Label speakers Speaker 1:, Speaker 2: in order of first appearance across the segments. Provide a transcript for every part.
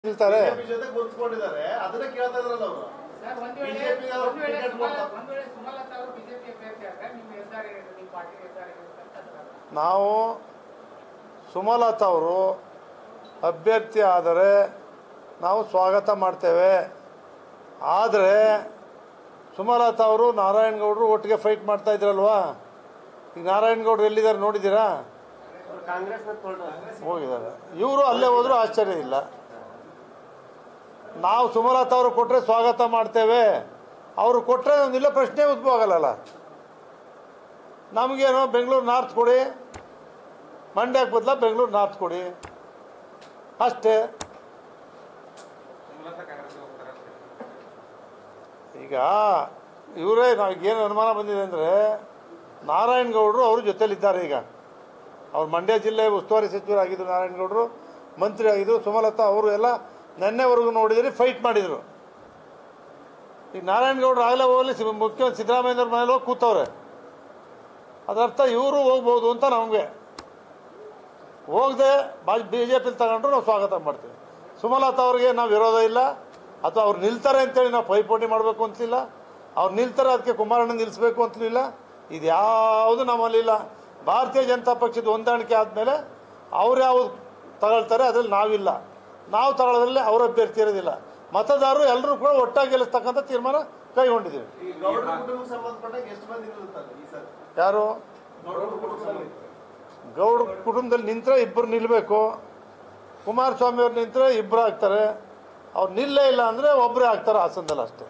Speaker 1: ನಿಲ್ತಾರೆ
Speaker 2: BJP ಜೊತೆ ಗುರುತಿಸ್ಕೊಂಡಿದ್ದಾರೆ ಅದನ್ನ ಕೇಳ್ತಾ ಇದ್ರಲ್ಲ ಅವರು
Speaker 3: ಸರ್, ಒಂದ್ ವೇಳೆ-
Speaker 2: BJP ಗೆ ಅವ್ರು
Speaker 3: ಒಂದ್ ವೇಳೆ
Speaker 2: ಟಿಕೆಟ್
Speaker 3: ಸುಮಲತಾ-
Speaker 2: ಕೊಡ್ತಾರೆ.
Speaker 3: ಒಂದ್ ವೇಳೆ ಸುಮಲತಾ ಅವರು ಬಿಜೆಪಿ ಅಭ್ಯರ್ಥಿ ಆದ್ರೆ ನಿಮ್ಮ ನಿರ್ಧಾರ ಏನು ನಿಮ್ಮ ಪಾರ್ಟಿ ನಿರ್ಧಾರ ಏನು ಅಂತ ಅದ್ರ
Speaker 1: ನಾವು ಸುಮಲತಾ ಅವರು ಅಭ್ಯರ್ಥಿ ಆದರೆ ನಾವು ಸ್ವಾಗತ ಮಾಡ್ತೇವೆ ಆದರೆ ಸುಮಲತಾ ಅವರು ನಾರಾಯಣಗೌಡರು ಒಟ್ಟಿಗೆ ಫೈಟ್ ಮಾಡ್ತಾ ಇದ್ರಲ್ವಾ ಈಗ ನಾರಾಯಣಗೌಡರು ಎಲ್ಲಿದ್ದಾರೆ ನೋಡಿದ್ದೀರಾ ಹೋಗಿದ್ದಾರೆ ಇವರು ಅಲ್ಲೇ ಹೋದರೂ ಆಶ್ಚರ್ಯ ಇಲ್ಲ ನಾವು ಸುಮಲತಾ ಅವರು ಕೊಟ್ಟರೆ ಸ್ವಾಗತ ಮಾಡ್ತೇವೆ ಅವರು ಕೊಟ್ಟರೆ ಒಂದಿಲ್ಲ ಪ್ರಶ್ನೆ ಉದ್ಭವ ಆಗಲ್ಲ ನಮಗೇನು ಬೆಂಗಳೂರು ನಾರ್ತ್ ಕೊಡಿ ಮಂಡ್ಯಕ್ಕೆ ಬದಲ ಬೆಂಗಳೂರು ನಾರ್ತ್ ಕೊಡಿ ಅಷ್ಟೇ ಈಗ ಇವರೇ ಏನು ಅನುಮಾನ ಬಂದಿದೆ ಅಂದರೆ ನಾರಾಯಣಗೌಡರು ಅವ್ರ ಜೊತೆಲಿದ್ದಾರೆ ಈಗ ಅವ್ರು ಮಂಡ್ಯ ಜಿಲ್ಲೆ ಉಸ್ತುವಾರಿ ಸಚಿವರಾಗಿದ್ದರು ನಾರಾಯಣಗೌಡರು ಮಂತ್ರಿ ಆಗಿದ್ದರು ಸುಮಲತಾ ಅವರು ಎಲ್ಲ ನೆನ್ನೆವರೆಗೂ ನೋಡಿದರೆ ಫೈಟ್ ಮಾಡಿದರು ಈಗ ನಾರಾಯಣಗೌಡರು ಆಗಲೇ ಹೋಗಲಿ ಸಿ- ಮುಖ್ಯಮಂತ್ರಿ ಸಿದ್ದರಾಮಯ್ಯವ್ರ ಮನೇಲಿ ಹೋಗಿ ಕೂತವ್ರೆ ಅದರ್ಥ ಇವರು ಹೋಗ್ಬೋದು ಅಂತ ನಮಗೆ ಹೋಗದೆ ಬಿ ಜೆ ಪಿಲಿ ತಗೊಂಡ್ರು ನಾವು ಸ್ವಾಗತ ಮಾಡ್ತೀವಿ ಸುಮಲತಾ ಅವ್ರಿಗೆ ನಾವು ವಿರೋಧ ಇಲ್ಲ ಅಥವಾ ಅವ್ರು ನಿಲ್ತಾರೆ ಅಂತೇಳಿ ನಾವು ಪೈಪೋಟಿ ಮಾಡಬೇಕು ಅಂತಿಲ್ಲ ಅವ್ರು ನಿಲ್ತಾರೆ ಅದಕ್ಕೆ ಕುಮಾರಣ್ಣ ನಿಲ್ಲಿಸ್ಬೇಕು ಅಂತಲೂ ಇಲ್ಲ ಇದು ಯಾವುದು ನಮ್ಮಲ್ಲಿಲ್ಲ ಭಾರತೀಯ ಜನತಾ ಪಕ್ಷದ ಹೊಂದಾಣಿಕೆ ಆದಮೇಲೆ ಅವ್ರು ಯಾವುದು ತಗೊಳ್ತಾರೆ ಅದರಲ್ಲಿ ನಾವಿಲ್ಲ ನಾವು ತಗೊಳ್ಳೋದ್ರಲ್ಲಿ ಅವ್ರ ಅಭ್ಯರ್ಥಿ ಇರೋದಿಲ್ಲ ಮತದಾರರು ಎಲ್ಲರೂ ಕೂಡ ಒಟ್ಟಾಗಿ ಗೆಲ್ಲಿಸ್ತಕ್ಕಂಥ ತೀರ್ಮಾನ ಕೈಗೊಂಡಿದ್ದೀವಿ
Speaker 2: ಈ ಗೌಡ ಕುಟುಂಬಕ್ಕೆ ಸಂಬಂಧಪಟ್ಟಾಗ ಎಷ್ಟು ಮಂದಿ ನಿಲ್ಲುತ್ತಾರೆ ಈ ಸರ್
Speaker 1: ಯಾರು
Speaker 2: ಗೌಡ ಕುಟುಂಬದಲ್ಲಿ
Speaker 1: ಗೌಡ ಕುಟುಂಬದಲ್ಲಿ ನಿಂತರೆ ಇಬ್ಬರು ನಿಲ್ಲಬೇಕು ಕುಮಾರಸ್ವಾಮಿ ಅವ್ರು ನಿಂತರೆ ಇಬ್ಬರು ಆಗ್ತಾರೆ ಅವ್ರು ನಿಲ್ಲೇ ಇಲ್ಲ ಅಂದರೆ ಒಬ್ಬರೇ ಆಗ್ತಾರೆ ಹಾಸನದಲ್ಲಿ ಅಷ್ಟೇ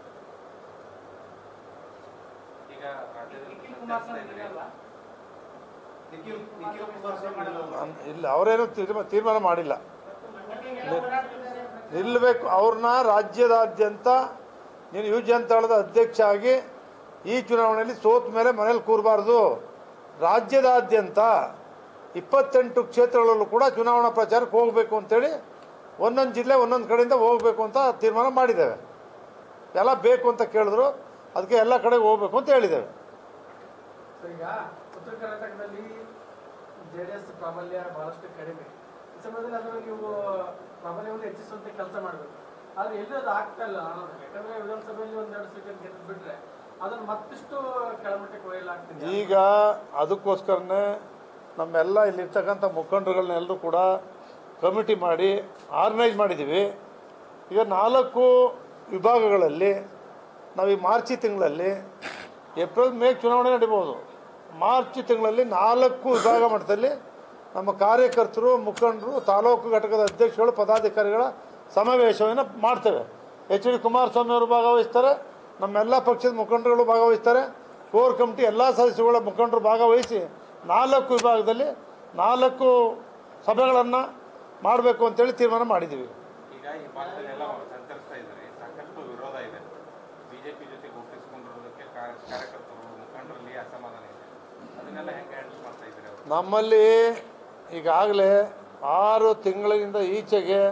Speaker 4: ಈಗ ರಾಜ್ಯದಲ್ಲಿ
Speaker 3: ನಿಖಿಲ್ ಕುಮಾರಸ್ವಾಮಿ ಇರಲ್ವಾ
Speaker 2: ನಿಖಿಲ್ ನಿಖಿಲ್ ಕುಮಾರಸ್ವಾಮಿ ನಿಲ್ಲಲ್ಲ.
Speaker 1: ಅನ್- ಇಲ್ಲ ಅವರೇನು ತೀರ್ಮಾನ ತೀರ್ಮಾನ ಮಾಡಿಲ್ಲ
Speaker 3: ಎಲ್ಲ ಓಡಾಡ್ತಿದ್ದಾರೆ
Speaker 1: ನಿಲ್ಲಬೇಕು ಅವ್ರನ್ನ ರಾಜ್ಯದಾದ್ಯಂತ ನೀನು ಯುವ ಜನತಾಳದ ಅಧ್ಯಕ್ಷ ಆಗಿ ಈ ಚುನಾವಣೆಯಲ್ಲಿ ಸೋತ ಮೇಲೆ ಮನೇಲಿ ಕೂರಬಾರ್ದು ರಾಜ್ಯದಾದ್ಯಂತ ಇಪ್ಪತ್ತೆಂಟು ಕ್ಷೇತ್ರಗಳಲ್ಲೂ ಕೂಡ ಚುನಾವಣಾ ಪ್ರಚಾರಕ್ಕೆ ಹೋಗಬೇಕು ಅಂತೇಳಿ ಒಂದೊಂದು ಜಿಲ್ಲೆ ಒಂದೊಂದು ಕಡೆಯಿಂದ ಹೋಗಬೇಕು ಅಂತ ತೀರ್ಮಾನ ಮಾಡಿದ್ದೇವೆ ಎಲ್ಲ ಬೇಕು ಅಂತ ಕೇಳಿದ್ರು ಅದಕ್ಕೆ ಎಲ್ಲ ಕಡೆಗೆ ಹೋಗಬೇಕು ಅಂತ ಹೇಳಿದ್ದೇವೆ
Speaker 5: ಸೊ ಈಗ ಉತ್ತರ ಕರ್ನಾಟಕದಲ್ಲಿ ಜೆ ಡಿ ಎಸ್ ಪ್ರಾಬಲ್ಯ ಬಹಳಷ್ಟು ಕಡಿಮೆ ಈ ಸಮಯದಲ್ಲಿ ಅದನ್ನು ನೀವು ಪ್ರಾಬಲ್ಯವನ್ನು ಹೆಚ್ಚಿಸುವಂತ ಕೆಲಸ ಮಾಡಬೇಕು ಆದ್ರೆ ಎಲ್ಲೂ ಅದು ಆಗ್ತಾ ಇಲ್ಲ ಅನ್ನೋದು. ಯಾಕಂದ್ರೆ ವಿಧಾನಸಭೆಯಲ್ಲಿ ಒಂದೆರಡು ಸೀಟ್ ಗೆದ್ದು ಬಿಟ್ರೆ ಅದನ್ನು ಮತ್ತಷ್ಟು ಕೆಳಮಟ್ಟಕ್ಕೆ ಒಯ್ಯಲಾಗ್ತಿದೆ
Speaker 1: ಈಗ ಅದಕ್ಕೋಸ್ಕರನೇ ನಮ್ಮೆಲ್ಲ ಇಲ್ಲಿರ್ತಕ್ಕಂಥ ಮುಖಂಡರುಗಳನ್ನೆಲ್ಲರೂ ಕೂಡ ಕಮಿಟಿ ಮಾಡಿ ಆರ್ಗನೈಸ್ ಮಾಡಿದ್ದೀವಿ ಈಗ ನಾಲ್ಕು ವಿಭಾಗಗಳಲ್ಲಿ ನಾವು ಈ ಮಾರ್ಚಿ ತಿಂಗಳಲ್ಲಿ ಏಪ್ರಿಲ್ ಮೇ ಚುನಾವಣೆ ನಡೀಬೋದು ಮಾರ್ಚ್ ತಿಂಗಳಲ್ಲಿ ನಾಲ್ಕು ವಿಭಾಗ ಮಟ್ಟದಲ್ಲಿ ನಮ್ಮ ಕಾರ್ಯಕರ್ತರು ಮುಖಂಡರು ತಾಲೂಕು ಘಟಕದ ಅಧ್ಯಕ್ಷಗಳು ಪದಾಧಿಕಾರಿಗಳ ಸಮಾವೇಶವನ್ನು ಮಾಡ್ತೇವೆ ಎಚ್ ಡಿ ಕುಮಾರಸ್ವಾಮಿ ಅವರು ಭಾಗವಹಿಸ್ತಾರೆ ನಮ್ಮೆಲ್ಲ ಪಕ್ಷದ ಮುಖಂಡರುಗಳು ಭಾಗವಹಿಸ್ತಾರೆ ಕೋರ್ ಕಮಿಟಿ ಎಲ್ಲ ಸದಸ್ಯರುಗಳ ಮುಖಂಡರು ಭಾಗವಹಿಸಿ ನಾಲ್ಕು ವಿಭಾಗದಲ್ಲಿ ನಾಲ್ಕು ಸಭೆಗಳನ್ನು ಮಾಡಬೇಕು ಅಂತೇಳಿ ತೀರ್ಮಾನ ಮಾಡಿದ್ದೀವಿ
Speaker 4: ಈಗ ಈ ಭಾಗದಲ್ಲೆಲ್ಲ ಸಂಚರಿಸ್ತಾ ಇದ್ದಾರೆ ಸಾಕಷ್ಟು ವಿರೋಧ ಇದೆ ಬಿಜೆಪಿ ಜೊತೆ ಒಪ್ಪಿಸಿಕೊಂಡಿರೋದಕ್ಕೆ ಕಾ- ಕಾರ್ಯಕರ್ತರು ಮುಖಂಡರಲ್ಲಿ ಅಸಮಾಧಾನ ಇದೆ ಅದನ್ನೆಲ್ಲ ಹೆಂಗೆ ಹ್ಯಾಂಡಲ್ ಮಾಡ್ತಾ ಇದ್ದಾರೆ ಅವರು
Speaker 1: ನಮ್ಮಲ್ಲಿ ಈಗಾಗಲೇ ಆರು ತಿಂಗಳಿಂದ ಈಚೆಗೆ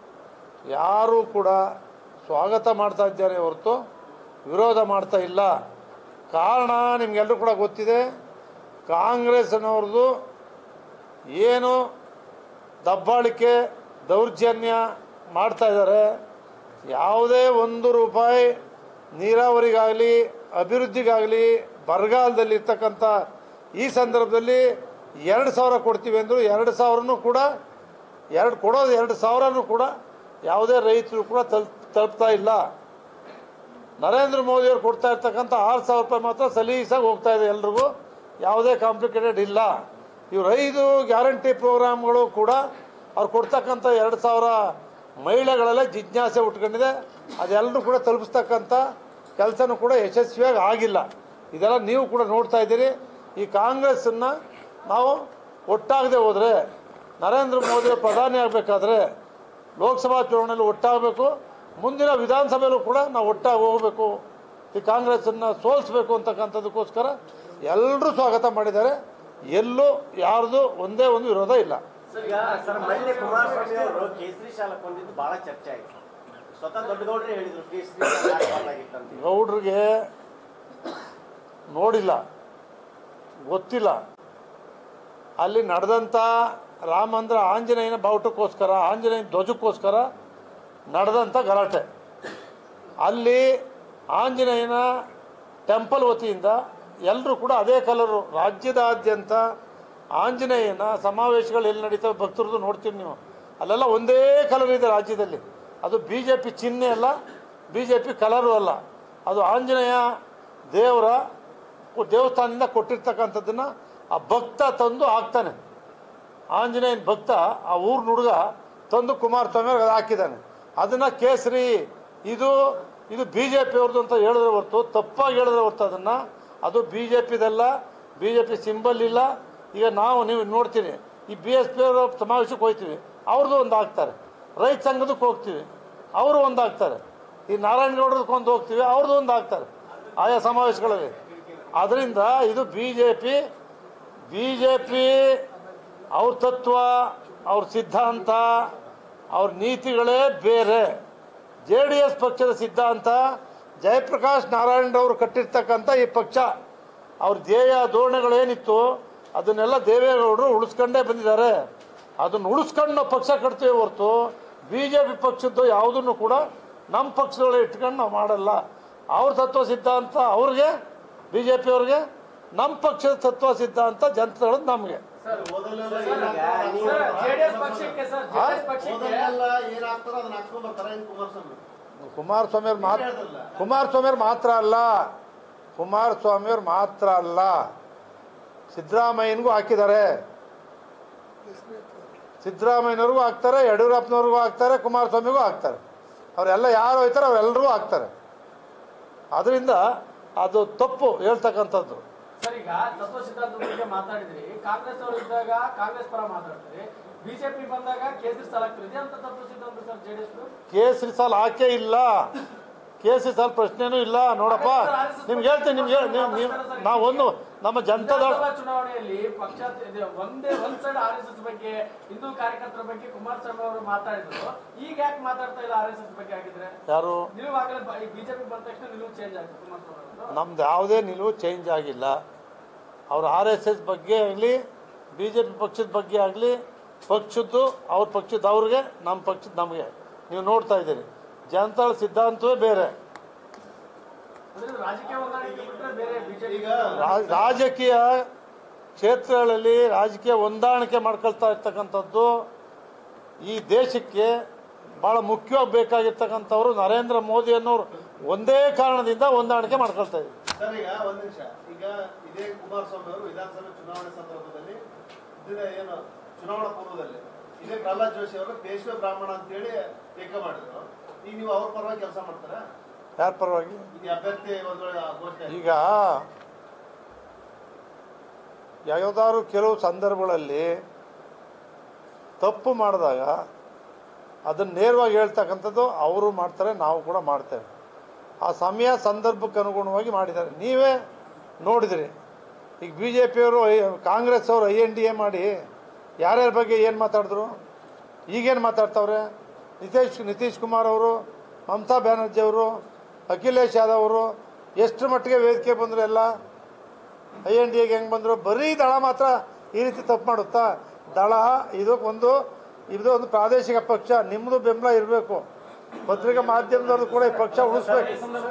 Speaker 1: ಯಾರೂ ಕೂಡ ಸ್ವಾಗತ ಮಾಡ್ತಾ ಇದ್ದಾರೆ ಹೊರತು ವಿರೋಧ ಮಾಡ್ತಾ ಇಲ್ಲ ಕಾರಣ ನಿಮಗೆಲ್ಲರೂ ಕೂಡ ಗೊತ್ತಿದೆ ಕಾಂಗ್ರೆಸ್ನವ್ರದ್ದು ಏನು ದಬ್ಬಾಳಿಕೆ ದೌರ್ಜನ್ಯ ಮಾಡ್ತಾ ಇದ್ದಾರೆ ಯಾವುದೇ ಒಂದು ರೂಪಾಯಿ ನೀರಾವರಿಗಾಗಲಿ ಅಭಿವೃದ್ಧಿಗಾಗಲಿ ಬರಗಾಲದಲ್ಲಿ ಇರ್ತಕ್ಕಂಥ ಈ ಸಂದರ್ಭದಲ್ಲಿ ಎರಡು ಸಾವಿರ ಕೊಡ್ತೀವಿ ಅಂದರು ಎರಡು ಸಾವಿರನೂ ಕೂಡ ಎರಡು ಕೊಡೋದು ಎರಡು ಸಾವಿರನೂ ಕೂಡ ಯಾವುದೇ ರೈತರು ಕೂಡ ತಲುಪ್ ತಲುಪ್ತಾ ಇಲ್ಲ ನರೇಂದ್ರ ಮೋದಿಯವರು ಕೊಡ್ತಾ ಇರ್ತಕ್ಕಂಥ ಆರು ಸಾವಿರ ರೂಪಾಯಿ ಮಾತ್ರ ಸಲೀಸಾಗಿ ಹೋಗ್ತಾ ಇದೆ ಎಲ್ರಿಗೂ ಯಾವುದೇ ಕಾಂಪ್ಲಿಕೇಟೆಡ್ ಇಲ್ಲ ಇವ್ರು ಐದು ಗ್ಯಾರಂಟಿ ಪ್ರೋಗ್ರಾಮ್ಗಳು ಕೂಡ ಅವ್ರು ಕೊಡ್ತಕ್ಕಂಥ ಎರಡು ಸಾವಿರ ಮಹಿಳೆಗಳೆಲ್ಲ ಜಿಜ್ಞಾಸೆ ಉಟ್ಕೊಂಡಿದೆ ಅದೆಲ್ಲರೂ ಕೂಡ ತಲುಪಿಸ್ತಕ್ಕಂಥ ಕೆಲಸನೂ ಕೂಡ ಯಶಸ್ವಿಯಾಗಿ ಆಗಿಲ್ಲ ಇದೆಲ್ಲ ನೀವು ಕೂಡ ನೋಡ್ತಾ ಇದ್ದೀರಿ ಈ ಕಾಂಗ್ರೆಸ್ಸನ್ನು ನಾವು ಒಟ್ಟಾಗದೆ ಹೋದರೆ ನರೇಂದ್ರ ಮೋದಿ ಪ್ರಧಾನಿ ಆಗಬೇಕಾದ್ರೆ ಲೋಕಸಭಾ ಚುನಾವಣೆಯಲ್ಲಿ ಒಟ್ಟಾಗಬೇಕು ಮುಂದಿನ ವಿಧಾನಸಭೆಯಲ್ಲೂ ಕೂಡ ನಾವು ಒಟ್ಟಾಗಿ ಹೋಗಬೇಕು ಈ ಕಾಂಗ್ರೆಸ್ಸನ್ನು ಸೋಲಿಸ್ಬೇಕು ಅಂತಕ್ಕಂಥದಕ್ಕೋಸ್ಕರ ಎಲ್ಲರೂ ಸ್ವಾಗತ ಮಾಡಿದ್ದಾರೆ ಎಲ್ಲೂ ಯಾರ್ದು ಒಂದೇ ಒಂದು ವಿರೋಧ ಇಲ್ಲ
Speaker 6: ಸರ್ ಈಗ ಸರ್ ಮೊನ್ನೆ ಕುಮಾರಸ್ವಾಮಿ ಅವರು ಕೇಸರಿ ಶಾಲೆ ಕೊಂಡಿದ್ದು ಬಹಳ ಚರ್ಚೆ ಆಯ್ತು ಸ್ವತಃ ದೊಡ್ಡಗೌಡ್ರೆ ಹೇಳಿದ್ರು ಕೇಸರಿ ಶಾಲೆ ಹಾಕಬಾರ್ದಾಗಿತ್ತಂತ
Speaker 1: ಗೌಡ್ರಿಗೆ ನೋಡಿಲ್ಲ ಗೊತ್ತಿಲ್ಲ ಅಲ್ಲಿ ನಡೆದಂಥ ರಾಮ ಅಂದ್ರೆ ಆಂಜನೇಯನ ಬಾವುಟಕ್ಕೋಸ್ಕರ ಆಂಜನೇಯನ ಧ್ವಜಕ್ಕೋಸ್ಕರ ನಡೆದಂಥ ಗಲಾಟೆ ಅಲ್ಲಿ ಆಂಜನೇಯನ ಟೆಂಪಲ್ ವತಿಯಿಂದ ಎಲ್ಲರೂ ಕೂಡ ಅದೇ ಕಲರು ರಾಜ್ಯದಾದ್ಯಂತ ಆಂಜನೇಯನ ಸಮಾವೇಶಗಳು ಎಲ್ಲಿ ನಡೀತವೆ ಭಕ್ತರದ್ದು ನೋಡ್ತೀವಿ ನೀವು ಅಲ್ಲೆಲ್ಲ ಒಂದೇ ಕಲರ್ ಇದೆ ರಾಜ್ಯದಲ್ಲಿ ಅದು ಬಿ ಜೆ ಪಿ ಚಿಹ್ನೆ ಅಲ್ಲ ಬಿ ಜೆ ಪಿ ಕಲರು ಅಲ್ಲ ಅದು ಆಂಜನೇಯ ದೇವರ ಕೊ- ದೇವಸ್ಥಾನದಿಂದ ಕೊಟ್ಟಿರ್ತಕ್ಕಂಥದ್ದನ್ನು ಆ ಭಕ್ತ ತಂದು ಹಾಕ್ತಾನೆ ಆಂಜನೇಯನ ಭಕ್ತ ಆ ಊರಿನ ಹುಡುಗ ತಂದು ಕುಮಾರಸ್ವಾಮಿ ಅವ್ರಿಗೆ ಅದು ಹಾಕಿದ್ದಾನೆ ಅದನ್ನು ಕೇಸರಿ ಇದು ಇದು ಬಿ ಜೆ ಪಿಯವ್ರದ್ದು ಅಂತ ಹೇಳಿದ್ರೆ ಹೊರ್ತು ತಪ್ಪಾಗಿ ಹೇಳಿದ್ರೆ ಹೊರ್ತು ಅದನ್ನು ಅದು ಬಿ ಜೆ ಪಿದಲ್ಲ ಬಿ ಜೆ ಪಿ ಸಿಂಬಲ್ ಇಲ್ಲ ಈಗ ನಾವು ನೀವು ನೋಡ್ತೀನಿ ಈ ಬಿ ಎಸ್ ಪಿ ಅವರ ಸಮಾವೇಶಕ್ಕೆ ಹೋಗ್ತೀವಿ ಅವ್ರದ್ದು ಒಂದು ಹಾಕ್ತಾರೆ ರೈತ ಸಂಘದಕ್ಕೆ ಹೋಗ್ತೀವಿ ಅವರು ಒಂದು ಹಾಕ್ತಾರೆ ಈ ನಾರಾಯಣಗೌಡದಕ್ಕೆ ಒಂದು ಹೋಗ್ತೀವಿ ಅವ್ರದ್ದು ಒಂದು ಹಾಕ್ತಾರೆ ಆಯಾ ಸಮಾವೇಶಗಳಲ್ಲಿ ಅದರಿಂದ ಇದು B J P B J P ಅವ್ರ ತತ್ವ ಅವ್ರ ಸಿದ್ಧಾಂತ ಅವ್ರ ನೀತಿಗಳೇ ಬೇರೆ ಜೆ ಡಿ ಎಸ್ ಪಕ್ಷದ ಸಿದ್ಧಾಂತ ಜಯಪ್ರಕಾಶ್ ನಾರಾಯಣರವರು ಕಟ್ಟಿರ್ತಕ್ಕಂಥ ಈ ಪಕ್ಷ ಅವ್ರ ಧ್ಯೇಯ ಧೋರಣೆಗಳೇನಿತ್ತು ಅದನ್ನೆಲ್ಲ ದೇವೇಗೌಡರು ಉಳಿಸ್ಕೊಂಡೇ ಬಂದಿದ್ದಾರೆ ಅದನ್ನು ಉಳಿಸ್ಕೊಂಡು ನಾವು ಪಕ್ಷ ಕಟ್ತೀವಿ ಹೊರತು ಬಿ ಜೆ ಪಿ ಪಕ್ಷದ್ದು ಯಾವುದನ್ನು ಕೂಡ ನಮ್ಮ ಪಕ್ಷದೊಳಗೆ ಇಟ್ಕೊಂಡು ನಾವು ಮಾಡಲ್ಲ ಅವ್ರ ತತ್ವ ಸಿದ್ಧಾಂತ ಅವ್ರಿಗೆ ಬಿ ಜೆ ಪಿಯವ್ರಿಗೆ ನಮ್ಮ ಪಕ್ಷದ ತತ್ವ ಸಿದ್ಧಾಂತ ಜನತೆಗಳದ್ದು ನಮಗೆ
Speaker 2: ಓದಲ್ಲೆಲ್ಲ
Speaker 6: ಸರ್,
Speaker 2: ಏನಾಗ್ತದೋ
Speaker 6: ನೀವು-
Speaker 5: ಸರ್
Speaker 2: ಅದನ್ನ
Speaker 5: ಜೆಡಿಎಸ್ ಪಕ್ಷಕ್ಕೆ ಸರ್ ಜೆಡಿಎಸ್ ಪಕ್ಷಕ್ಕೆ
Speaker 2: ಓದಲ್ಲೆಲ್ಲ ಏನಾಗ್ತದೋ ಅದನ್ನ ಹಾಕ್ಸ್ಕೊಂಡ್ ಬರ್ತಾರೆ ಏನ್ ಕುಮಾರಸ್ವಾಮಿ
Speaker 1: ಕುಮಾರಸ್ವಾಮಿ ಅವ್ರು ಮಾತ್ರ
Speaker 2: ಹೇಳ್ದಲ್ಲ.
Speaker 1: ಕುಮಾರಸ್ವಾಮಿ ಅವ್ರು ಮಾತ್ರ ಅಲ್ಲ ಕುಮಾರಸ್ವಾಮಿ ಅವ್ರು ಮಾತ್ರ ಅಲ್ಲ ಸಿದ್ದರಾಮಯ್ಯನಿಗೂ ಹಾಕಿದ್ದಾರೆ ಸಿದ್ದರಾಮಯ್ಯನವ್ರಿಗೂ ಹಾಕ್ತಾರೆ ಯಡಿಯೂರಪ್ಪನವ್ರಿಗೂ ಹಾಕ್ತಾರೆ ಕುಮಾರಸ್ವಾಮಿಗೂ ಹಾಕ್ತಾರೆ ಅವರೆಲ್ಲ ಯಾರು ಹೋಯ್ತಾರೆ ಅವರೆಲ್ಲರಿಗೂ ಹಾಕ್ತಾರೆ ಅದರಿಂದ ಅದು ತಪ್ಪು ಹೇಳ್ತಕ್ಕಂಥದ್ದು
Speaker 5: ಸರ್ ಈಗ ತತ್ವ ಸಿದ್ಧಾಂತದ ಬಗ್ಗೆ ಮಾತಾಡಿದ್ರಿ ಕಾಂಗ್ರೆಸ್ ಅವರು ಇದ್ದಾಗ ಕಾಂಗ್ರೆಸ್ ಪರ ಮಾತಾಡ್ತಾರೆ ಬಿಜೆಪಿ ಬಂದಾಗ ಕೇಸರಿ ಸ್ಥಳ ಇದೆ ಅಂತ ತತ್ವ ಸಿದ್ಧಾಂತ ಸರ್ ಜೆಡಿಎಸ್
Speaker 1: ಕೇಸರಿ ಸಾಲ ಹಾಕೇ ಇಲ್ಲ ಕೇಸರಿ ಸಾಲ ಪ್ರಶ್ನೆನೂ ಇಲ್ಲ ನೋಡಪ್ಪ ನಿಮ್ಗೆ ಹೇಳ್ತೀನಿ ನಿಮ್ಗೆ ಹೇಳಿ ನೀವು ನೀವು ನಾವು ಒಂದು ನಮ್ಮ ಜನತಾದಳ
Speaker 5: ವಿಧಾನಸಭಾ ಚುನಾವಣೆಯಲ್ಲಿ ಪಕ್ಷ ಇದೆ, ಒಂದೇ ಒಂದ್ ಸೈಡ್ ಆರ್ ಎಸ್ ಎಸ್ ಬಗ್ಗೆ ಹಿಂದೂ ಕಾರ್ಯಕರ್ತರ ಬಗ್ಗೆ ಕುಮಾರಸ್ವಾಮಿ ಅವರು ಮಾತಾಡಿದ್ರು ಈಗ ಯಾಕೆ ಮಾತಾಡ್ತಾ ಇಲ್ಲ ಆರ್ ಎಸ್ ಎಸ್ ಬಗ್ಗೆ ಆಗಿದ್ರೆ
Speaker 1: ಯಾರು
Speaker 5: ನಿಲುವಾಗಲೇ ಬಿಜೆಪಿ ಬಂದ ತಕ್ಷಣ ನಿಲುವು ಚೇಂಜ್ ಆಯ್ತು ಕುಮಾರಸ್ವಾಮಿ ಅವರದ್ದು
Speaker 1: ನಮ್ದು ಯಾವುದೇ ನಿಲುವು ಚೇಂಜ್ ಆಗಿಲ್ಲ ಅವ್ರ ಆರ್ ಎಸ್ ಎಸ್ ಬಗ್ಗೆ ಆಗಲಿ ಬಿ ಜೆ ಪಿ ಪಕ್ಷದ ಬಗ್ಗೆ ಆಗಲಿ ಪಕ್ಷದ್ದು ಅವ್ರ ಪಕ್ಷದ ಅವ್ರಿಗೆ ನಮ್ಮ ಪಕ್ಷದ ನಮಗೆ ನೀವು ನೋಡ್ತಾ ಇದ್ದೀರಿ ಜನತಾಳ ಸಿದ್ಧಾಂತವೇ ಬೇರೆ
Speaker 5: ಅಂದ್ರೆ ರಾಜಕೀಯ ಹೊಂದಾಣಿಕೆ ಬಿಟ್ರೆ ಬೇರೆ ಬಿಜೆಪಿ
Speaker 2: ಈಗ
Speaker 1: ರಾ- ರಾಜಕೀಯ ಕ್ಷೇತ್ರಗಳಲ್ಲಿ ರಾಜಕೀಯ ಹೊಂದಾಣಿಕೆ ಮಾಡ್ಕೊಳ್ತಾ ಇರ್ತಕ್ಕಂಥದ್ದು ಈ ದೇಶಕ್ಕೆ ಭಾಳ ಮುಖ್ಯವಾಗಿ ಬೇಕಾಗಿರ್ತಕ್ಕಂಥವ್ರು ನರೇಂದ್ರ ಮೋದಿ ಅನ್ನೋರು ಒಂದೇ ಕಾರಣದಿಂದ ಹೊಂದಾಣಿಕೆ ಮಾಡ್ಕೊಳ್ತಾ ಇದ್ದೀವಿ
Speaker 2: ಸರ್ ಈಗ ಒಂದ್ ನಿಮಿಷ ಈಗ ಇದೇ ಕುಮಾರಸ್ವಾಮಿ ಅವರು ವಿಧಾನಸಭೆ ಚುನಾವಣೆ ಸಂದರ್ಭದಲ್ಲಿ ಇದನ್ನ ಏನು ಚುನಾವಣಾ ಪೂರ್ವದಲ್ಲಿ ಇದೇ ಪ್ರಹ್ಲಾದ್ ಜೋಶಿ ಅವರು ಪೇಶ್ವೆ ಬ್ರಾಹ್ಮಣ ಅಂತೇಳಿ ಟೀಕೆ ಮಾಡಿದ್ರು ಈಗ ನೀವು ಅವ್ರ ಪರವಾಗಿ ಕೆಲಸ ಮಾಡ್ತಾರಾ
Speaker 1: ಯಾರ ಪರವಾಗಿ
Speaker 2: ಈಗ ಈ ಅಭ್ಯರ್ಥಿ ಒಂದ್ ವೇಳೆ ಘೋಷಣೆ ಆಗಿದೆ.
Speaker 1: ಈಗ ಯಾವುದಾದ್ರು ಕೆಲವು ಸಂದರ್ಭಗಳಲ್ಲಿ ತಪ್ಪು ಮಾಡಿದಾಗ ಅದನ್ನು ನೇರವಾಗಿ ಹೇಳ್ತಕ್ಕಂಥದ್ದು ಅವರು ಮಾಡ್ತಾರೆ ನಾವು ಕೂಡ ಮಾಡ್ತೇವೆ ಆ ಸಮಯ ಸಂದರ್ಭಕ್ಕೆ ಅನುಗುಣವಾಗಿ ಮಾಡಿದ್ದಾರೆ ನೀವೇ ನೋಡಿದ್ರಿ ಈಗ ಬಿ ಜೆ ಪಿಯವರು ಕಾಂಗ್ರೆಸ್ ಅವರು ಐ ಎನ್ ಡಿ ಎ ಮಾಡಿ ಯಾರ್ಯಾರ ಬಗ್ಗೆ ಏನು ಮಾತಾಡಿದ್ರು ಈಗೇನು ಮಾತಾಡ್ತಾವ್ರೆ ನಿತೀಶ್ ನಿತೀಶ್ ಕುಮಾರ್ ಅವರು ಮಮತಾ ಬ್ಯಾನರ್ಜಿ ಅವರು ಅಖಿಲೇಶ್ ಯಾದವ್ ಅವರು ಎಷ್ಟು ಮಟ್ಟಿಗೆ ವೇದಿಕೆ ಬಂದರು ಎಲ್ಲ ಐ ಎನ್ ಡಿ ಎಗೆ ಹೆಂಗೆ ಬಂದರು ಬರೀ ದಳ ಮಾತ್ರ ಈ ರೀತಿ ತಪ್ಪು ಮಾಡುತ್ತಾ ದಳ ಇದು ಒಂದು ಇದು ಒಂದು ಪ್ರಾದೇಶಿಕ ಪಕ್ಷ ನಿಮ್ಮದು ಬೆಂಬಲ ಇರಬೇಕು ಪತ್ರಿಕಾ ಮಾಧ್ಯಮದವ್ರದ್ದು ಕೂಡ ಈ ಪಕ್ಷ ಉಳಿಸ್ಬೇಕು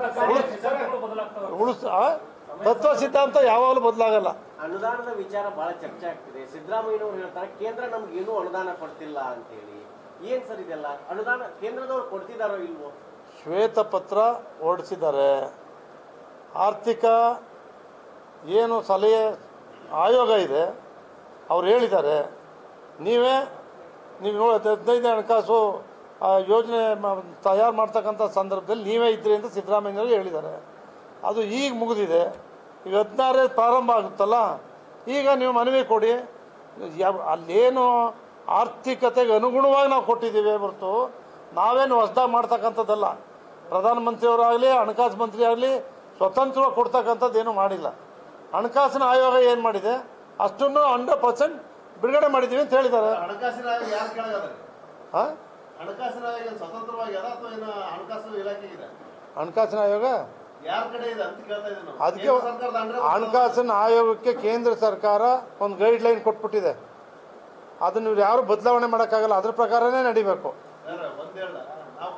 Speaker 1: ಉಳಿಸ್ ಆ? ತತ್ವ ಸಿದ್ಧಾಂತ ಯಾವಾಗಲೂ ಬದಲಾಗಲ್ಲ
Speaker 6: ಅನುದಾನದ ವಿಚಾರ ಬಹಳ ಚರ್ಚೆ ಆಗ್ತಿದೆ ಸಿದ್ದರಾಮಯ್ಯನವರು ಹೇಳ್ತಾರೆ ಕೇಂದ್ರ ನಮ್ಗೆ ಏನೂ ಅನುದಾನ ಕೊಡ್ತಿಲ್ಲ ಅಂತೇಳಿ ಏನ್ ಸರ್ ಇದೆಲ್ಲ ಅನುದಾನ ಕೇಂದ್ರದವ್ರು ಕೊಡ್ತಿದಾರೋ ಇಲ್ವೋ
Speaker 1: ಶ್ವೇತಪತ್ರ ಹೊರಡಿಸಿದ್ದಾರೆ ಆರ್ಥಿಕ ಏನು ಸಲಹೆ ಆಯೋಗ ಇದೆ ಅವ್ರು ಹೇಳಿದ್ದಾರೆ ನೀವೇ ನೀವು ನೋಡಿ ಹದಿನೈದನೇ ಹಣಕಾಸು ಆ, ಯೋಜನೆ ತಯಾರು ಮಾಡ್ತಕ್ಕಂಥ ಸಂದರ್ಭದಲ್ಲಿ ನೀವೇ ಇದ್ರಿ ಅಂತ ಸಿದ್ದರಾಮಯ್ಯನವರು ಹೇಳಿದ್ದಾರೆ ಅದು ಈಗ ಮುಗಿದಿದೆ ಈಗ ಹದಿನಾರೇ ಪ್ರಾರಂಭ ಆಗುತ್ತಲ್ಲ ಈಗ ನೀವು ಮನವಿ ಕೊಡಿ ಯಾವ ಅಲ್ಲೇನು ಆರ್ಥಿಕತೆಗೆ ಅನುಗುಣವಾಗಿ ನಾವು ಕೊಟ್ಟಿದ್ದೀವಿ ಹೊರತು ನಾವೇನು ಹೊಸ್ದಾಗಿ ಮಾಡ್ತಕ್ಕಂಥದ್ದಲ್ಲ ಪ್ರಧಾನಮಂತ್ರಿಯವರಾಗಲಿ ಹಣಕಾಸು ಮಂತ್ರಿ ಆಗಲಿ ಸ್ವತಂತ್ರವಾಗಿ ಕೊಡ್ತಕ್ಕಂಥದ್ದು ಏನೂ ಮಾಡಿಲ್ಲ ಹಣಕಾಸಿನ ಆಯೋಗ ಏನು ಮಾಡಿದೆ ಅಷ್ಟನ್ನು ಹಂಡ್ರೆಡ್ ಪರ್ಸೆಂಟ್ ಬಿಡುಗಡೆ ಮಾಡಿದ್ದೀವಿ ಅಂತ ಹೇಳಿದ್ದಾರೆ
Speaker 2: ಹಣಕಾಸಿನ ಆಯೋಗ ಯಾರು ಕೆಳಗದ
Speaker 1: ಹಾಂ
Speaker 2: ಹಣಕಾಸಿನ ಆಯೋಗ ಏನ್ ಸ್ವತಂತ್ರವಾಗಿ ಅದ ಅಥವಾ ಏನು ಹಣಕಾಸು ಇಲಾಖೆ ಇದೆ
Speaker 1: ಹಣಕಾಸಿನ ಆಯೋಗ
Speaker 2: ಯಾರ ಕಡೆ ಇದೆ ಅಂತ ಕೇಳ್ತಾ ಇದ್ದೀವಿ ನಾವು
Speaker 1: ಅದಕ್ಕೆ
Speaker 2: ಕೇಂದ್ರ ಸರ್ಕಾರದ ಅಂಡ್ರೆ
Speaker 1: ಹಣಕಾಸಿನ ಆಯೋಗಕ್ಕೆ ಕೇಂದ್ರ ಸರ್ಕಾರ ಒಂದು ಗೈಡ್ ಲೈನ್ ಕೊಟ್ಬಿಟ್ಟಿದೆ ಅದನ್ನು ಇವ್ರು ಯಾರು ಬದಲಾವಣೆ ಮಾಡೋಕ್ಕಾಗಲ್ಲ ಅದ್ರ ಪ್ರಕಾರನೇ ನಡಿಬೇಕು
Speaker 2: ಸರ್ ಒಂದ್ ಹೇಳ್ದ ನಾವು ಕೊಡೋ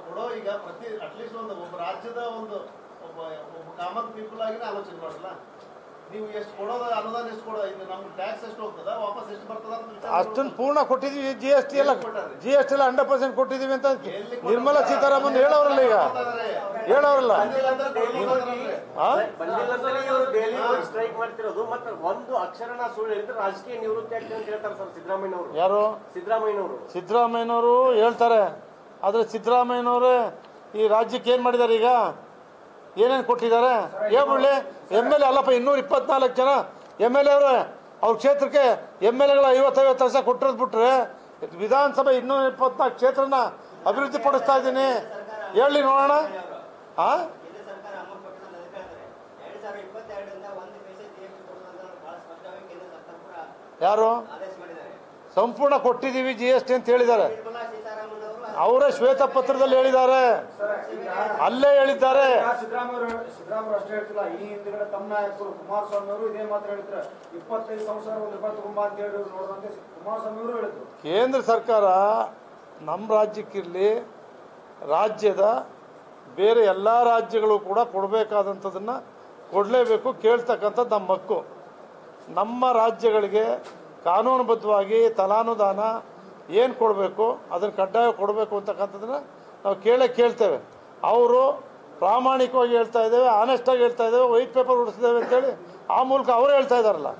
Speaker 2: ಈಗ ಪ್ರತಿ ಅಟ್ಲೀಸ್ಟ್ ಒಂದು ಒಬ್ಬ ರಾಜ್ಯದ ಒಂದು ಒಬ್ಬ ಒಬ್ಬ ಕಾಮನ್ ಪೀಪಲ್ ಆಗಿನೇ ಆಲೋಚನೆ ಮಾಡಲ್ಲ ನೀವು ಎಷ್ಟು ಕೊಡೋದ ಅನುದಾನ ಎಷ್ಟು ಕೊಡೋದು ಇದು ನಮ್ಗೆ ಟ್ಯಾಕ್ಸ್ ಎಷ್ಟು ಹೋಗ್ತದ ವಾಪಸ್ ಎಷ್ಟು ಬರ್ತದ ಅಂತ ವಿಚಾರ
Speaker 1: ಅಷ್ಟನ್ನು ಪೂರ್ಣ ಕೊಟ್ಟಿದ್ದೀವಿ ಜಿ ಎಸ್ ಟಿ ಎಲ್ಲ
Speaker 2: ಕೊಟ್ಟಾರೆ?
Speaker 1: ಜಿ ಎಸ್ ಟಿ ಎಲ್ಲ ಹಂಡ್ರೆಡ್ ಪರ್ಸೆಂಟ್ ಕೊಟ್ಟಿದ್ದೀವಿ ಅಂತ
Speaker 2: ಎಲ್ಲಿ
Speaker 1: ನಿರ್ಮಲಾ ಸೀತಾರಾಮನ್ ಹೇಳೋರಲ್ಲ ಈಗ ಹೇಳೋರಲ್ಲ
Speaker 2: ಬಂದಿಲ್ಲ ಅಂದ್ರೆ ಕೊಡ್ಬೋದಾದ್ರೆ.
Speaker 1: ಆ?
Speaker 6: ಬಂದಿಲ್ಲ ಅಂತಲೇ ಇವರು ಡೈಲಿ ಸ್ಟ್ರೈಕ್ ಮಾಡ್ತಿರೋದು ಮತ್ತೆ ಒಂದು ಅಕ್ಷರನ ಸುಳ್ಳು ಹೇಳಿದ್ರೆ ರಾಜಕೀಯ ನಿವೃತ್ತಿ ಆಗ್ತದೆ ಅಂತ ಹೇಳ್ತಾರೆ ಸರ್ ಸಿದ್ದರಾಮಯ್ಯನವರು
Speaker 1: ಯಾರು
Speaker 6: ಸಿದ್ದರಾಮಯ್ಯನವರು
Speaker 1: ಸಿದ್ದರಾಮಯ್ಯನವರು ಹೇಳ್ತಾರೆ ಆದರೆ ಸಿದ್ದರಾಮಯ್ಯನವರೇ ಈ ರಾಜ್ಯಕ್ಕೆ ಏನು ಮಾಡಿದ್ದಾರೆ ಈಗ ಏನೇನು ಕೊಟ್ಟಿದ್ದಾರೆ ಹೇಳ್ಬಿಡ್ಲಿ ಎಮ್ ಎಲ್ ಎ ಅಲ್ಲಪ್ಪ ಇನ್ನೂರ ಇಪ್ಪತ್ನಾಲ್ಕು ಜನ ಎಮ್ ಎಲ್ ಎ ಅವರೇ ಅವ್ರ ಕ್ಷೇತ್ರಕ್ಕೆ ಎಮ್ ಎಲ್ ಎಗಳು ಐವತ್ತೈವತ್ತು ವರ್ಷ ಕೊಟ್ಟಿರೋದು ಬಿಟ್ರೆ ವಿಧಾನಸಭೆ ಇನ್ನೂರ ಇಪ್ಪತ್ನಾಲ್ಕು ಕ್ಷೇತ್ರನ ಅಭಿವೃದ್ಧಿ ಪಡಿಸ್ತಾ ಇದ್ದೀನಿ ಹೇಳಿ ನೋಡೋಣ ಹಾಂ
Speaker 7: ಕೇಂದ್ರ ಸರ್ಕಾರ ಅಮೌಂಟ್ ಕೊಟ್ಟಿರೋದು ಅದಕ್ಕೆ ಹೇಳ್ತಾರೆ ಎರಡ್ ಸಾವಿರದ ಇಪ್ಪತ್ತೆರಡರಿಂದ ಒಂದು ಪೈಸೆ ಜಿಎಸ್ಟಿ ಕೊಡೋದು ಅಂತ ಬಹಳ ಸ್ಪಷ್ಟವಾಗಿ ಕೇಂದ್ರ ಸರ್ಕಾರ ಕೂಡ
Speaker 1: ಯಾರು
Speaker 7: ಆದೇಶ ಮಾಡಿದ್ದಾರೆ
Speaker 1: ಸಂಪೂರ್ಣ ಕೊಟ್ಟಿದ್ದೀವಿ ಜಿ ಎಸ್ ಟಿ ಅಂತ ಹೇಳಿದ್ದಾರೆ
Speaker 7: ನಿರ್ಮಲಾ ಸೀತಾರಾಮನ್ ಅವರು
Speaker 1: ಅವರೇ ಶ್ವೇತಪತ್ರದಲ್ಲಿ ಹೇಳಿದ್ದಾರೆ ಅಲ್ಲೇ ಹೇಳಿದ್ದಾರೆ
Speaker 8: ಸಿದ್ದರಾಮಯ್ಯ ಸಿದ್ದರಾಮಯ್ಯ ಅಷ್ಟೇ ಹೇಳ್ತಿಲ್ಲ ಈ ಹಿಂದ್ಗಡೆ ತಮ್ಮ ನಾಯಕರು ಕುಮಾರಸ್ವಾಮಿ ಅವರು ಇದೇ ಮಾತು ಹೇಳಿದ್ರು ಇಪ್ಪತ್ತೈದು ಸಂವತ್ಸರ ಒಂದು ರೂಪಾಯಿ ತಗೊಂಬ ಅಂತ ಹೇಳಿ ನೋಡುವಂತೆ ಕುಮಾರಸ್ವಾಮಿ ಅವರು ಹೇಳಿದ್ರು
Speaker 1: ಕೇಂದ್ರ ಸರ್ಕಾರ ನಮ್ಮ ರಾಜ್ಯಕ್ಕಿರಲಿ ರಾಜ್ಯದ ಬೇರೆ ಎಲ್ಲ ರಾಜ್ಯಗಳು ಕೂಡ ಕೊಡಬೇಕಾದಂಥದ್ದನ್ನು ಕೊಡಲೇಬೇಕು ಕೇಳ್ತಕ್ಕಂಥದ್ದು ನಮ್ಮ ಹಕ್ಕು ನಮ್ಮ ರಾಜ್ಯಗಳಿಗೆ ಕಾನೂನುಬದ್ಧವಾಗಿ ತಲಾನುದಾನ ಏನು ಕೊಡಬೇಕು ಅದನ್ನು ಕಡ್ಡಾಯ ಕೊಡಬೇಕು ಅಂತಕ್ಕಂಥದ್ದನ್ನ ನಾವು ಕೇಳೇ ಕೇಳ್ತೇವೆ ಅವರು ಪ್ರಾಮಾಣಿಕವಾಗಿ ಹೇಳ್ತಾ ಇದ್ದೇವೆ ಆನೆಸ್ಟಾಗಿ ಹೇಳ್ತಾ ಇದ್ದೇವೆ ವೈಟ್ ಪೇಪರ್ ಉಡಿಸಿದ್ದೇವೆ ಅಂತೇಳಿ ಆ ಮೂಲಕ ಅವರೇ ಹೇಳ್ತಾ ಇದ್ದಾರಲ್ಲ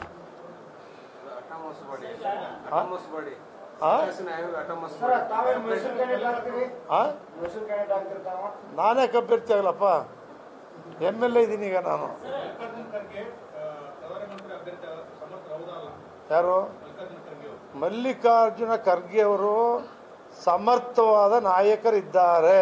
Speaker 1: ಆ?
Speaker 8: ಸರ್ ತಾವೇ ಮೈಸೂರು ಕ್ಯಾಂಡಿಡೇಟ್ ಆಗ್ತೀರಿ
Speaker 1: ಆ?
Speaker 8: ಮೈಸೂರು ಕ್ಯಾಂಡಿಡೇಟ್ ಆಗ್ತೀರಿ ತಾವ
Speaker 1: ನಾನೇ ಅಭ್ಯರ್ಥಿ ಆಗಲಪ್ಪ ಎಮ್ ಎಲ್ ಎ ಇದ್ದೀನಿ ಈಗ ನಾನು
Speaker 2: ಮಲ್ಲಿಕಾರ್ಜುನ್ ಖರ್ಗೆ ಆ, ಪ್ರಧಾನಮಂತ್ರಿ ಅಭ್ಯರ್ಥಿ ಸಮರ್ಥ ಹೌದಾ ಅಲ್ಲ
Speaker 1: ಯಾರು
Speaker 2: ಮಲ್ಲಿಕಾರ್ಜುನ್ ಖರ್ಗೆ ಅವರು
Speaker 1: ಮಲ್ಲಿಕಾರ್ಜುನ ಖರ್ಗೆ ಅವರು ಸಮರ್ಥವಾದ ನಾಯಕರಿದ್ದಾರೆ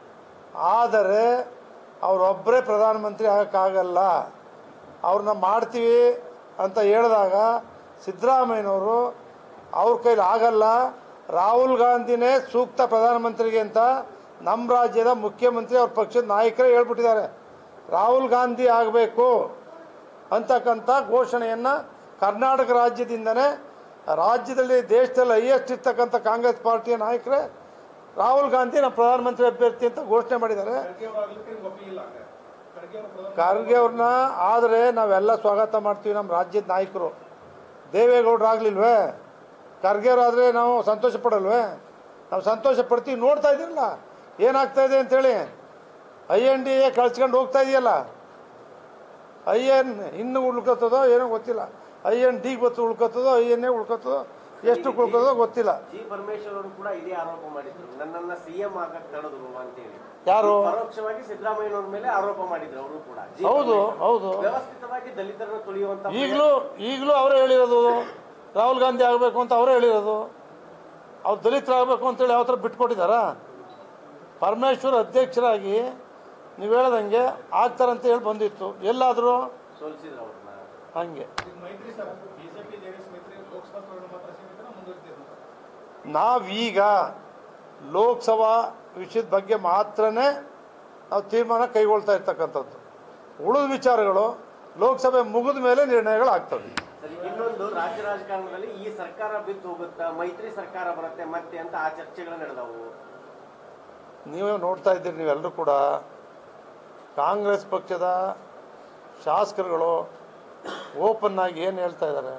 Speaker 1: ಆದರೆ ಅವರೊಬ್ಬರೇ ಪ್ರಧಾನಮಂತ್ರಿ ಆಗೋಕ್ಕಾಗಲ್ಲ ಅವ್ರನ್ನ ಮಾಡ್ತೀವಿ ಅಂತ ಹೇಳಿದಾಗ ಸಿದ್ದರಾಮಯ್ಯನವರು ಅವ್ರ ಕೈಲಿ ಆಗಲ್ಲ ರಾಹುಲ್ ಗಾಂಧಿನೇ ಸೂಕ್ತ ಪ್ರಧಾನಮಂತ್ರಿಗೆ ಅಂತ ನಮ್ಮ ರಾಜ್ಯದ ಮುಖ್ಯಮಂತ್ರಿ ಅವ್ರ ಪಕ್ಷದ ನಾಯಕರೇ ಹೇಳ್ಬಿಟ್ಟಿದ್ದಾರೆ ರಾಹುಲ್ ಗಾಂಧಿ ಆಗಬೇಕು ಅಂತಕ್ಕಂಥ ಘೋಷಣೆಯನ್ನು ಕರ್ನಾಟಕ ರಾಜ್ಯದಿಂದನೇ ರಾಜ್ಯದಲ್ಲಿ ದೇಶದಲ್ಲಿ ಹೈಯೆಸ್ಟ್ ಇರ್ತಕ್ಕಂಥ ಕಾಂಗ್ರೆಸ್ ಪಾರ್ಟಿಯ ನಾಯಕರೇ ರಾಹುಲ್ ಗಾಂಧಿ ನಮ್ಮ ಪ್ರಧಾನಮಂತ್ರಿ ಅಭ್ಯರ್ಥಿ ಅಂತ ಘೋಷಣೆ ಮಾಡಿದ್ದಾರೆ
Speaker 2: ಖರ್ಗೆ ಅವರು ಆಗ್ಲಿಕ್ಕೆ ನಿಮ್ಗೆ ಒಪ್ಪಿಗಿಲ್ಲ ಹಂಗೆ ಖರ್ಗೆ ಅವರು ಪ್ರಧಾನ
Speaker 1: ಖರ್ಗೆ ಅವ್ರನ್ನ ಆದರೆ ನಾವೆಲ್ಲ ಸ್ವಾಗತ ಮಾಡ್ತೀವಿ ನಮ್ಮ ರಾಜ್ಯದ ನಾಯಕರು ದೇವೇಗೌಡರು ಆಗಲಿಲ್ವೇ ಖರ್ಗೆ ಅವರಾದರೆ ನಾವು ಸಂತೋಷ ಪಡಲ್ವೇ ನಾವು ಸಂತೋಷ ಪಡ್ತೀವಿ ನೋಡ್ತಾ ಇದ್ದೀರಲ್ಲ ಏನಾಗ್ತಾ ಇದೆ ಅಂತೇಳಿ ಐ ಎನ್ ಡಿ ಎ ಕಳ್ಸ್ಕೊಂಡು ಹೋಗ್ತಾ ಇದೆಯಲ್ಲ ಐ ಎನ್ ಇನ್ನು ಉಳ್ಕೊತದೋ ಏನೋ ಗೊತ್ತಿಲ್ಲ ಐ ಎನ್ ಡಿಗೆ ಬತ್ತು ಉಳ್ಕೊತದೋ ಐ ಎನ್ ಎ ಉಳ್ಕೊತದೋ ಎಷ್ಟು ಉಳ್ಕೊತದೋ ಗೊತ್ತಿಲ್ಲ
Speaker 6: ಜಿ ಪರಮೇಶ್ವರ್ ಅವರು ಕೂಡ ಇದೇ ಆರೋಪ ಮಾಡಿದ್ರು ನನ್ನನ್ನ ಸಿಎಂ ಆಗಕ್ ತಡೆದ್ರು ಅಂತೇಳಿ
Speaker 1: ಯಾರು
Speaker 6: ಪರೋಕ್ಷವಾಗಿ ಸಿದ್ದರಾಮಯ್ಯನವ್ರ ಮೇಲೆ ಆರೋಪ ಮಾಡಿದ್ರು ಅವರು ಕೂಡ ಜಿ
Speaker 1: ಹೌದು
Speaker 6: ಪರಮೇಶ್ವರ್.
Speaker 1: ಹೌದು
Speaker 6: ವ್ಯವಸ್ಥಿತವಾಗಿ ದಲಿತರನ್ನು ತುಳಿಯುವಂತ
Speaker 1: ಈಗಲೂ ಈಗಲೂ ಅವರೇ ಹೇಳಿರೋದು ರಾಹುಲ್ ಗಾಂಧಿ ಆಗಬೇಕು ಅಂತ ಅವರೇ ಹೇಳಿರೋದು ಅವ್ರು ದಲಿತರಾಗಬೇಕು ಅಂತೇಳಿ ಯಾವ ಥರ ಬಿಟ್ಕೊಟ್ಟಿದ್ದಾರಾ ಪರಮೇಶ್ವರ್ ಅಧ್ಯಕ್ಷರಾಗಿ ನೀವು ಹೇಳ್ದಂಗೆ ಆಗ್ತಾರಂತ ಹೇಳಿ ಬಂದಿತ್ತು ಎಲ್ಲಾದರೂ
Speaker 6: ಸೋಲಿಸಿದ್ರು ಅವ್ರನ್ನ
Speaker 1: ಹಂಗೆ
Speaker 2: ಈಗ ಮೈತ್ರಿ ಸರ್ ಬಿಜೆಪಿ ಜೆಡಿಎಸ್ ಮೈತ್ರಿ ಲೋಕಸಭಾ ಚುನಾವಣೆ ಮಾತ್ರ ಸೀಮಿತನ ಮುಂದುವರಿತಿದೆ
Speaker 1: ನಾವೀಗ ಲೋಕಸಭಾ ವಿಷಯದ ಬಗ್ಗೆ ಮಾತ್ರನೇ ನಾವು ತೀರ್ಮಾನ ಕೈಗೊಳ್ತಾ ಇರ್ತಕ್ಕಂಥದ್ದು ಉಳಿದ ವಿಚಾರಗಳು ಲೋಕಸಭೆ ಮುಗಿದ ಮೇಲೆ ನಿರ್ಣಯಗಳಾಗ್ತವೆ
Speaker 6: ಸರಿ ಇನ್ನೊಂದು ರಾಜ್ಯ ರಾಜಕಾರಣದಲ್ಲಿ ಈ ಸರ್ಕಾರ ಬಿದ್ದು ಹೋಗುತ್ತಾ ಮೈತ್ರಿ ಸರ್ಕಾರ ಬರುತ್ತೆ ಮತ್ತೆ ಅಂತ ಆ ಚರ್ಚೆಗಳು ನಡೆದವು
Speaker 1: ನೀವೇ ನೋಡ್ತಾ ಇದ್ದೀರಿ ನೀವೆಲ್ಲರೂ ಕೂಡ ಕಾಂಗ್ರೆಸ್ ಪಕ್ಷದ ಶಾಸಕರುಗಳು ಓಪನ್ ಆಗಿ ಏನು ಹೇಳ್ತಾ ಇದ್ದಾರೆ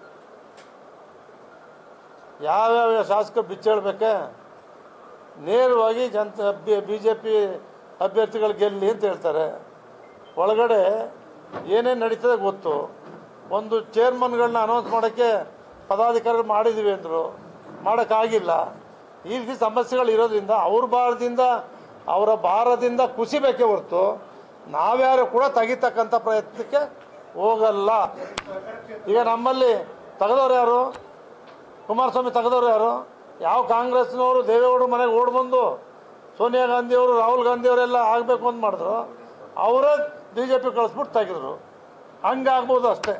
Speaker 1: ಯಾವ್ಯಾವ ಶಾಸಕರು ಬಿಚ್ಚೇಳ್ಬೇಕೆ ನೇರವಾಗಿ ಜನತ ಬಿ ಜೆ ಪಿ ಅಭ್ಯರ್ಥಿಗಳು ಗೆಲ್ಲಿ ಅಂತ ಹೇಳ್ತಾರೆ ಒಳಗಡೆ ಏನೇನು ನಡೀತದೆ ಗೊತ್ತು ಒಂದು ಚೇರ್ಮನ್ಗಳನ್ನ ಅನೌನ್ಸ್ ಮಾಡೋಕ್ಕೆ ಪದಾಧಿಕಾರಿಗಳು ಮಾಡಿದ್ದೀವಿ ಅಂದರು ಮಾಡೋಕ್ಕಾಗಿಲ್ಲ ಈ ರೀತಿ ಸಮಸ್ಯೆಗಳು ಇರೋದ್ರಿಂದ ಅವ್ರ ಭಾರದಿಂದ ಅವರ ಭಾರದಿಂದ ಕುಸಿಬೇಕೇ ಹೊರತು ನಾವ್ಯಾರು ಕೂಡ ತೆಗಿತಕ್ಕಂಥ ಪ್ರಯತ್ನಕ್ಕೆ ಹೋಗಲ್ಲ ಈಗ ನಮ್ಮಲ್ಲಿ ತೆಗೆದವ್ರು ಯಾರು ಕುಮಾರಸ್ವಾಮಿ ತೆಗೆದವ್ರು ಯಾರು ಯಾವ ಕಾಂಗ್ರೆಸ್ನವರು ದೇವೇಗೌಡರ ಮನೆಗೆ ಓಡ್ ಬಂದು ಸೋನಿಯಾ ಗಾಂಧಿಯವರು ರಾಹುಲ್ ಗಾಂಧಿಯವರೆಲ್ಲ ಆಗಬೇಕು ಅಂತ ಮಾಡಿದ್ರು ಅವರೇ ಬಿ ಜೆ ಪಿ ಕಳಿಸ್ಬಿಟ್ಟು ತೆಗೆದ್ರು ಹಂಗಾಗ್ಬೋದು ಅಷ್ಟೇ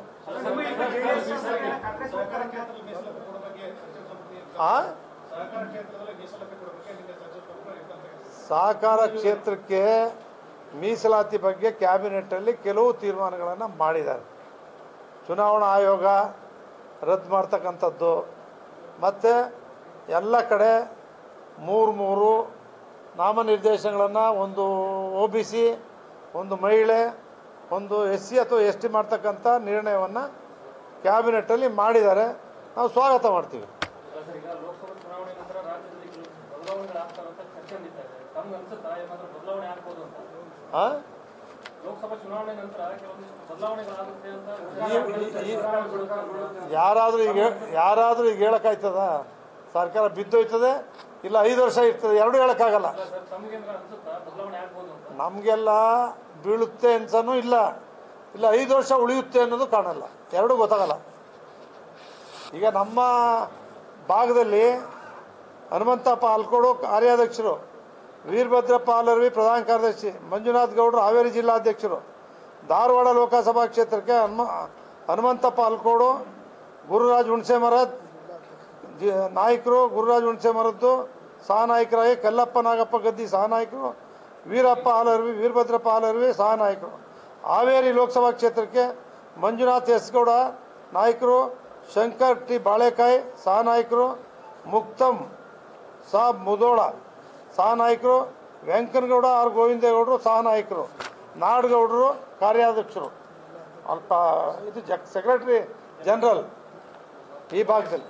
Speaker 2: ಸಹಕಾರ ಕ್ಷೇತ್ರದಲ್ಲಿ ಮೀಸಲಾತಿ ಕೊಡೋ ಬಗ್ಗೆ ಸಚಿವ ಸಂಪುಟ
Speaker 1: ಆ
Speaker 2: ಸಹಕಾರ ಕ್ಷೇತ್ರದಲ್ಲಿ ಮೀಸಲಾತಿ ಕೊಡೋ ಬಗ್ಗೆ ನಿನ್ನೆ ಸಚಿವ ಸಂಪುಟ ಇರ್ತಂತೆ
Speaker 1: ಸಹಕಾರ ಕ್ಷೇತ್ರಕ್ಕೆ ಮೀಸಲಾತಿ ಬಗ್ಗೆ ಕ್ಯಾಬಿನೆಟ್ಟಲ್ಲಿ ಕೆಲವು ತೀರ್ಮಾನಗಳನ್ನು ಮಾಡಿದ್ದಾರೆ ಚುನಾವಣಾ ಆಯೋಗ ರದ್ದು ಮಾಡ್ತಕ್ಕಂಥದ್ದು ಮತ್ತು ಎಲ್ಲ ಕಡೆ ಮೂರು ಮೂರು ನಾಮನಿರ್ದೇಶನಗಳನ್ನು ಒಂದು ಒ ಬಿ ಸಿ ಒಂದು ಮಹಿಳೆ ಒಂದು ಎಸ್ ಸಿ ಅಥವಾ ಎಸ್ ಟಿ ಮಾಡ್ತಕ್ಕಂಥ ನಿರ್ಣಯವನ್ನು ಕ್ಯಾಬಿನೆಟ್ಟಲ್ಲಿ ಮಾಡಿದ್ದಾರೆ ನಾವು ಸ್ವಾಗತ ಮಾಡ್ತೀವಿ
Speaker 5: ಸರ್ ಈಗ ಲೋಕಸಭಾ ಚುನಾವಣೆ ನಂತರ ರಾಜ್ಯದಲ್ಲಿ ಕೆಲವು ಬದಲಾವಣೆಗಳಾಗ್ತವೆ ಅಂತ ಚರ್ಚೆ ನಡೀತಾ ಇದೆ ತಮ್ಗೆ ಅನ್ಸುತ್ತಾ ಏನಾದರೂ ಬದಲಾವಣೆ ಆಗ್ಬೋದು ಅಂತ
Speaker 1: ಹಾಂ
Speaker 5: ಲೋಕಸಭಾ ಚುನಾವಣೆ ನಂತರ ಕೆಲವೊಂದಿಷ್ಟು ಬದಲಾವಣೆಗಳಾಗುತ್ತೆ ಅಂತ
Speaker 1: ಈ- ಈ- ಯಾರಾದರೂ ಈಗ ಯಾರಾದರೂ ಈಗ ಹೇಳೋಕ್ಕಾಯ್ತದ ಸರ್ಕಾರ ಬಿದ್ದೋಯ್ತದೆ ಇಲ್ಲ ಐದು ವರ್ಷ ಇರ್ತದೆ ಎರಡೂ ಹೇಳೋಕ್ಕಾಗಲ್ಲ
Speaker 5: ಸರ್ ತಮ್ಗೆ ಏನಾದ್ರು ಅನ್ಸುತ್ತಾ ಬದಲಾವಣೆ ಆಗ್ಬೋದು ಅಂತ
Speaker 1: ನಮಗೆಲ್ಲ ಬೀಳುತ್ತೆ ಅನ್ಸನೂ ಇಲ್ಲ ಇಲ್ಲ ಐದು ವರ್ಷ ಉಳಿಯುತ್ತೆ ಅನ್ನೋದು ಕಾಣಲ್ಲ ಎರಡೂ ಗೊತ್ತಾಗಲ್ಲ ಈಗ ನಮ್ಮ ಭಾಗದಲ್ಲಿ ಹನುಮಂತಪ್ಪ ಅಲ್ಕೋಡು ಕಾರ್ಯಾಧ್ಯಕ್ಷರು ವೀರಭದ್ರಪ್ಪ ಅಲರ್ವಿ ಪ್ರಧಾನ ಕಾರ್ಯದರ್ಶಿ ಮಂಜುನಾಥ್ ಗೌಡರು ಹಾವೇರಿ ಜಿಲ್ಲಾಧ್ಯಕ್ಷರು ಧಾರವಾಡ ಲೋಕಸಭಾ ಕ್ಷೇತ್ರಕ್ಕೆ ಹನುಮ ಹನುಮಂತಪ್ಪ ಅಲ್ಕೋಡು ಗುರುರಾಜ್ ಹುಣಸೆ ಮರದ್ ಜಿ- ನಾಯಕರು ಗುರುರಾಜ್ ಹುಣಸೆ ಮರದ್ದು ಸಹ ನಾಯಕರಾಗಿ ಕಲ್ಲಪ್ಪ ನಾಗಪ್ಪ ಗದ್ದಿ ಸಹ ನಾಯಕರು ವೀರಪ್ಪ ಹಾಲರ್ವಿ ವೀರಭದ್ರಪ್ಪ ಹಾಲರ್ವಿ ಸಹ ನಾಯಕರು ಹಾವೇರಿ ಲೋಕಸಭಾ ಕ್ಷೇತ್ರಕ್ಕೆ ಮಂಜುನಾಥ್ ಎಸ್ ಗೌಡ ನಾಯಕರು ಶಂಕರ್ ಟಿ ಬಾಳೆಕಾಯಿ ಸಹ ನಾಯಕರು ಮುಕ್ತಮ್ ಸಾಬ್ ಮುದೋಳ ಸಹ ನಾಯಕರು ವೆಂಕನಗೌಡ ಆರ್ ಗೋವಿಂದೇಗೌಡರು ಸಹ ನಾಯಕರು ನಾಡಗೌಡರು ಕಾರ್ಯಾಧ್ಯಕ್ಷರು ಅಲ್ಪ ಇದು ಜಕ್ ಸೆಕ್ರೆಟರಿ ಜನರಲ್ ಈ ಭಾಗದಲ್ಲಿ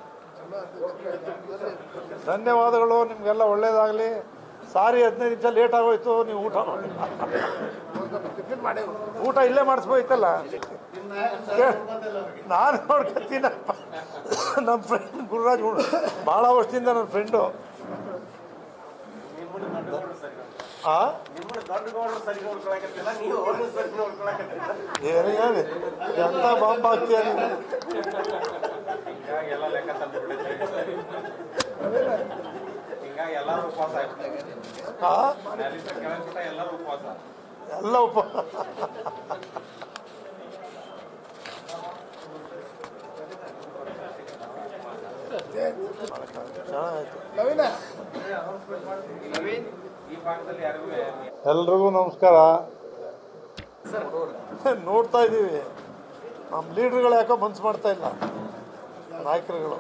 Speaker 1: ಧನ್ಯವಾದಗಳು ನಿಮಗೆಲ್ಲ ಒಳ್ಳೇದಾಗಲಿ ಸಾರಿ ಹದಿನೈದು ನಿಮಿಷ ಲೇಟ್ ಆಗೋಯ್ತು ನೀವು ಊಟ ಮಾಡಿ ಊಟ ಇಲ್ಲೇ ಮಾಡಿಸ್ಬೋಯ್ತಲ್ಲ ನಾನು ನೋಡ್ಕೊತೀನಪ್ಪ ನಮ್ಮ ಫ್ರೆಂಡ್ ಗುರುರಾಜ್ ಉಳ್- ಭಾಳ ವರ್ಷದಿಂದ ನನ್ನ ಫ್ರೆಂಡು
Speaker 6: ನಿಮ್ಮನ್ನ ದೊಡ್ಡ ಗೌಡ್ರು ಸರಿ
Speaker 1: ಆ
Speaker 6: ನಿಮ್ಮನ್ನ ದೊಡ್ಡ ಗೌಡ್ರು ಸರಿ ನೋಡ್ಕೊಳಕತ್ತಿಲ್ಲ ನೀವು ಅವ್ರನ್ನ ಸರಿ ನೋಡ್ಕೊಳಕತ್ತಿಲ್ಲ
Speaker 1: ಏನು ಹೇಳಿ ಎಂತ ಬಾಂಬ್ ಹಾಕ್ತೀಯ ನೀನು
Speaker 4: ಹಿಂಗಾಗಿ ಎಲ್ಲ ಲೆಕ್ಕ ತಂದ್ಬಿಟ್ಟಿದೆ ಹಿಂಗಾಗಿ ಎಲ್ಲರೂ ಉಪವಾಸ ಆಗ್ಬಿಟ್ಟಿದೆ
Speaker 1: ಆ
Speaker 4: ನ್ಯಾಲಿಸ ಕೆಳಗಿಟ್ಟ ಎಲ್ಲರೂ ಉಪವಾಸ
Speaker 1: ಎಲ್ಲ ಉಪ ಚೆನ್ನಾಗಾಯ್ತು
Speaker 4: ಈ ಭಾಗದಲ್ಲಿ ಯಾರಿಗೂ
Speaker 1: ಎಲ್ರಿಗೂ ನಮಸ್ಕಾರ ನೋಡ್ತಾ ಇದ್ದೀವಿ ನಮ್ಮ ಲೀಡ್ರುಗಳು ಯಾಕೋ ಮನ್ಸು ಮಾಡ್ತಾ ಇಲ್ಲ ನಾಯಕರುಗಳು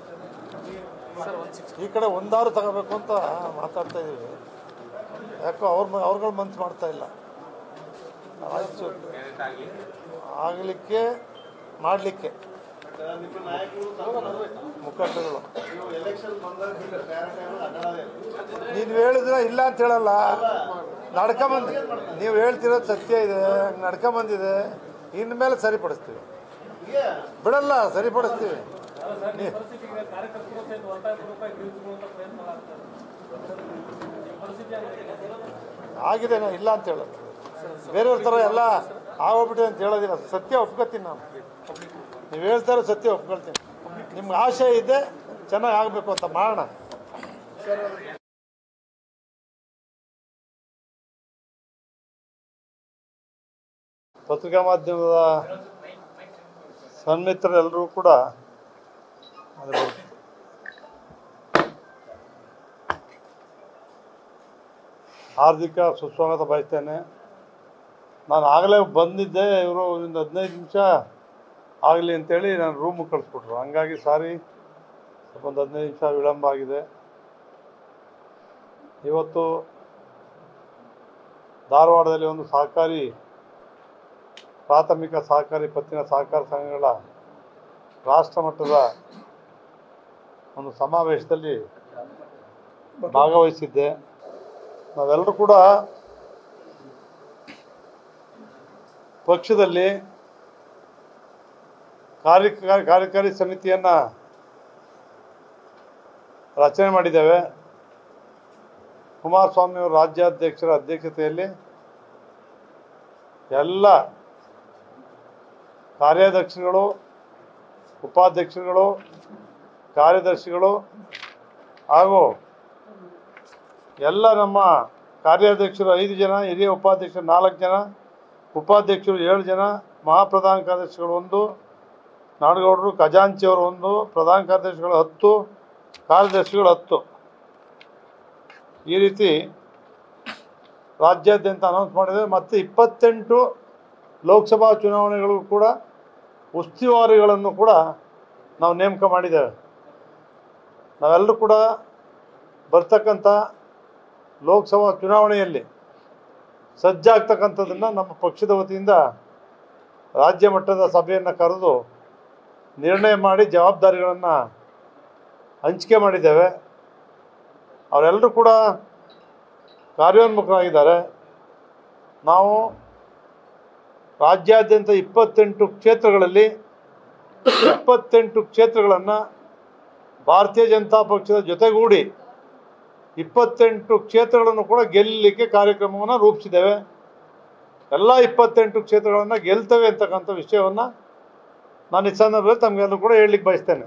Speaker 1: ಈ ಕಡೆ ಒಂದಾರು ತಗೋಬೇಕು ಅಂತ ಮಾತಾಡ್ತಾ ಇದ್ದೀವಿ ಯಾಕೋ ಅವ್ರ ಮ- ಅವ್ರುಗಳು ಮನ್ಸು ಮಾಡ್ತಾ ಇಲ್ಲ ಆಯ್ತು
Speaker 4: ಕ್ಯಾಂಡಿಡೇಟ್ ಆಗಲಿ
Speaker 1: ಆಗಲಿಕ್ಕೆ ಮಾಡಲಿಕ್ಕೆ
Speaker 2: ನಿಮ್ಮ ನಾಯಕರು ತಮ್ಮ
Speaker 1: ಮುಖಂಡರುಗಳು
Speaker 2: ನೀವು ಎಲೆಕ್ಷನ್ ಬಂದಾಗ ಬೇರೆ ಟೈಮಲ್ಲಿ ಅಡ್ಡಾಡೋದೇ ಇಲ್ಲ.
Speaker 1: ನೀನು ಹೇಳಿದ್ರೆ ಇಲ್ಲ ಅಂತ ಹೇಳಲ್ಲ ನಡ್ಕೊಂಬಂದು ನೀವು ಹೇಳ್ತಿರೋದು ಸತ್ಯ ಇದೆ ಹಂಗೆ ನಡ್ಕೊಂಬಂದಿದೆ ಇನ್ಮೇಲೆ ಸರಿಪಡಿಸ್ತೀವಿ
Speaker 2: ಹೀಗೆ
Speaker 1: ಬಿಡಲ್ಲ ಸರಿಪಡಿಸ್ತೀವಿ ನೀ
Speaker 5: ಪರಿಸ್ಥಿತಿಗೆ ಕಾರ್ಯಕರ್ತರು ಸಹಿತ ಒತ್ತಾಯ ಪೂರ್ವಕ ಗಿಳಿಸುವಂತ ಪ್ರಯತ್ನ ಆಗ್ತದೆ ಈ ಪರಿಸ್ಥಿತಿ ಆಗಿದೆ
Speaker 1: ಆಗಿದೆ ನಾ ಇಲ್ಲ ಅಂತ ಹೇಳಲ್ಲ ಬೇರೆಯವ್ರ ಥರ ಎಲ್ಲ ಆಗೋಗ್ಬಿಟ್ಟಿದೆ ಅಂತ ಹೇಳೋದಿಲ್ಲ ಸತ್ಯ ಒಪ್ಕೋತೀನಿ ನಾನು ನೀವು ಹೇಳ್ತಾರೋ ಸತ್ಯ ಒಪ್ಕೊಳ್ತೀನಿ ನಿಮ್ಗೆ ಆಶೆ ಇದೆ ಚೆನ್ನಾಗಿ ಆಗಬೇಕು ಅಂತ ಮಾಡೋಣ ಪತ್ರಿಕಾ ಮಾಧ್ಯಮದ ಸನ್ಮಿತ್ರರೆಲ್ಲರೂ ಕೂಡ ಅದ್ರ ಬಗ್ಗೆ ಹಾರ್ದಿಕ ಸುಸ್ವಾಗತ ಬಯಸ್ತೇನೆ ನಾನು ಆಗಲೇ ಬಂದಿದ್ದೆ ಇವರು ಒಂದು ಹದಿನೈದು ನಿಮಿಷ ಆಗಲಿ ಅಂತೇಳಿ ನಾನು ರೂಮಿಗೆ ಕಳಿಸ್ಬಿಟ್ರು ಹಂಗಾಗಿ ಸಾರಿ ಸ್ವಲ್ಪ ಒಂದು ಹದಿನೈದು ನಿಮಿಷ ವಿಳಂಬ ಆಗಿದೆ ಇವತ್ತು ಧಾರವಾಡದಲ್ಲಿ ಒಂದು ಸಹಕಾರಿ ಪ್ರಾಥಮಿಕ ಸಹಕಾರಿ ಪತ್ತಿನ ಸಹಕಾರ ಸಂಘಗಳ ರಾಷ್ಟ್ರ ಮಟ್ಟದ ಒಂದು ಸಮಾವೇಶದಲ್ಲಿ ಭಾಗವಹಿಸಿದ್ದೆ ನಾವೆಲ್ಲರೂ ಕೂಡ ಪಕ್ಷದಲ್ಲಿ ಕಾರ್ಯಕಾರಿ ಕಾರ್ಯಕಾರಿ ಸಮಿತಿಯನ್ನು ರಚನೆ ಮಾಡಿದ್ದೇವೆ ಕುಮಾರಸ್ವಾಮಿ ಅವರ ರಾಜ್ಯಾಧ್ಯಕ್ಷರ ಅಧ್ಯಕ್ಷತೆಯಲ್ಲಿ ಎಲ್ಲ ಕಾರ್ಯಾಧ್ಯಕ್ಷರುಗಳು ಉಪಾಧ್ಯಕ್ಷರುಗಳು ಕಾರ್ಯದರ್ಶಿಗಳು ಹಾಗೂ ಎಲ್ಲ ನಮ್ಮ ಕಾರ್ಯಾಧ್ಯಕ್ಷರು ಐದು ಜನ ಹಿರಿಯ ಉಪಾಧ್ಯಕ್ಷರು ನಾಲ್ಕು ಜನ ಉಪಾಧ್ಯಕ್ಷರು ಏಳು ಜನ ಮಹಾಪ್ರಧಾನ ಕಾರ್ಯದರ್ಶಿಗಳು ಒಂದು ನಾಡಗೌಡರು ಖಜಾಂಚಿಯವರು ಒಂದು ಪ್ರಧಾನ ಕಾರ್ಯದರ್ಶಿಗಳು ಹತ್ತು ಕಾರ್ಯದರ್ಶಿಗಳು ಹತ್ತು ಈ ರೀತಿ ರಾಜ್ಯಾದ್ಯಂತ ಅನೌನ್ಸ್ ಮಾಡಿದೆ ಮತ್ತು ಇಪ್ಪತ್ತೆಂಟು ಲೋಕಸಭಾ ಚುನಾವಣೆಗಳಿಗೂ ಕೂಡ ಉಸ್ತುವಾರಿಗಳನ್ನು ಕೂಡ ನಾವು ನೇಮಕ ಮಾಡಿದ್ದೇವೆ ನಾವೆಲ್ಲರೂ ಕೂಡ ಬರ್ತಕ್ಕಂಥ ಲೋಕಸಭಾ ಚುನಾವಣೆಯಲ್ಲಿ ಸಜ್ಜಾಗ್ತಕ್ಕಂಥದ್ದನ್ನು ನಮ್ಮ ಪಕ್ಷದ ವತಿಯಿಂದ ರಾಜ್ಯ ಮಟ್ಟದ ಸಭೆಯನ್ನು ಕರೆದು ನಿರ್ಣಯ ಮಾಡಿ ಜವಾಬ್ದಾರಿಗಳನ್ನು ಹಂಚಿಕೆ ಮಾಡಿದ್ದೇವೆ ಅವರೆಲ್ಲರೂ ಕೂಡ ಕಾರ್ಯೋನ್ಮುಖರಾಗಿದ್ದಾರೆ ನಾವು ರಾಜ್ಯಾದ್ಯಂತ ಇಪ್ಪತ್ತೆಂಟು ಕ್ಷೇತ್ರಗಳಲ್ಲಿ ಇಪ್ಪತ್ತೆಂಟು ಕ್ಷೇತ್ರಗಳನ್ನು ಭಾರತೀಯ ಜನತಾ ಪಕ್ಷದ ಜೊತೆಗೂಡಿ ಇಪ್ಪತ್ತೆಂಟು ಕ್ಷೇತ್ರಗಳನ್ನು ಕೂಡ ಗೆಲ್ಲಲಿಕ್ಕೆ ಕಾರ್ಯಕ್ರಮವನ್ನು ರೂಪಿಸಿದ್ದೇವೆ ಎಲ್ಲ ಇಪ್ಪತ್ತೆಂಟು ಕ್ಷೇತ್ರಗಳನ್ನು ಗೆಲ್ತೇವೆ ಅಂತಕ್ಕಂಥ ವಿಷಯವನ್ನು ನಾನು ಈ ಸಂದರ್ಭದಲ್ಲಿ ತಮಗೆಲ್ಲರೂ ಕೂಡ ಹೇಳಲಿಕ್ಕೆ ಬಯಸ್ತೇನೆ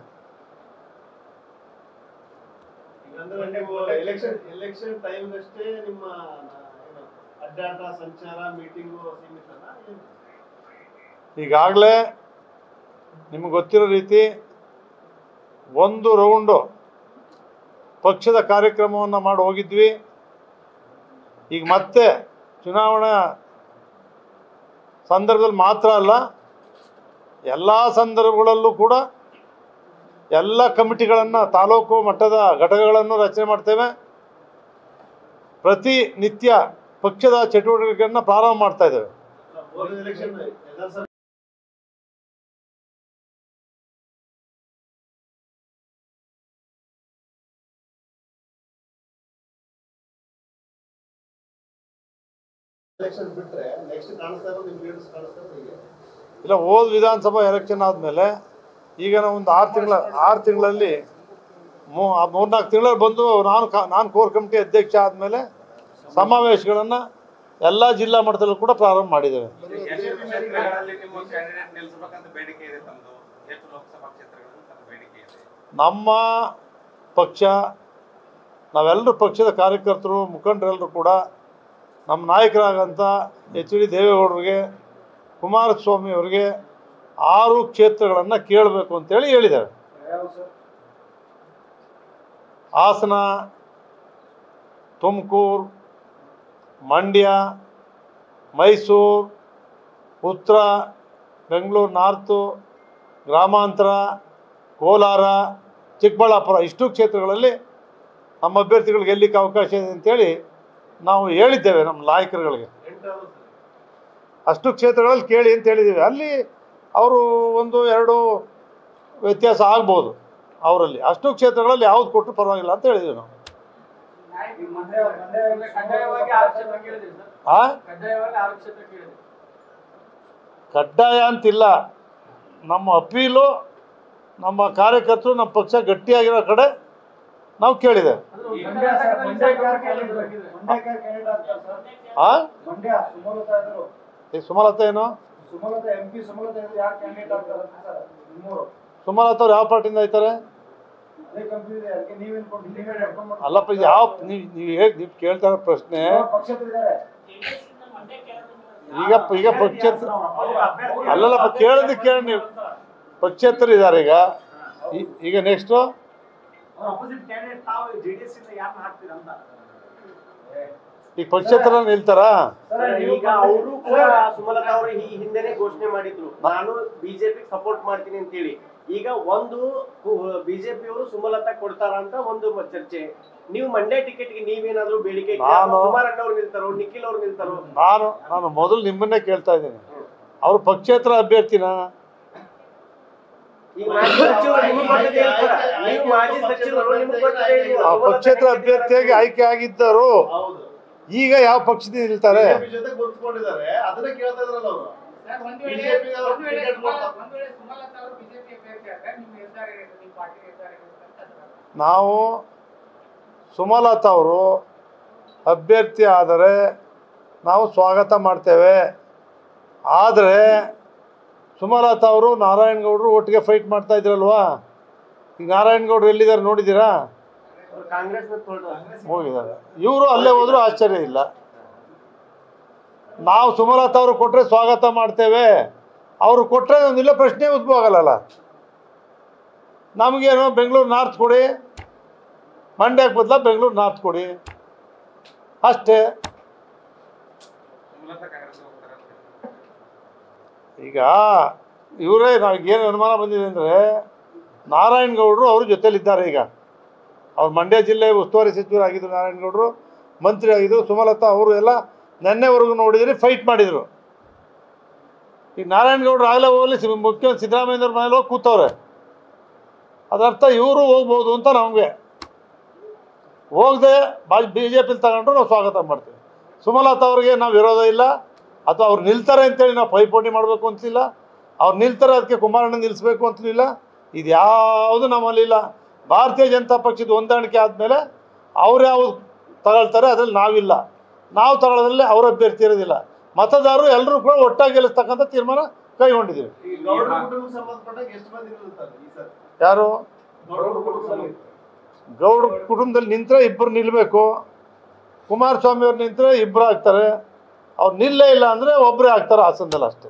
Speaker 2: ಅಂದ್ರೆ ನೀವು ಎಲೆಕ್ಷನ್ ಎಲೆಕ್ಷನ್ ಟೈಮ್ಗಷ್ಟೇ ನಿಮ್ಮ ಏನು ಅಡ್ಡಾಟ ಸಂಚಾರ ಮೀಟಿಂಗು ಸೀಮಿತನಾ ಏನು?
Speaker 1: ಈಗಾಗಲೇ ನಿಮಗೆ ಗೊತ್ತಿರೋ ರೀತಿ ಒಂದು ರೌಂಡು ಪಕ್ಷದ ಕಾರ್ಯಕ್ರಮವನ್ನು ಮಾಡಿ ಹೋಗಿದ್ವಿ ಈಗ ಮತ್ತೆ ಚುನಾವಣಾ ಸಂದರ್ಭದಲ್ಲಿ ಮಾತ್ರ ಅಲ್ಲ ಎಲ್ಲ ಸಂದರ್ಭಗಳಲ್ಲೂ ಕೂಡ ಎಲ್ಲ ಕಮಿಟಿಗಳನ್ನು ತಾಲೂಕು ಮಟ್ಟದ ಘಟಕಗಳನ್ನು ರಚನೆ ಮಾಡ್ತೇವೆ ಪ್ರತಿ ನಿತ್ಯ ಪಕ್ಷದ ಚಟುವಟಿಕೆಯನ್ನು ಪ್ರಾರಂಭ ಮಾಡ್ತಾ ಇದ್ದೇವೆ
Speaker 2: ಹೋದ ಎಲೆಕ್ಷನ್ ವಿಧಾನಸಭೆ ಎಲೆಕ್ಷನ್ ಬಿಟ್ರೆ ನೆಕ್ಸ್ಟ್ ಕಾಣಿಸ್ತಾ ಇರೋದು ನಿಮ್ ಲೀಡರ್ಸ್ ಕಾಣಿಸ್ತಾ ಇರೋದು ಹೀಗೆ
Speaker 1: ಇಲ್ಲ ಹೋದ ವಿಧಾನಸಭಾ ಎಲೆಕ್ಷನ್ ಆದಮೇಲೆ ಈಗ ನಾವು ಒಂದು ಆರು ತಿಂಗಳ ಆರು ತಿಂಗಳಲ್ಲಿ ಮೂ ಮೂರ್ನಾಲ್ಕು ತಿಂಗಳಲ್ಲಿ ಬಂದು ನಾನು ಕಾ ನಾನು ಕೋರ್ ಕಮಿಟಿ ಅಧ್ಯಕ್ಷ ಆದಮೇಲೆ ಸಮಾವೇಶಗಳನ್ನು ಎಲ್ಲ ಜಿಲ್ಲಾ ಮಟ್ಟದಲ್ಲೂ ಕೂಡ ಪ್ರಾರಂಭ ಮಾಡಿದ್ದೇವೆ
Speaker 4: ಎಷ್ಟು ಕ್ಷೇತ್ರಗಳಲ್ಲಿ ನಿಮ್ಮ ಕ್ಯಾಂಡಿಡೇಟ್ ನಿಲ್ಲಿಸಬೇಕಂತ ಬೇಡಿಕೆ ಇದೆ ತಮ್ಮದು ಎಷ್ಟು ಲೋಕಸಭಾ ಕ್ಷೇತ್ರಗಳಲ್ಲಿ ತಮ್ಮ ಬೇಡಿಕೆ ಇದೆ
Speaker 1: ನಮ್ಮ ಪಕ್ಷ ನಾವೆಲ್ಲರೂ ಪಕ್ಷದ ಕಾರ್ಯಕರ್ತರು ಮುಖಂಡರೆಲ್ಲರೂ ಕೂಡ ನಮ್ಮ ನಾಯಕರಾಗಂಥ ಎಚ್ ಡಿ ದೇವೇಗೌಡರಿಗೆ ಕುಮಾರಸ್ವಾಮಿ ಅವರಿಗೆ ಆರು ಕ್ಷೇತ್ರಗಳನ್ನು ಕೇಳಬೇಕು ಅಂತೇಳಿ ಹೇಳಿದ್ದೇವೆ
Speaker 8: ಯಾವ ಸರ್
Speaker 1: ಹಾಸನ ತುಮಕೂರು ಮಂಡ್ಯ ಮೈಸೂರು ಉತ್ತರ ಬೆಂಗಳೂರು ನಾರ್ತು ಗ್ರಾಮಾಂತರ ಕೋಲಾರ ಚಿಕ್ಕಬಳ್ಳಾಪುರ ಇಷ್ಟು ಕ್ಷೇತ್ರಗಳಲ್ಲಿ ನಮ್ಮ ಅಭ್ಯರ್ಥಿಗಳು ಗೆಲ್ಲಲಿಕ್ಕೆ ಅವಕಾಶ ಇದೆ ಅಂತೇಳಿ ನಾವು ಹೇಳಿದ್ದೇವೆ ನಮ್ಮ ನಾಯಕರುಗಳಿಗೆ
Speaker 2: ಎಂಟಾದ್ರು ಸರಿ
Speaker 1: ಅಷ್ಟು ಕ್ಷೇತ್ರಗಳಲ್ಲಿ ಕೇಳಿ ಅಂತ ಹೇಳಿದ್ದೀವಿ ಅಲ್ಲಿ ಅವರು ಒಂದು ಎರಡು ವ್ಯತ್ಯಾಸ ಆಗ್ಬೋದು ಅವರಲ್ಲಿ ಅಷ್ಟು ಕ್ಷೇತ್ರಗಳಲ್ಲಿ ಯಾವ್ದು ಕೊಟ್ಟರು ಪರವಾಗಿಲ್ಲ ಅಂತ ಹೇಳಿದ್ವಿ ನಾವು
Speaker 8: ಈ ಮಂಡ್ಯ ಮಂಡ್ಯ
Speaker 5: ಕಡ್ಡಾಯವಾಗಿ ಆರು ಕ್ಷೇತ್ರ ಕೇಳಿದ್ರಿ ಸರ್
Speaker 1: ಆ
Speaker 5: ಕಡ್ಡಾಯವಾಗಿ ಆರು ಕ್ಷೇತ್ರ ಕೇಳಿದ್ರಿ
Speaker 1: ಕಡ್ಡಾಯ ಅಂತಿಲ್ಲ ನಮ್ಮ ಅಪೀಲು ನಮ್ಮ ಕಾರ್ಯಕರ್ತರು ನಮ್ಮ ಪಕ್ಷ ಗಟ್ಟಿಯಾಗಿರೋ ಕಡೆ ನಾವು ಕೇಳಿದ್ದೇವೆ
Speaker 5: ಅಂದ್ರೆ ಉತ್ತರ
Speaker 8: ಮಂಡ್ಯ ಸರ್
Speaker 5: ಕರ್ನಾಟಕದಲ್ಲಿ
Speaker 8: ಮಂಡ್ಯಕ್ಕೆ ಯಾರು
Speaker 5: ಸ್ವಲ್ಪ
Speaker 8: ಕ್ಯಾಂಡಿಡೇಟ್
Speaker 5: ಬೇಕಿದೆ.
Speaker 8: ಮಂಡ್ಯಕ್ಕೆ ಯಾರು ಕ್ಯಾಂಡಿಡೇಟ್ ಆಗ್ತಾರೆ ಸರ್
Speaker 1: ಆ
Speaker 8: ಮಂಡ್ಯ ಸುಮಲತಾ ಇದ್ರು
Speaker 1: ಈ ಸುಮಲತಾ ಏನು
Speaker 8: ಸುಮಲತಾ ಎಂ ಪಿ ಸುಮಲತಾ ಇದ್ರು ಯಾರು ಕ್ಯಾಂಡಿಡೇಟ್ ಆಗ್ತಾರೆ ಅಂತ ಸರ್ ನಿಮ್ಮೂರು
Speaker 1: ಸುಮಲತಾ ಅವ್ರು ಯಾವ ಪಾರ್ಟಿಯಿಂದ ಆಯ್ತಾರೆ
Speaker 8: ಅದೇ ಕಂಪ್ನಿ ಇದೆ ಅದಕ್ಕೆ ನೀವೇನ್ ಕೊಟ್ಟು ನೀವೇ ನಡ್ಕೊಂಡ್ ಬರ್ತೀರಾ?
Speaker 1: ಅಲ್ಲಪ್ಪ ಇದು ಯಾವ ನೀವು ನೀವು ಹೇಗೆ ನೀವು ಕೇಳ್ತಾ ಇರೋ ಪ್ರಶ್ನೆ
Speaker 8: ಅವ್ರ ಪಕ್ಷೇತರ ಇದ್ದಾರೆ
Speaker 1: ಈಗ ಈಗ ಪಕ್ಷೇತರ ಅಲ್ಲಲ್ಲಪ್ಪ ಕೇಳಿದ್ದು ಕೇಳಿ ನೀವು ಪಕ್ಷೇತರ ಇದ್ದಾರೆ ಈಗ ಈ- ಈಗ ನೆಕ್ಸ್ಟು
Speaker 8: ಅಪೋಸಿಟ್ ಕ್ಯಾಂಡಿಡೇಟ್ ತಾವು ಜೆಡಿಎಸ್ ಇಂದ ಯಾರನ್ನ ಹಾಕ್ತೀರಾ ಅಂತ
Speaker 1: ಈಗ ಪಕ್ಷೇತರ ನಿಲ್ತಾರಾ
Speaker 8: ಸರ್
Speaker 6: ಈಗ ಅವರು ಕೂಡ ಸುಮಲತಾ ಅವರು ಈ ಹಿಂದೆನೆ ಘೋಷಣೆ ಮಾಡಿದ್ರು ನಾನು ಬಿಜೆಪಿ ಸಪೋರ್ಟ್ ಮಾಡ್ತೀನಿ ಅಂತ ಹೇಳಿ ಈಗ ಒಂದು ಬಿಜೆಪಿ ಅವರು ಸುಮಲತಾ ಕೊಡ್ತಾರ ಅಂತ ಒಂದು ಮ- ಚರ್ಚೆ ನೀವು ಮಂಡ್ಯ ಟಿಕೆಟ್ಗೆ ನೀವೇನಾದ್ರೂ ಬೇಡಿಕೆ ಇಟ್ರೆ
Speaker 1: ನಾನು-
Speaker 6: ಕುಮಾರಣ್ಣ ಅವ್ರು ನಿಲ್ತಾರೋ ನಿಖಿಲ್ ಅವ್ರು ನಿಲ್ತಾರೋ
Speaker 1: ನಾನು ನಾನು ಮೊದಲು ನಿಮ್ಮನ್ನೇ ಕೇಳ್ತಾ ಇದ್ದೀನಿ ಅವ್ರು ಪಕ್ಷೇತರ ಅಭ್ಯರ್ಥಿನ
Speaker 6: ಈಗ ಮಾಜಿ ಸಚಿವರು ನಿಮಗೆ ಗೊತ್ತಿದೆ ಹೇಳ್ತಾರ. ನೀವು ಮಾಜಿ ಸಚಿವರು ನಿಮಗೆ ಗೊತ್ತಿದೆ ನೀವು
Speaker 1: ಆ
Speaker 6: ಸುಮಲತಾ
Speaker 1: ಪಕ್ಷೇತರ
Speaker 6: ಟಿಕೆಟ್
Speaker 1: ಅಭ್ಯರ್ಥಿಯಾಗಿ ಆಯ್ಕೆ ಆಗಿದ್ದರು
Speaker 2: ಹೌದು
Speaker 1: ಈಗ ಯಾವ ಪಕ್ಷದಿಂದ ನಿಲ್ತಾರೆ
Speaker 2: ಬಿಜೆಪಿ ಜೊತೆ ಗುರುತಿಸ್ಕೊಂಡಿದ್ದಾರೆ ಅದನ್ನೇ ಕೇಳ್ತಾ ಇದ್ರಲ್ಲ ಅವರು
Speaker 3: ಸರ್, ಒಂದ್ ವೇಳೆ
Speaker 2: BJP ಯವರು
Speaker 3: ಒಂದ್ ವೇಳೆ
Speaker 2: ಟಿಕೆಟ್
Speaker 3: ಸುಮಲತಾ
Speaker 2: ಕೊಡ್ತಾರೆ.
Speaker 3: ಒಂದ್ ವೇಳೆ ಸುಮಲತಾ ಅವರು ಬಿಜೆಪಿ ಅಭ್ಯರ್ಥಿ ಆದ್ರೆ ನಿಮ್ಮ ನಿರ್ಧಾರ ಏನು ನಿಮ್ಮ ಪಾರ್ಟಿ ನಿರ್ಧಾರ ಏನು ಅಂತ
Speaker 1: ನಾವು ಸುಮಲತಾ ಅವರು ಅಭ್ಯರ್ಥಿ ಆದರೆ ನಾವು ಸ್ವಾಗತ ಮಾಡ್ತೇವೆ ಆದರೆ ಸುಮಲತಾ ಅವರು ನಾರಾಯಣಗೌಡರು ಒಟ್ಟಿಗೆ ಫೈಟ್ ಮಾಡ್ತಾ ಇದ್ರಲ್ವಾ ಈಗ ನಾರಾಯಣಗೌಡರು ಎಲ್ಲಿದ್ದಾರೆ ನೋಡಿದ್ದೀರಾ
Speaker 6: ಅವ್ರು ಕಾಂಗ್ರೆಸ್ನ ತೊಗೊಂಡ್ರು.
Speaker 1: ಹೋಗಿದ್ದಾರೆ ಇವರು ಅಲ್ಲೇ ಹೋದರೂ ಆಶ್ಚರ್ಯ ಇಲ್ಲ ನಾವು ಸುಮಲತಾ ಅವರು ಕೊಟ್ಟರೆ ಸ್ವಾಗತ ಮಾಡ್ತೇವೆ ಅವರು ಕೊಟ್ಟರೆ ಒಂದಿಲ್ಲ ಪ್ರಶ್ನೆ ಉದ್ಭವ ಆಗಲ್ಲ ನಮಗೇನು ಬೆಂಗಳೂರು ನಾರ್ತ್ ಕೊಡಿ ಮಂಡ್ಯಕ್ಕೆ ಬದಲ ಬೆಂಗಳೂರು ನಾರ್ತ್ ಕೊಡಿ ಅಷ್ಟೇ
Speaker 4: ಸುಮಲತಾ ಕಾಂಗ್ರೆಸ್ ಹೋಗ್ತಾರೆ ಅಂತ
Speaker 1: ಈಗ ಇವರೇ ಏನು ಅನುಮಾನ ಬಂದಿದೆ ಅಂದರೆ ನಾರಾಯಣಗೌಡರು ಅವ್ರ ಜೊತೆಲಿದ್ದಾರೆ ಈಗ ಅವ್ರು ಮಂಡ್ಯ ಜಿಲ್ಲೆ ಉಸ್ತುವಾರಿ ಸಚಿವರಾಗಿದ್ದರು ನಾರಾಯಣಗೌಡರು ಮಂತ್ರಿ ಆಗಿದ್ರು ಸುಮಲತಾ ಅವರು ಎಲ್ಲ ನೆನ್ನೆವರೆಗೂ ನೋಡಿದ್ರಿ ಫೈಟ್ ಮಾಡಿದರು ಈಗ ನಾರಾಯಣಗೌಡರು ಆಗಲೇ ಹೋಗಲಿ ಸಿ ಮುಖ್ಯಮಂತ್ರಿ ಸಿದ್ದರಾಮಯ್ಯವ್ರ ಮನೇಲಿ ಹೋಗಿ ಕೂತವ್ರೆ ಅದರ್ಥ ಇವರು ಹೋಗ್ಬೋದು ಅಂತ ನಮಗೆ ಹೋಗದೆ ಬಾ ಬಿ ಜೆ ಪಿಲಿ ತಗೊಂಡ್ರು ನಾವು ಸ್ವಾಗತ ಮಾಡ್ತೀವಿ ಸುಮಲತಾ ಅವ್ರಿಗೆ ನಾವು ವಿರೋಧ ಇಲ್ಲ ಅಥವಾ ಅವ್ರು ನಿಲ್ತಾರೆ ಅಂತೇಳಿ ನಾವು ಪೈಪೋಟಿ ಮಾಡಬೇಕು ಅಂತಿಲ್ಲ ಅವ್ರು ನಿಲ್ತಾರೆ ಅದಕ್ಕೆ ಕುಮಾರಣ್ಣ ನಿಲ್ಲಿಸ್ಬೇಕು ಅಂತಲಿಲ್ಲ ಇದು ಯಾವುದು ನಮ್ಮಲ್ಲಿಲ್ಲ ಭಾರತೀಯ ಜನತಾ ಪಕ್ಷದ ಹೊಂದಾಣಿಕೆ ಆದಮೇಲೆ ಅವ್ರು ಯಾವುದು ತಗೊಳ್ತಾರೆ ಅದರಲ್ಲಿ ನಾವಿಲ್ಲ ನಾವು ತಗೊಳ್ಳೋದ್ರಲ್ಲಿ ಅವ್ರ ಅಭ್ಯರ್ಥಿ ಇರೋದಿಲ್ಲ ಮತದಾರರು ಎಲ್ಲರೂ ಕೂಡ ಒಟ್ಟಾಗಿ ಗೆಲ್ಲಿಸ್ತಕ್ಕಂಥ ತೀರ್ಮಾನ ಕೈಗೊಂಡಿದ್ದೀವಿ
Speaker 2: ಈ ಗೌಡ್ರ ಕುಟುಂಬಕ್ಕೆ ಸಂಬಂಧಪಟ್ಟಾಗ ಎಷ್ಟು ಮಂದಿ ನಿಲ್ಲುತ್ತಾರೆ ಈ ಸರ್
Speaker 1: ಯಾರು
Speaker 2: ಗೌಡ್ರ ಕುಟುಂಬಕ್ಕೆ ಸಂಬಂಧ-
Speaker 1: ಗೌಡ್ರ ಕುಟುಂಬದಲ್ಲಿ ನಿಂತರೆ ಇಬ್ಬರು ನಿಲ್ಲಬೇಕು ಕುಮಾರಸ್ವಾಮಿ ಅವ್ರು ನಿಂತರೆ ಇಬ್ಬರು ಆಗ್ತಾರೆ ಅವ್ರು ನಿಲ್ಲೇ ಇಲ್ಲ ಅಂದರೆ ಒಬ್ಬರೇ ಆಗ್ತಾರೆ ಹಾಸನದಲ್ಲಿ ಅಷ್ಟೇ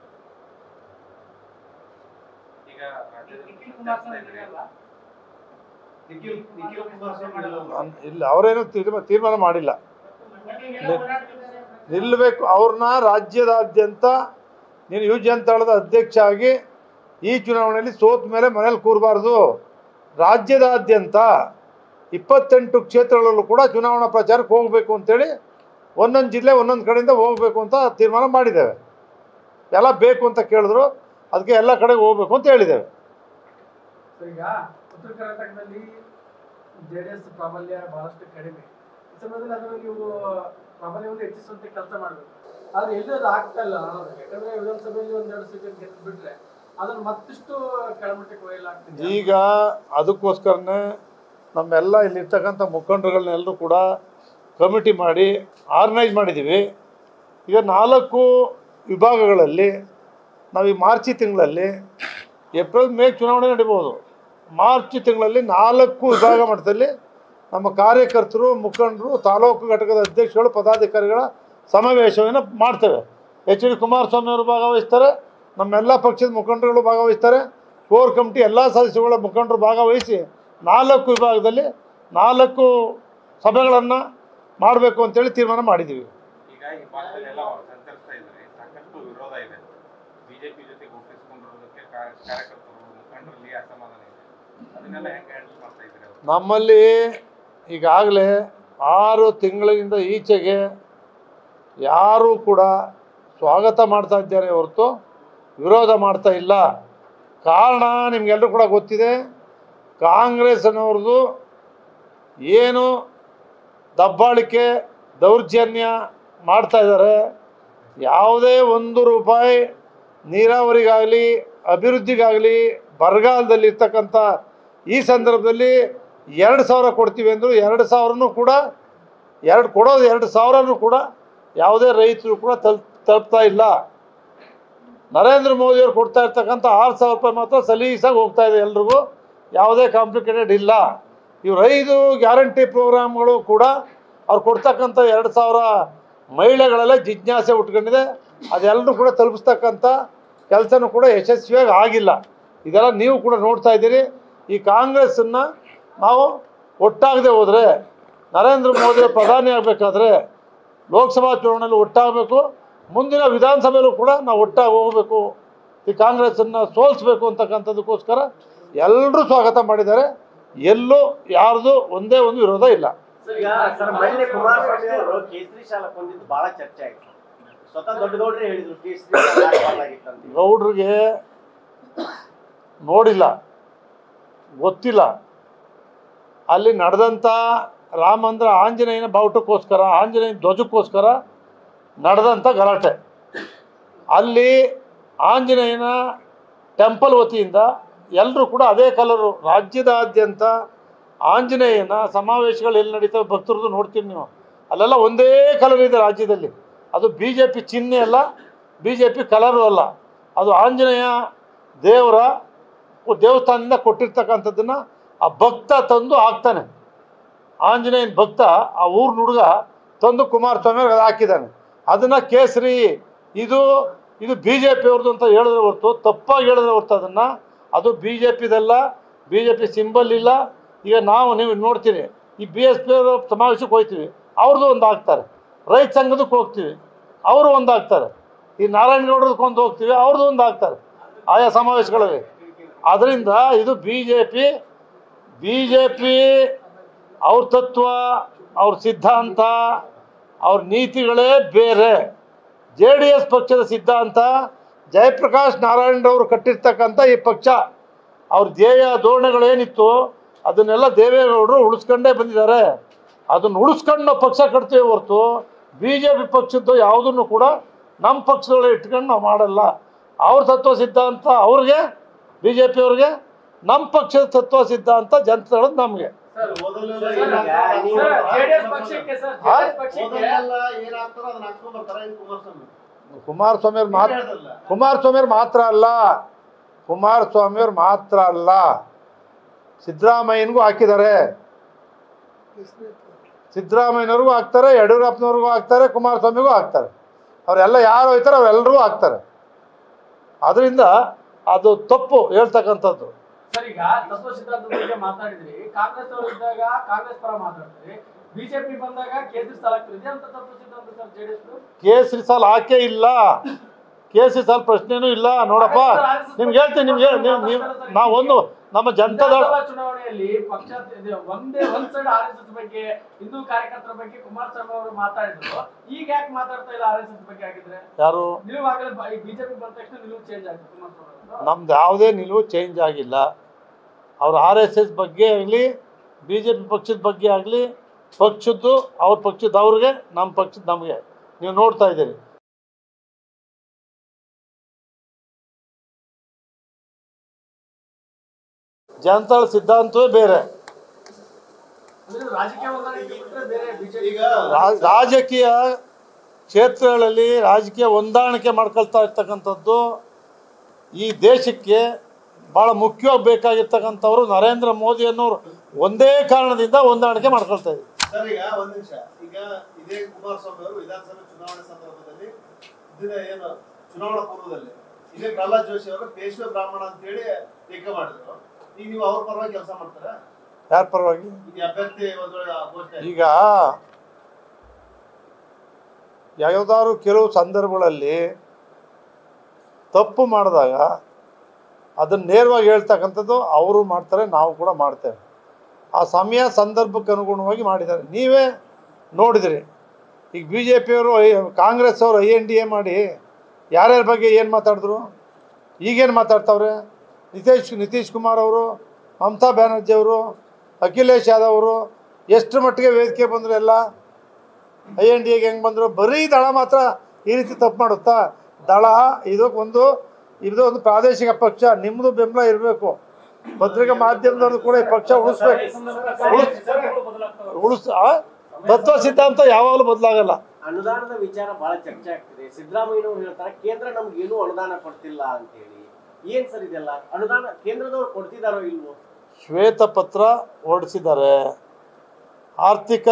Speaker 4: ಈಗ ರಾಜ್ಯದಲ್ಲಿ
Speaker 3: ನಿಖಿಲ್
Speaker 4: ಸಂಚರಿಸ್ತಾ
Speaker 3: ಕುಮಾರಸ್ವಾಮಿ
Speaker 4: ಇದ್ರಿ
Speaker 3: ಇರಲ್ಲ
Speaker 2: ನಿಖಿಲ್ ನಿಖಿಲ್ ಕುಮಾರಸ್ವಾಮಿ ನಿಲ್ಲಲ್ಲ.
Speaker 1: ಅನ್- ಇಲ್ಲ ಅವರೇನು ತೀರ್ಮಾನ ತೀರ್ಮಾನ ಮಾಡಿಲ್ಲ
Speaker 3: ಮಂಡ್ಯಕ್ಕೆಲ್ಲ ಓಡಾಡ್ತಿದ್ದಾರೆ
Speaker 1: ನಿಲ್ಲಬೇಕು ಅವ್ರನ್ನ ರಾಜ್ಯದಾದ್ಯಂತ ನೀನು ಯು ಜನತಾಳದ ಅಧ್ಯಕ್ಷ ಆಗಿ ಈ ಚುನಾವಣೆಯಲ್ಲಿ ಸೋತ ಮೇಲೆ ಮನೇಲಿ ಕೂರಬಾರ್ದು ರಾಜ್ಯದಾದ್ಯಂತ ಇಪ್ಪತ್ತೆಂಟು ಕ್ಷೇತ್ರಗಳಲ್ಲೂ ಕೂಡ ಚುನಾವಣಾ ಪ್ರಚಾರಕ್ಕೆ ಹೋಗಬೇಕು ಅಂತೇಳಿ ಒಂದೊಂದು ಜಿಲ್ಲೆ ಒಂದೊಂದು ಕಡೆಯಿಂದ ಹೋಗಬೇಕು ಅಂತ ತೀರ್ಮಾನ ಮಾಡಿದ್ದೇವೆ ಎಲ್ಲ ಬೇಕು ಅಂತ ಕೇಳಿದ್ರು ಅದಕ್ಕೆ ಎಲ್ಲ ಕಡೆಗೆ ಹೋಗಬೇಕು ಅಂತ ಹೇಳಿದ್ದೇವೆ
Speaker 5: ಸೊ ಈಗ ಉತ್ತರ ಕರ್ನಾಟಕದಲ್ಲಿ ಜೆ ಡಿ ಎಸ್ ಪ್ರಾಬಲ್ಯ ಬಹಳಷ್ಟು ಕಡಿಮೆ ಈ ಸಮಯದಲ್ಲಿ ಅದನ್ನು ನೀವು ಪ್ರಾಬಲ್ಯವನ್ನು ಹೆಚ್ಚಿಸುವಂತೆ ಕೆಲಸ ಮಾಡಬೇಕು ಆದ್ರೆ ಎಲ್ಲೂ ಅದು ಆಗ್ತಾ ಇಲ್ಲ ಅನ್ನೋದು ಯಾಕಂದ್ರೆ ವಿಧಾನಸಭೆಯಲ್ಲಿ ಒಂದೆರಡು ಸೀಟ್ ಗೆದ್ದು ಬಿಟ್ರೆ ಅದನ್ನು ಮತ್ತಿಷ್ಟು ಕೆಳಮಟ್ಟಕ್ಕೆ ಒಯ್ಯಲಾಗ್ತಿದೆ
Speaker 1: ಈಗ ಅದಕ್ಕೋಸ್ಕರನೇ ನಮ್ಮೆಲ್ಲ ಇಲ್ಲಿರ್ತಕ್ಕಂಥ ಮುಖಂಡರುಗಳನ್ನೆಲ್ಲರೂ ಕೂಡ ಕಮಿಟಿ ಮಾಡಿ ಆರ್ಗನೈಸ್ ಮಾಡಿದ್ದೀವಿ ಈಗ ನಾಲ್ಕು ವಿಭಾಗಗಳಲ್ಲಿ ನಾವು ಈ ಮಾರ್ಚಿ ತಿಂಗಳಲ್ಲಿ ಏಪ್ರಿಲ್ ಮೇ ಚುನಾವಣೆ ನಡೀಬೋದು ಮಾರ್ಚ್ ತಿಂಗಳಲ್ಲಿ ನಾಲ್ಕು ವಿಭಾಗ ಮಟ್ಟದಲ್ಲಿ ನಮ್ಮ ಕಾರ್ಯಕರ್ತರು ಮುಖಂಡರು ತಾಲೂಕು ಘಟಕದ ಅಧ್ಯಕ್ಷಗಳು ಪದಾಧಿಕಾರಿಗಳ ಸಮಾವೇಶವನ್ನು ಮಾಡ್ತೇವೆ ಎಚ್ ಡಿ ಕುಮಾರಸ್ವಾಮಿ ಅವರು ಭಾಗವಹಿಸ್ತಾರೆ ನಮ್ಮೆಲ್ಲ ಪಕ್ಷದ ಮುಖಂಡರುಗಳು ಭಾಗವಹಿಸ್ತಾರೆ ಕೋರ್ ಕಮಿಟಿ ಎಲ್ಲ ಸದಸ್ಯರುಗಳ ಮುಖಂಡರು ಭಾಗವಹಿಸಿ ನಾಲ್ಕು ವಿಭಾಗದಲ್ಲಿ ನಾಲ್ಕು ಸಭೆಗಳನ್ನು ಮಾಡಬೇಕು ಅಂತೇಳಿ ತೀರ್ಮಾನ ಮಾಡಿದ್ದೀವಿ
Speaker 4: ಈಗ ಈ ಭಾಗದಲ್ಲೆಲ್ಲ ಸಂಚರಿಸ್ತಾ ಇದ್ರಿ ಸಾಕಷ್ಟು ವಿರೋಧ ಇದೆ ಬಿಜೆಪಿ ಜೊತೆ ಗುರುತಿಸಿಕೊಂಡಿರೋದಕ್ಕೆ ಕಾ- ಕಾರ್ಯಕರ್ತರು ಮುಖಂಡರಲ್ಲಿ ಅಸಮಾಧಾನ ಇದೆ ಅದನ್ನೆಲ್ಲ ಹೆಂಗೆ ಹ್ಯಾಂಡಲ್ ಮಾಡ್ತಾ ಇದ್ರಿ ಅವ್ರು
Speaker 1: ನಮ್ಮಲ್ಲಿ ಈಗಾಗಲೇ ಆರು ತಿಂಗಳಿಂದ ಈಚೆಗೆ ಯಾರೂ ಕೂಡ ಸ್ವಾಗತ ಮಾಡ್ತಾ ಇದ್ದಾರೆ ಹೊರತು ವಿರೋಧ ಮಾಡ್ತಾ ಇಲ್ಲ ಕಾರಣ ನಿಮಗೆಲ್ಲರೂ ಕೂಡ ಗೊತ್ತಿದೆ ಕಾಂಗ್ರೆಸ್ನವ್ರದ್ದು ಏನು ದಬ್ಬಾಳಿಕೆ ದೌರ್ಜನ್ಯ ಮಾಡ್ತಾ ಇದ್ದಾರೆ ಯಾವುದೇ ಒಂದು ರೂಪಾಯಿ ನೀರಾವರಿಗಾಗಲಿ ಅಭಿವೃದ್ಧಿಗಾಗಲಿ ಬರಗಾಲದಲ್ಲಿರ್ತಕ್ಕಂಥ ಈ ಸಂದರ್ಭದಲ್ಲಿ ಎರಡು ಸಾವಿರ ಕೊಡ್ತೀವಿ ಅಂದರು ಎರಡು ಸಾವಿರನೂ ಕೂಡ ಎರಡು ಕೊಡೋದು ಎರಡು ಸಾವಿರನೂ ಕೂಡ ಯಾವುದೇ ರೈತರು ಕೂಡ ತಲುಪ್ ತಲುಪ್ತಾ ಇಲ್ಲ ನರೇಂದ್ರ ಮೋದಿಯವರು ಕೊಡ್ತಾ ಇರ್ತಕ್ಕಂಥ ಆರು ಸಾವಿರ ರೂಪಾಯಿ ಮಾತ್ರ ಸಲೀಸಾಗಿ ಹೋಗ್ತಾ ಇದೆ ಎಲ್ರಿಗೂ ಯಾವುದೇ ಕಾಂಪ್ಲಿಕೇಟೆಡ್ ಇಲ್ಲ ಇವ್ರು ಐದು ಗ್ಯಾರಂಟಿ ಪ್ರೋಗ್ರಾಮ್ಗಳು ಕೂಡ ಅವ್ರು ಕೊಡ್ತಕ್ಕಂಥ ಎರಡು ಸಾವಿರ ಮಹಿಳೆಗಳೆಲ್ಲ ಜಿಜ್ಞಾಸೆ ಉಟ್ಕೊಂಡಿದೆ ಅದೆಲ್ಲರೂ ಕೂಡ ತಲುಪಿಸ್ತಕ್ಕಂಥ ಕೆಲಸನೂ ಕೂಡ ಯಶಸ್ವಿಯಾಗಿ ಆಗಿಲ್ಲ ಇದೆಲ್ಲ ನೀವು ಕೂಡ ನೋಡ್ತಾ ಇದ್ದೀರಿ ಈ ಕಾಂಗ್ರೆಸ್ಸನ್ನು ನಾವು ಒಟ್ಟಾಗದೆ ಹೋದರೆ ನರೇಂದ್ರ ಮೋದಿ ಪ್ರಧಾನಿ ಆಗಬೇಕಾದ್ರೆ ಲೋಕಸಭಾ ಚುನಾವಣೆಯಲ್ಲಿ ಒಟ್ಟಾಗಬೇಕು ಮುಂದಿನ ವಿಧಾನಸಭೆಯಲ್ಲೂ ಕೂಡ ನಾವು ಒಟ್ಟಾಗಿ ಹೋಗಬೇಕು ಈ ಕಾಂಗ್ರೆಸ್ಸನ್ನು ಸೋಲಿಸ್ಬೇಕು ಅಂತಕ್ಕಂಥದ್ದಕ್ಕೋಸ್ಕರ ಎಲ್ಲರೂ ಸ್ವಾಗತ ಮಾಡಿದ್ದಾರೆ ಎಲ್ಲೂ ಯಾರ್ದು ಒಂದೇ ಒಂದು ವಿರೋಧ ಇಲ್ಲ
Speaker 6: ಈಗ ಸರ್ ಮೊನ್ನೆ ಕುಮಾರಸ್ವಾಮಿ ಅವರು ಕೇಸರಿ ಶಾಲೆ ಕೊಂದಿದ್ದು ಬಹಳ ಚರ್ಚೆ ಆಯ್ತು ಸ್ವತಃ ದೊಡ್ಡ ಗೌಡ್ರೆ ಹೇಳಿದ್ರು ಕೇಸರಿ ಶಾಲೆ ಹಾಕ್ಬಾರ್ದಾಗಿತ್ತಂತ
Speaker 1: ಗೌಡ್ರಿಗೆ ನೋಡಿಲ್ಲ ಗೊತ್ತಿಲ್ಲ ಅಲ್ಲಿ ನಡೆದಂಥ ರಾಮ ಮಂದಿರ ಆಂಜನೇಯನ ಬಾವುಟಕ್ಕೋಸ್ಕರ ಆಂಜನೇಯನ ಧ್ವಜಕ್ಕೋಸ್ಕರ ನಡೆದಂಥ ಗಲಾಟೆ ಅಲ್ಲಿ ಆಂಜನೇಯನ ಟೆಂಪಲ್ ವತಿಯಿಂದ ಎಲ್ಲರೂ ಕೂಡ ಅದೇ ಕಲರು ರಾಜ್ಯದಾದ್ಯಂತ ಆಂಜನೇಯನ ಸಮಾವೇಶಗಳು ಎಲ್ಲಿ ನಡೀತವೆ ಭಕ್ತರದ್ದು ನೋಡ್ತೀವಿ ನೀವು ಅಲ್ಲೆಲ್ಲ ಒಂದೇ ಕಲರ್ ಇದೆ ರಾಜ್ಯದಲ್ಲಿ ಅದು ಬಿ ಜೆ ಪಿ ಚಿಹ್ನೆ ಅಲ್ಲ ಬಿ ಜೆ ಪಿ ಕಲರು ಅಲ್ಲ ಅದು ಆಂಜನೇಯ ದೇವರ ದೇವಸ್ಥಾನದಿಂದ ಕೊಟ್ಟಿರ್ತಕ್ಕಂಥದ್ದನ್ನು ಆ ಭಕ್ತ ತಂದು ಹಾಕ್ತಾನೆ ಆಂಜನೇಯನ ಭಕ್ತ ಆ ಊರಿನ ಹುಡುಗ ತಂದು ಕುಮಾರಸ್ವಾಮಿ ಅವ್ರಿಗೆ ಹಾಕಿದ್ದಾನೆ ಅದನ್ನು ಕೇಸರಿ ಇದು ಇದು ಬಿ ಜೆ ಪಿಯವ್ರದ್ದು ಅಂತ ಹೇಳಿದ್ರೆ ಹೊರ್ತು ತಪ್ಪಾಗಿ ಹೇಳಿದ್ರೆ ಹೊರ್ತು ಅದನ್ನು ಅದು ಬಿ ಜೆ ಪಿದಲ್ಲ ಬಿ ಜೆ ಪಿ ಸಿಂಬಲ್ ಇಲ್ಲ ಈಗ ನಾವು ನೀವು ನೋಡ್ತೀನಿ ಈ ಬಿ ಎಸ್ ಪಿ ಅವರು ಸಮಾವೇಶಕ್ಕೆ ಹೋಗ್ತೀವಿ ಅವ್ರದ್ದು ಒಂದು ಹಾಕ್ತಾರೆ ರೈತ ಸಂಘದಕ್ಕೆ ಹೋಗ್ತೀವಿ ಅವರು ಒಂದು ಹಾಕ್ತಾರೆ ಈ ನಾರಾಯಣಗೌಡರದಕ್ಕೆ ಒಂದು ಹೋಗ್ತೀವಿ ಅವ್ರದ್ದು ಒಂದು ಹಾಕ್ತಾರೆ ಆಯಾ ಸಮಾವೇಶಗಳಲ್ಲಿ ಅದರಿಂದ ಇದು B J P B J P ಅವ್ರ ತತ್ವ ಅವ್ರ ಸಿದ್ಧಾಂತ ಅವ್ರ ನೀತಿಗಳೇ ಬೇರೆ ಜೆ ಡಿ ಎಸ್ ಪಕ್ಷದ ಸಿದ್ಧಾಂತ ಜಯಪ್ರಕಾಶ್ ನಾರಾಯಣರವರು ಕಟ್ಟಿರ್ತಕ್ಕಂಥ ಈ ಪಕ್ಷ ಅವ್ರ ಧ್ಯೇಯ ಧೋರಣೆಗಳೇನಿತ್ತು ಅದನ್ನೆಲ್ಲ ದೇವೇಗೌಡರು ಉಳಿಸ್ಕೊಂಡೇ ಬಂದಿದ್ದಾರೆ ಅದನ್ನು ಉಳಿಸ್ಕೊಂಡು ನಾವು ಪಕ್ಷ ಕಟ್ತೀವಿ ಹೊರತು ಬಿ ಜೆ ಪಿ ಪಕ್ಷದ್ದು ಯಾವುದನ್ನು ಕೂಡ ನಮ್ಮ ಪಕ್ಷದೊಳಗೆ ಇಟ್ಕೊಂಡು ನಾವು ಮಾಡಲ್ಲ ಅವ್ರ ತತ್ವ ಸಿದ್ಧಾಂತ ಅವ್ರಿಗೆ ಬಿ ಜೆ ಪಿಯವ್ರಿಗೆ ನಮ್ಮ ಪಕ್ಷದ ತತ್ವ ಸಿದ್ಧಾಂತ ಜನತೆಗಳದ್ದು ನಮಗೆ
Speaker 5: ಸರ್
Speaker 2: ಓದಲ್ಲೆಲ್ಲ
Speaker 5: ಸರ್,
Speaker 2: ಏನಾಗ್ತದೋ ಅದನ್ನ
Speaker 5: ಸರ್,
Speaker 2: ಹಾಕ್ಸ್ಕೊಂಡ್
Speaker 5: ಜೆಡಿಎಸ್
Speaker 2: ಬರ್ತಾರೆ.
Speaker 5: ಪಕ್ಷಕ್ಕೆ ಸರ್
Speaker 1: ಹಾ?
Speaker 5: ಜೆಡಿಎಸ್ ಪಕ್ಷಕ್ಕೆ
Speaker 2: ಓದಲ್ಲೆಲ್ಲ ಏನಾಗ್ತದೋ ಅದನ್ನ ಹಾಕ್ಸ್ಕೊಂಡ್ ಬರ್ತಾರೆ ಇದು ಕುಮಾರಸ್ವಾಮಿ
Speaker 1: ಕುಮಾರಸ್ವಾಮಿಯವ್ರು ಮಾತ್ರ
Speaker 2: ಹೇಳ್ದಲ್ಲ.
Speaker 1: ಕುಮಾರಸ್ವಾಮಿಯವ್ರು ಮಾತ್ರ ಅಲ್ಲ ಕುಮಾರಸ್ವಾಮಿಯವ್ರು ಮಾತ್ರ ಅಲ್ಲ ಸಿದ್ದರಾಮಯ್ಯನಿಗೂ ಹಾಕಿದ್ದಾರೆ ಸಿದ್ದರಾಮಯ್ಯನವ್ರಿಗೂ ಹಾಕ್ತಾರೆ ಯಡಿಯೂರಪ್ಪನವ್ರಿಗೂ ಹಾಕ್ತಾರೆ ಕುಮಾರಸ್ವಾಮಿಗೂ ಹಾಕ್ತಾರೆ ಅವರೆಲ್ಲ ಯಾರು ಹೋಯ್ತಾರೆ ಅವರೆಲ್ಲರಿಗೂ ಹಾಕ್ತಾರೆ ಅದರಿಂದ ಅದು ತಪ್ಪು ಹೇಳ್ತಕ್ಕಂಥದ್ದು
Speaker 5: ಸರ್ ಈಗ ತತ್ವ ಸಿದ್ಧಾಂತದ ಬಗ್ಗೆ ಮಾತಾಡಿದ್ರಿ ಕಾಂಗ್ರೆಸ್ ಅವರು ಇದ್ದಾಗ ಕಾಂಗ್ರೆಸ್ ಪರ ಮಾತಾಡ್ತೀರಿ ಬಿಜೆಪಿ ಬಂದಾಗ ಕೇಸರಿ ಸ್ಥಳ ಇದೆ ಅಂತ ತತ್ವ ಸಿದ್ಧಾಂತ ಸರ್ ಜೆಡಿಎಸ್
Speaker 1: ಕೇಸರಿ ಸಾಲ ಹಾಕೇ ಇಲ್ಲ ಕೇಸರಿ ಸಾಲ ಪ್ರಶ್ನೆನೂ ಇಲ್ಲ ನೋಡಪ್ಪ ನಿಮ್ಗೆ ಹೇಳ್ತೀನಿ ನಿಮ್ಗೆ ಹೇಳ್- ನೀವು ನೀವು ನಾವೊಂದು ನಮ್ಮ ಜನತಾದಳ
Speaker 5: ವಿಧಾನಸಭಾ ಚುನಾವಣೆಯಲ್ಲಿ ಪಕ್ಷ ಇದು ಒಂದೇ ಒಂದ್ ಸೈಡ್ ಆರ್ ಎಸ್ ಎಸ್ ಬಗ್ಗೆ ಹಿಂದೂ ಕಾರ್ಯಕರ್ತರ ಬಗ್ಗೆ ಕುಮಾರಸ್ವಾಮಿ ಅವರು ಮಾತಾಡಿದ್ರು ಈಗ ಯಾಕೆ ಮಾತಾಡ್ತಾ ಇಲ್ಲ ಆರ್ ಎಸ್ ಎಸ್ ಬಗ್ಗೆ ಆಗಿದ್ರೆ
Speaker 1: ಯಾರು
Speaker 5: ನಿಲುವಾಗಲೇ ಬಿಜೆಪಿ ಬಂದ ತಕ್ಷಣ ನಿಲುವು ಚೇಂಜ್ ಆಯ್ತು ಕುಮಾರಸ್ವಾಮಿ ಅವ್ರದ್ದು.
Speaker 1: ನಮ್ದು ಯಾವುದೇ ನಿಲುವು ಚೇಂಜ್ ಆಗಿಲ್ಲ ಅವ್ರ ಆರ್ ಎಸ್ ಎಸ್ ಬಗ್ಗೆ ಆಗಲಿ ಬಿ ಜೆ ಪಿ ಪಕ್ಷದ ಬಗ್ಗೆ ಆಗಲಿ ಪಕ್ಷದ್ದು ಅವ್ರ ಪಕ್ಷದ ಅವ್ರಿಗೆ ನಮ್ಮ ಪಕ್ಷದ ನಮಗೆ ನೀವು ನೋಡ್ತಾ ಇದ್ದೀರಿ ಜನತಾಳ ಸಿದ್ಧಾಂತವೇ ಬೇರೆ
Speaker 5: ಅಂದ್ರೆ ರಾಜಕೀಯ ಹೊಂದಾಣಿಕೆ ಬಿಟ್ರೆ ಬೇರೆ ಬಿಜೆಪಿ
Speaker 2: ಈಗ
Speaker 1: ರಾ- ರಾಜಕೀಯ ಕ್ಷೇತ್ರಗಳಲ್ಲಿ ರಾಜಕೀಯ ಹೊಂದಾಣಿಕೆ ಮಾಡ್ಕೊಳ್ತಾ ಇರ್ತಕ್ಕಂಥದ್ದು ಈ ದೇಶಕ್ಕೆ ಭಾಳ ಮುಖ್ಯವಾಗಿ ಬೇಕಾಗಿರ್ತಕ್ಕಂಥವ್ರು ನರೇಂದ್ರ ಮೋದಿ ಅನ್ನೋರು ಒಂದೇ ಕಾರಣದಿಂದ ಹೊಂದಾಣಿಕೆ ಮಾಡ್ಕೊಳ್ತಾ ಇದ್ದಾರೆ
Speaker 2: ಸರ್ ಈಗ ಒಂದ್ ನಿಮಿಷ ಈಗ ಇದೇ ಕುಮಾರಸ್ವಾಮಿ ಅವರು ವಿಧಾನಸಭೆ ಚುನಾವಣೆ ಸಂದರ್ಭದಲ್ಲಿ ದಿನ ಏನು ಚುನಾವಣಾ ಪೂರ್ವದಲ್ಲಿ ಇದೇ ಪ್ರಹ್ಲಾದ್ ಜೋಶಿ ಅವರು ಪೇಶ್ವೆ ಬ್ರಾಹ್ಮಣ ಅಂತೇಳಿ ಟೀಕೆ ಮಾಡಿದ್ರು ಈಗ ನೀವು ಅವ್ರ ಪರವಾಗಿ ಕೆಲಸ ಮಾಡ್ತಾರ
Speaker 1: ಯಾರ ಪರವಾಗಿ
Speaker 2: ಈ ಅಭ್ಯರ್ಥಿ ಒಂದ್ ವೇಳೆ ಘೋಷಣೆ ಆಯ್ತು.
Speaker 1: ಈಗ ಯಾವುದಾದ್ರು ಕೆಲವು ಸಂದರ್ಭಗಳಲ್ಲಿ ತಪ್ಪು ಮಾಡಿದಾಗ ಅದನ್ನು ನೇರವಾಗಿ ಹೇಳ್ತಕ್ಕಂಥದ್ದು ಅವರು ಮಾಡ್ತಾರೆ ನಾವು ಕೂಡ ಮಾಡ್ತೇವೆ ಆ ಸಮಯ ಸಂದರ್ಭಕ್ಕೆ ಅನುಗುಣವಾಗಿ ಮಾಡಿದ್ದಾರೆ ನೀವೇ ನೋಡಿದಿರಿ ಈಗ ಬಿ ಜೆ ಪಿಯವರು ಕಾಂಗ್ರೆಸ್ ಅವರು ಐ ಎನ್ ಡಿ ಎ ಮಾಡಿ ಯಾರ್ಯಾರ ಬಗ್ಗೆ ಏನು ಮಾತಾಡಿದ್ರು ಈಗೇನು ಮಾತಾಡ್ತಾವ್ರೆ ನಿತೀಶ್ ನಿತೀಶ್ ಕುಮಾರ್ ಅವರು ಮಮತಾ ಬ್ಯಾನರ್ಜಿ ಅವರು ಅಖಿಲೇಶ್ ಯಾದವ್ ಅವರು ಎಷ್ಟು ಮಟ್ಟಿಗೆ ವೇದಿಕೆ ಬಂದರು ಎಲ್ಲ ಐ ಎನ್ ಡಿ ಎಗೆ ಹೆಂಗೆ ಬಂದರು ಬರೀ ದಳ ಮಾತ್ರ ಈ ರೀತಿ ತಪ್ಪು ಮಾಡುತ್ತಾ ದಳ ಇದು ಒಂದು ಇದು ಒಂದು ಪ್ರಾದೇಶಿಕ ಪಕ್ಷ ನಿಮ್ಮದು ಬೆಂಬಲ ಇರಬೇಕು ಪತ್ರಿಕಾ ಮಾಧ್ಯಮದವ್ರದ್ದು ಕೂಡ ಈ ಪಕ್ಷ ಉಳಿಸ್ಬೇಕು ಉಳಿಸ್ ಆ? ತತ್ವ ಸಿದ್ಧಾಂತ ಯಾವಾಗಲೂ ಬದಲಾಗಲ್ಲ
Speaker 6: ಅನುದಾನದ ವಿಚಾರ ಬಹಳ ಚರ್ಚೆ ಆಗ್ತಿದೆ ಸಿದ್ದರಾಮಯ್ಯನವರು ಹೇಳ್ತಾರೆ ಕೇಂದ್ರ ನಮ್ಗೆ ಏನೂ ಅನುದಾನ ಕೊಡ್ತಿಲ್ಲ ಅಂತ ಹೇಳಿ ಏನ್ ಸರ್ ಇದೆಲ್ಲ ಅನುದಾನ ಕೇಂದ್ರದವ್ರು ಕೊಡ್ತಿದಾರೋ ಇಲ್ವೋ
Speaker 1: ಶ್ವೇತಪತ್ರ ಹೊರಡಿಸಿದ್ದಾರೆ ಆರ್ಥಿಕ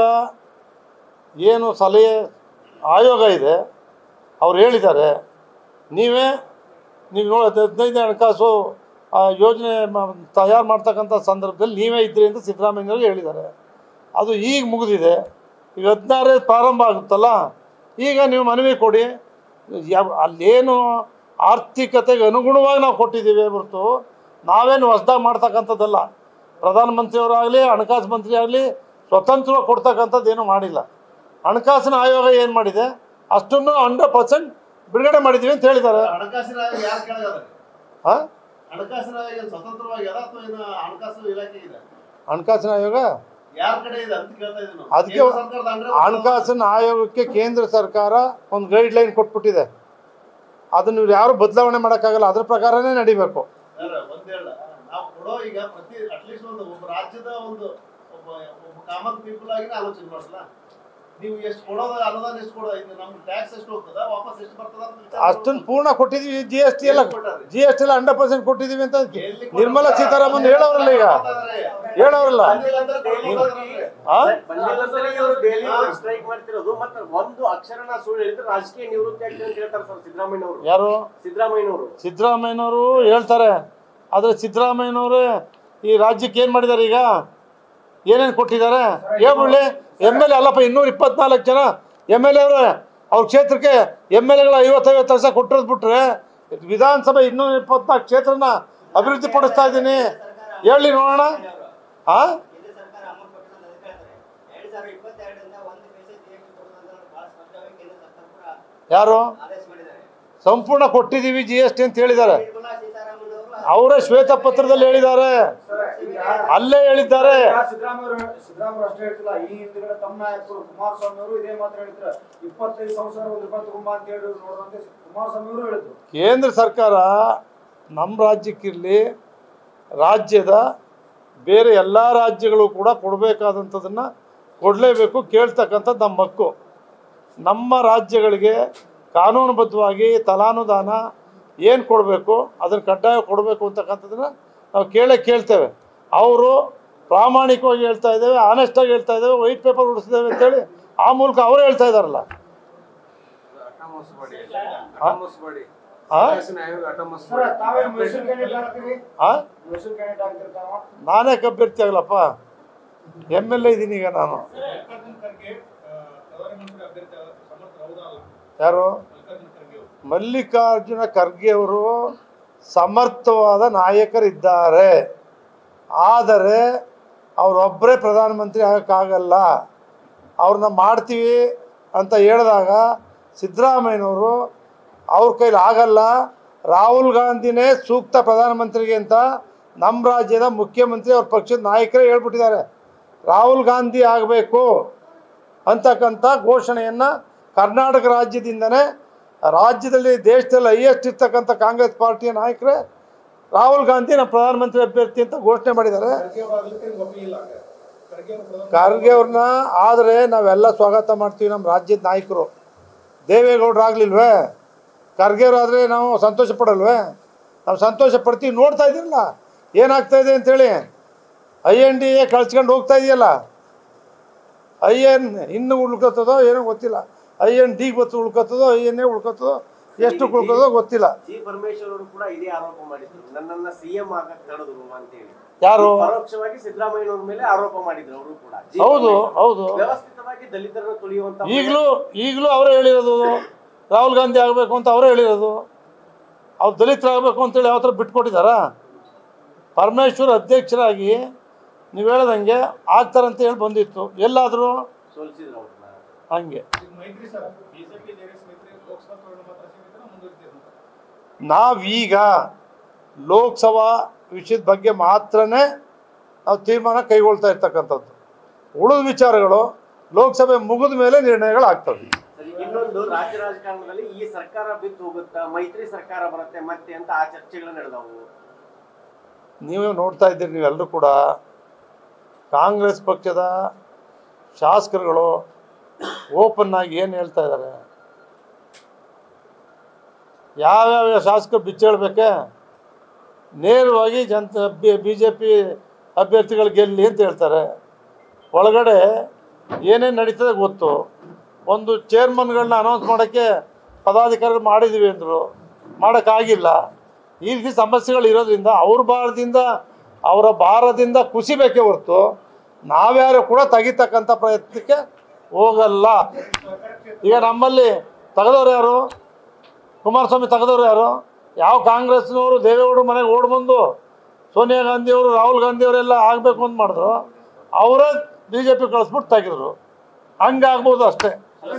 Speaker 1: ಏನು ಸಲಹೆ ಆಯೋಗ ಇದೆ ಅವ್ರು ಹೇಳಿದ್ದಾರೆ ನೀವೇ ನೀವು ನೋಡಿ ಹದಿನೈದನೇ ಹಣಕಾಸು ಆ, ಯೋಜನೆ ತಯಾರು ಮಾಡ್ತಕ್ಕಂಥ ಸಂದರ್ಭದಲ್ಲಿ ನೀವೇ ಇದ್ರಿ ಅಂತ ಸಿದ್ದರಾಮಯ್ಯವ್ರಿಗೆ ಹೇಳಿದ್ದಾರೆ ಅದು ಈಗ ಮುಗಿದಿದೆ ಈಗ ಹದಿನಾರೇ ಪ್ರಾರಂಭ ಆಗುತ್ತಲ್ಲ ಈಗ ನೀವು ಮನವಿ ಕೊಡಿ ಯಾವ ಅಲ್ಲೇನು ಆರ್ಥಿಕತೆಗೆ ಅನುಗುಣವಾಗಿ ನಾವು ಕೊಟ್ಟಿದ್ದೀವಿ ಹೊರತು ನಾವೇನು ಹೊಸ್ದಾಗಿ ಮಾಡ್ತಕ್ಕಂಥದ್ದಲ್ಲ ಪ್ರಧಾನಮಂತ್ರಿಯವರಾಗಲಿ ಹಣಕಾಸು ಮಂತ್ರಿ ಆಗಲಿ ಸ್ವತಂತ್ರವಾಗಿ ಕೊಡ್ತಕ್ಕಂಥದ್ದು ಏನೂ ಮಾಡಿಲ್ಲ ಹಣಕಾಸಿನ ಆಯೋಗ ಏನು ಮಾಡಿದೆ ಅಷ್ಟನ್ನು ಹಂಡ್ರೆಡ್ ಪರ್ಸೆಂಟ್ ಬಿಡುಗಡೆ ಮಾಡಿದ್ದೀವಿ ಅಂತ ಹೇಳಿದ್ದಾರೆ
Speaker 2: ಹಣಕಾಸಿನ ಆಯೋಗ ಯಾರು ಕೆಳಗದ
Speaker 1: ಹಾಂ
Speaker 2: ಹಣಕಾಸಿನ ಆಯೋಗ ಏನ್ ಸ್ವತಂತ್ರವಾಗಿ ಅದ ಅಥವಾ ಏನು ಹಣಕಾಸು ಇಲಾಖೆ ಇದೆ
Speaker 1: ಹಣಕಾಸಿನ ಆಯೋಗ
Speaker 2: ಯಾರ ಕಡೆ ಇದೆ ಅಂತ ಕೇಳ್ತಾ ಇದ್ದೀನಿ ನಾವು.
Speaker 1: ಅದಕ್ಕೆ
Speaker 2: ಕೇಂದ್ರ ಸರ್ಕಾರದ under
Speaker 1: ಹಣಕಾಸಿನ ಆಯೋಗಕ್ಕೆ ಕೇಂದ್ರ ಸರ್ಕಾರ ಒಂದು ಗೈಡ್ ಲೈನ್ ಕೊಟ್ಬಿಟ್ಟಿದೆ ಅದನ್ನು ಇವ್ರು ಯಾರು ಬದಲಾವಣೆ ಮಾಡೋಕ್ಕಾಗಲ್ಲ ಅದ್ರ ಪ್ರಕಾರನೇ ನಡಿಬೇಕು
Speaker 2: ಸರ್, ಒಂದ್ ಹೇಳ ನಾವು ಕೊಡೋ ಈಗ ಪ್ರತಿ ಅಟ್ಲೀಸ್ಟ್ ಒಂದು ಒಬ್ಬ ರಾಜ್ಯದ ಒಂದು ಒಬ್ಬ ಒಬ್ಬ ಕಾಮನ್ ಪೀಪಲ್ ಆಗಿ ಆಲೋಚನೆ ಮಾಡಲ್ಲ ನೀವು ಎಷ್ಟು ಕೊಡೋದ ಅನುದಾನ ಎಷ್ಟು ಕೊಡೋದು ಇದು ನಮ್ಗೆ ಟ್ಯಾಕ್ಸ್ ಎಷ್ಟು ಹೋಗ್ತದ ವಾಪಸ್ ಎಷ್ಟು ಬರ್ತದ ಅಂತ ವಿಚಾರ
Speaker 1: ಅಷ್ಟನ್ನು ಪೂರ್ಣ ಕೊಟ್ಟಿದ್ದೀವಿ ಜಿ ಎಸ್ ಟಿ ಎಲ್ಲ
Speaker 2: ಎಲ್ಲಿ ಕೊಟ್ಟಾರೆ?
Speaker 1: ಜಿ ಎಸ್ ಟಿ ಎಲ್ಲ ಹಂಡ್ರೆಡ್ ಪರ್ಸೆಂಟ್ ಕೊಟ್ಟಿದ್ದೀವಿ ಅಂತ
Speaker 2: ಎಲ್ಲಿ
Speaker 1: ನಿರ್ಮಲಾ
Speaker 2: ಕೊಟ್ಟಾರೆ?
Speaker 1: ಸೀತಾರಾಮನ್ ಹೇಳೋರಲ್ಲ ಈಗ
Speaker 2: ಕೊಡ್ತಾರೆ.
Speaker 1: ಹೇಳೋರಲ್ಲ
Speaker 2: ಬಂದಿಲ್ಲ ಅಂದ್ರೆ ಕೊಡ್ತಾರೆ.
Speaker 1: ಆ?
Speaker 6: ಬಂದಿಲ್ಲ ಅಂದ್ರೆ ಇವರು ಡೈಲಿ ಸ್ಟ್ರೈಕ್ ಮಾಡ್ತಿರೋದು ಮತ್ತೆ ಒಂದು ಅಕ್ಷರನ ಸುಳ್ಳು ಹೇಳಿದ್ರೆ ರಾಜಕೀಯ ನಿವೃತ್ತಿ ಆಗ್ತದೆ ಅಂತ ಹೇಳ್ತಾರೆ ಸರ್ ಸಿದ್ದರಾಮಯ್ಯನವರು
Speaker 1: ಯಾರು
Speaker 6: ಸಿದ್ದರಾಮಯ್ಯನವರು
Speaker 1: ಸಿದ್ದರಾಮಯ್ಯನವರು ಹೇಳ್ತಾರೆ ಆದರೆ ಸಿದ್ದರಾಮಯ್ಯನವರೇ ಈ ರಾಜ್ಯಕ್ಕೆ ಏನು ಮಾಡಿದ್ದಾರೆ ಈಗ ಏನೇನು ಕೊಟ್ಟಿದ್ದಾರೆ ಹೇಳ್ಬಿಡ್ಲಿ ಎಮ್ ಎಲ್ ಎ ಅಲ್ಲಪ್ಪ ಇನ್ನೂರ ಇಪ್ಪತ್ನಾಲ್ಕು ಜನ ಎಮ್ ಎಲ್ ಎ ಅವರು ಅವ್ರ ಕ್ಷೇತ್ರಕ್ಕೆ ಎಮ್ ಎಲ್ ಎಗಳು ಐವತ್ತೈವತ್ತು ವರ್ಷ ಕೊಟ್ಟಿರೋದು ಬಿಟ್ರೆ ವಿಧಾನಸಭೆ ಇನ್ನೂರ ಇಪ್ಪತ್ನಾಲ್ಕು ಕ್ಷೇತ್ರನ ಅಭಿವೃದ್ಧಿ ಪಡಿಸ್ತಾ ಇದ್ದೀನಿ ಹೇಳಿ ನೋಡೋಣ ಹಾಂ
Speaker 7: ಕೇಂದ್ರ ಸರ್ಕಾರ ಅಮೌಂಟ್ ಕೊಟ್ಟಿರೋದು ಅದಕ್ಕೆ ಹೇಳ್ತಾರೆ ಎರಡ್ ಸಾವಿರದ ಇಪ್ಪತ್ತೆರಡು
Speaker 1: ಯಾರು
Speaker 7: ಆದೇಶ ಮಾಡಿದ್ದಾರೆ
Speaker 1: ಸಂಪೂರ್ಣ ಕೊಟ್ಟಿದ್ದೀವಿ ಜಿ ಎಸ್ ಟಿ ಅಂತ ಹೇಳಿದ್ದಾರೆ
Speaker 7: ನಿರ್ಮಲಾ ಸೀತಾರಾಮನ್ ಅವರು
Speaker 1: ಅವರೇ ಶ್ವೇತಪತ್ರದಲ್ಲಿ ಹೇಳಿದ್ದಾರೆ ಅಲ್ಲೇ ಹೇಳಿದ್ದಾರೆ
Speaker 8: ಸಿದ್ದರಾಮಯ್ಯ ಸಿದ್ದರಾಮಯ್ಯ ಅಷ್ಟೇ ಹೇಳ್ತಿಲ್ಲ ಈ ಹಿಂದ್ಗಡೆ ತಮ್ಮ ನಾಯಕರು ಕುಮಾರಸ್ವಾಮಿ ಅವರು ಇದೇ ಮಾತು ಹೇಳಿದ್ರು ಇಪ್ಪತ್ತೈದು ಸಂವತ್ಸರ ಒಂದು ರೂಪಾಯಿ ತಗೊಂಬ ಅಂತ ಹೇಳಿ ನೋಡುವಂತೆ ಕುಮಾರಸ್ವಾಮಿ ಅವರು ಹೇಳಿದ್ರು
Speaker 1: ಕೇಂದ್ರ ಸರ್ಕಾರ ನಮ್ಮ ರಾಜ್ಯಕ್ಕಿರಲಿ ರಾಜ್ಯದ ಬೇರೆ ಎಲ್ಲ ರಾಜ್ಯಗಳು ಕೂಡ ಕೊಡಬೇಕಾದಂಥದ್ದನ್ನು ಕೊಡಲೇಬೇಕು ಕೇಳ್ತಕ್ಕಂಥದ್ದು ನಮ್ಮ ಹಕ್ಕು ನಮ್ಮ ರಾಜ್ಯಗಳಿಗೆ ಕಾನೂನುಬದ್ಧವಾಗಿ ತಲಾನುದಾನ ಏನು ಕೊಡಬೇಕು ಅದನ್ನು ಕಡ್ಡಾಯ ಕೊಡಬೇಕು ಅಂತಕ್ಕಂಥದ್ದನ್ನ ನಾವು ಕೇಳೇ ಕೇಳ್ತೇವೆ ಅವರು ಪ್ರಾಮಾಣಿಕವಾಗಿ ಹೇಳ್ತಾ ಇದ್ದೇವೆ ಆನೆಸ್ಟಾಗಿ ಹೇಳ್ತಾ ಇದ್ದೇವೆ ವೈಟ್ ಪೇಪರ್ ಉಡಿಸಿದ್ದೇವೆ ಅಂತೇಳಿ ಆ ಮೂಲಕ ಅವರೇ ಹೇಳ್ತಾ ಇದ್ದಾರಲ್ಲ ಆ?
Speaker 8: ಸರ್ ತಾವೇ ಮೈಸೂರು ಕ್ಯಾಂಡಿಡೇಟ್ ಆಗ್ತೀರಿ
Speaker 1: ಆ?
Speaker 8: ಮೈಸೂರು ಕ್ಯಾಂಡಿಡೇಟ್ ಆಗ್ತೀರಿ ತಾವ
Speaker 1: ನಾನೇ ಅಭ್ಯರ್ಥಿ ಆಗಲಪ್ಪ ಎಮ್ ಎಲ್ ಎ ಇದ್ದೀನಿ ಈಗ ನಾನು ಯಾರು ಮಲ್ಲಿಕಾರ್ಜುನ ಖರ್ಗೆ ಅವರು ಸಮರ್ಥವಾದ ನಾಯಕರಿದ್ದಾರೆ ಆದರೆ ಅವರೊಬ್ಬರೇ ಪ್ರಧಾನಮಂತ್ರಿ ಆಗೋಕ್ಕಾಗಲ್ಲ ಅವ್ರನ್ನ ಮಾಡ್ತೀವಿ ಅಂತ ಹೇಳಿದಾಗ ಸಿದ್ದರಾಮಯ್ಯನವರು ಅವ್ರ ಕೈಲಿ ಆಗಲ್ಲ ರಾಹುಲ್ ಗಾಂಧಿನೇ ಸೂಕ್ತ ಪ್ರಧಾನಮಂತ್ರಿಗೆ ಅಂತ ನಮ್ಮ ರಾಜ್ಯದ ಮುಖ್ಯಮಂತ್ರಿ ಅವ್ರ ಪಕ್ಷದ ನಾಯಕರೇ ಹೇಳ್ಬಿಟ್ಟಿದ್ದಾರೆ ರಾಹುಲ್ ಗಾಂಧಿ ಆಗಬೇಕು ಅಂತಕ್ಕಂಥ ಘೋಷಣೆಯನ್ನು ಕರ್ನಾಟಕ ರಾಜ್ಯದಿಂದನೇ ರಾಜ್ಯದಲ್ಲಿ ದೇಶದಲ್ಲಿ ಹೈಯೆಸ್ಟ್ ಇರ್ತಕ್ಕಂಥ ಕಾಂಗ್ರೆಸ್ ಪಾರ್ಟಿಯ ನಾಯಕರೇ ರಾಹುಲ್ ಗಾಂಧಿ ನಮ್ಮ ಪ್ರಧಾನಮಂತ್ರಿ ಅಭ್ಯರ್ಥಿ ಅಂತ ಘೋಷಣೆ ಮಾಡಿದ್ದಾರೆ ಖರ್ಗೆ ಅವ್ರನ್ನ ಆದರೆ ನಾವೆಲ್ಲ ಸ್ವಾಗತ ಮಾಡ್ತೀವಿ ನಮ್ಮ ರಾಜ್ಯದ ನಾಯಕರು ದೇವೇಗೌಡರು ಆಗಲಿಲ್ವೇ ಖರ್ಗೆ ಅವರಾದರೆ ನಾವು ಸಂತೋಷ ಪಡಲ್ವೇ ನಾವು ಸಂತೋಷ ಪಡ್ತೀವಿ ನೋಡ್ತಾ ಇದ್ದೀರಲ್ಲ ಏನಾಗ್ತಾ ಇದೆ ಅಂತೇಳಿ ಐ ಎನ್ ಡಿ ಎ ಕಳ್ಸ್ಕೊಂಡು ಹೋಗ್ತಾ ಇದೆಯಲ್ಲ ಐ ಎನ್ ಇನ್ನು ಉಳ್ಕೊತದೋ ಏನೋ ಗೊತ್ತಿಲ್ಲ ಐ ಎನ್ ಡಿಗೆ ಬತ್ತು ಉಳ್ಕೊತದೋ ಐ ಎನ್ ಎ ಉಳ್ಕೊತದೋ ಎಷ್ಟು ಉಳ್ಕೊತದೋ ಗೊತ್ತಿಲ್ಲ
Speaker 6: ಜಿ ಪರಮೇಶ್ವರ್ ಅವರು ಕೂಡ ಇದೇ ಆರೋಪ ಮಾಡಿದ್ರು ನನ್ನನ್ನ ಸಿಎಂ ಆಗಕ್ ತಡೆದ್ರು ಅಂತ ಹೇಳಿ
Speaker 1: ಯಾರು
Speaker 6: ಪರೋಕ್ಷವಾಗಿ ಸಿದ್ದರಾಮಯ್ಯನವ್ರ ಮೇಲೆ ಆರೋಪ ಮಾಡಿದ್ರು ಅವರು ಕೂಡ ಜಿ
Speaker 1: ಹೌದು
Speaker 6: ಪರಮೇಶ್ವರ್.
Speaker 1: ಹೌದು
Speaker 6: ವ್ಯವಸ್ಥಿತವಾಗಿ ದಲಿತರನ್ನು ತುಳಿಯುವಂತ
Speaker 1: ಈಗಲೂ ಈಗಲೂ ಅವರೇ ಹೇಳಿರೋದು ರಾಹುಲ್ ಗಾಂಧಿ ಆಗಬೇಕು ಅಂತ ಅವರೇ ಹೇಳಿರೋದು ಅವ್ರು ದಲಿತರಾಗಬೇಕು ಅಂತೇಳಿ ಯಾವ ಥರ ಬಿಟ್ಕೊಟ್ಟಿದ್ದಾರಾ ಪರಮೇಶ್ವರ್ ಅಧ್ಯಕ್ಷರಾಗಿ ನೀವು ಹೇಳ್ದಂಗೆ ಆಗ್ತಾರಂತ ಹೇಳಿ ಬಂದಿತ್ತು ಎಲ್ಲಾದರೂ
Speaker 6: ಸೋಲಿಸಿದ್ರು ಅವ್ರನ್ನ
Speaker 1: ಹಂಗೆ
Speaker 2: ಮೈತ್ರಿ ಸರ್ ಬಿಜೆಪಿ ಜೆಡಿಎಸ್ ಮೈತ್ರಿ ಲೋಕಸಭಾ ಚುನಾವಣೆ ಮಾತ್ರ ಸೀಮಿತ ಮುಂದುವರಿತೀವಿ
Speaker 1: ನಾವೀಗ ಲೋಕಸಭಾ ವಿಷಯದ ಬಗ್ಗೆ ಮಾತ್ರನೇ ನಾವು ತೀರ್ಮಾನ ಕೈಗೊಳ್ತಾ ಇರ್ತಕ್ಕಂಥದ್ದು ಉಳಿದ ವಿಚಾರಗಳು ಲೋಕಸಭೆ ಮುಗಿದ ಮೇಲೆ ನಿರ್ಣಯಗಳಾಗ್ತವೆ
Speaker 6: ಸರಿ, ಇನ್ನೊಂದು ರಾಜ್ಯ ರಾಜಕಾರಣದಲ್ಲಿ ಈ ಸರ್ಕಾರ ಬಿದ್ದು ಹೋಗುತ್ತಾ ಮೈತ್ರಿ ಸರ್ಕಾರ ಬರುತ್ತೆ ಮತ್ತೆ ಅಂತ ಆ ಚರ್ಚೆಗಳು ನಡೆದವು
Speaker 1: ನೀವೇ ನೋಡ್ತಾ ಇದ್ದೀರಿ ನೀವೆಲ್ಲರೂ ಕೂಡ ಕಾಂಗ್ರೆಸ್ ಪಕ್ಷದ ಶಾಸಕರುಗಳು ಓಪನ್ ಆಗಿ ಏನು ಹೇಳ್ತಾ ಇದ್ದಾರೆ ಯಾವ್ಯಾವ ಶಾಸಕರು ಬಿಚ್ಚೇಳ್ಬೇಕೆ ನೇರವಾಗಿ ಜನತ ಬಿ ಜೆ ಪಿ ಅಭ್ಯರ್ಥಿಗಳು ಗೆಲ್ಲಿ ಅಂತ ಹೇಳ್ತಾರೆ ಒಳಗಡೆ ಏನೇನು ನಡೀತದೆ ಗೊತ್ತು ಒಂದು ಚೇರ್ಮನ್ಗಳನ್ನ ಅನೌನ್ಸ್ ಮಾಡೋಕ್ಕೆ ಪದಾಧಿಕಾರಿಗಳು ಮಾಡಿದ್ದೀವಿ ಅಂದರು ಮಾಡೋಕ್ಕಾಗಿಲ್ಲ ಈ ರೀತಿ ಸಮಸ್ಯೆಗಳು ಇರೋದ್ರಿಂದ ಅವ್ರ ಭಾರದಿಂದ ಅವರ ಭಾರದಿಂದ ಕುಸಿಬೇಕೇ ಹೊರತು ನಾವ್ಯಾರು ಕೂಡ ತೆಗಿತಕ್ಕಂಥ ಪ್ರಯತ್ನಕ್ಕೆ ಹೋಗಲ್ಲ ಈಗ ನಮ್ಮಲ್ಲಿ ತೆಗೆದವ್ರು ಯಾರು ಕುಮಾರಸ್ವಾಮಿ ತೆಗೆದವ್ರು ಯಾರು ಯಾವ ಕಾಂಗ್ರೆಸ್ನವರು ದೇವೇಗೌಡರ ಮನೆಗೆ ಓಡ್ ಬಂದು ಸೋನಿಯಾ ಗಾಂಧಿಯವರು ರಾಹುಲ್ ಗಾಂಧಿಯವರೆಲ್ಲ ಆಗಬೇಕು ಅಂತ ಮಾಡಿದ್ರು ಅವರೇ ಬಿ ಜೆ ಪಿ ಕಳಿಸ್ಬಿಟ್ಟು ತೆಗೆದ್ರು ಹಂಗಾಗ್ಬೋದು ಅಷ್ಟೇ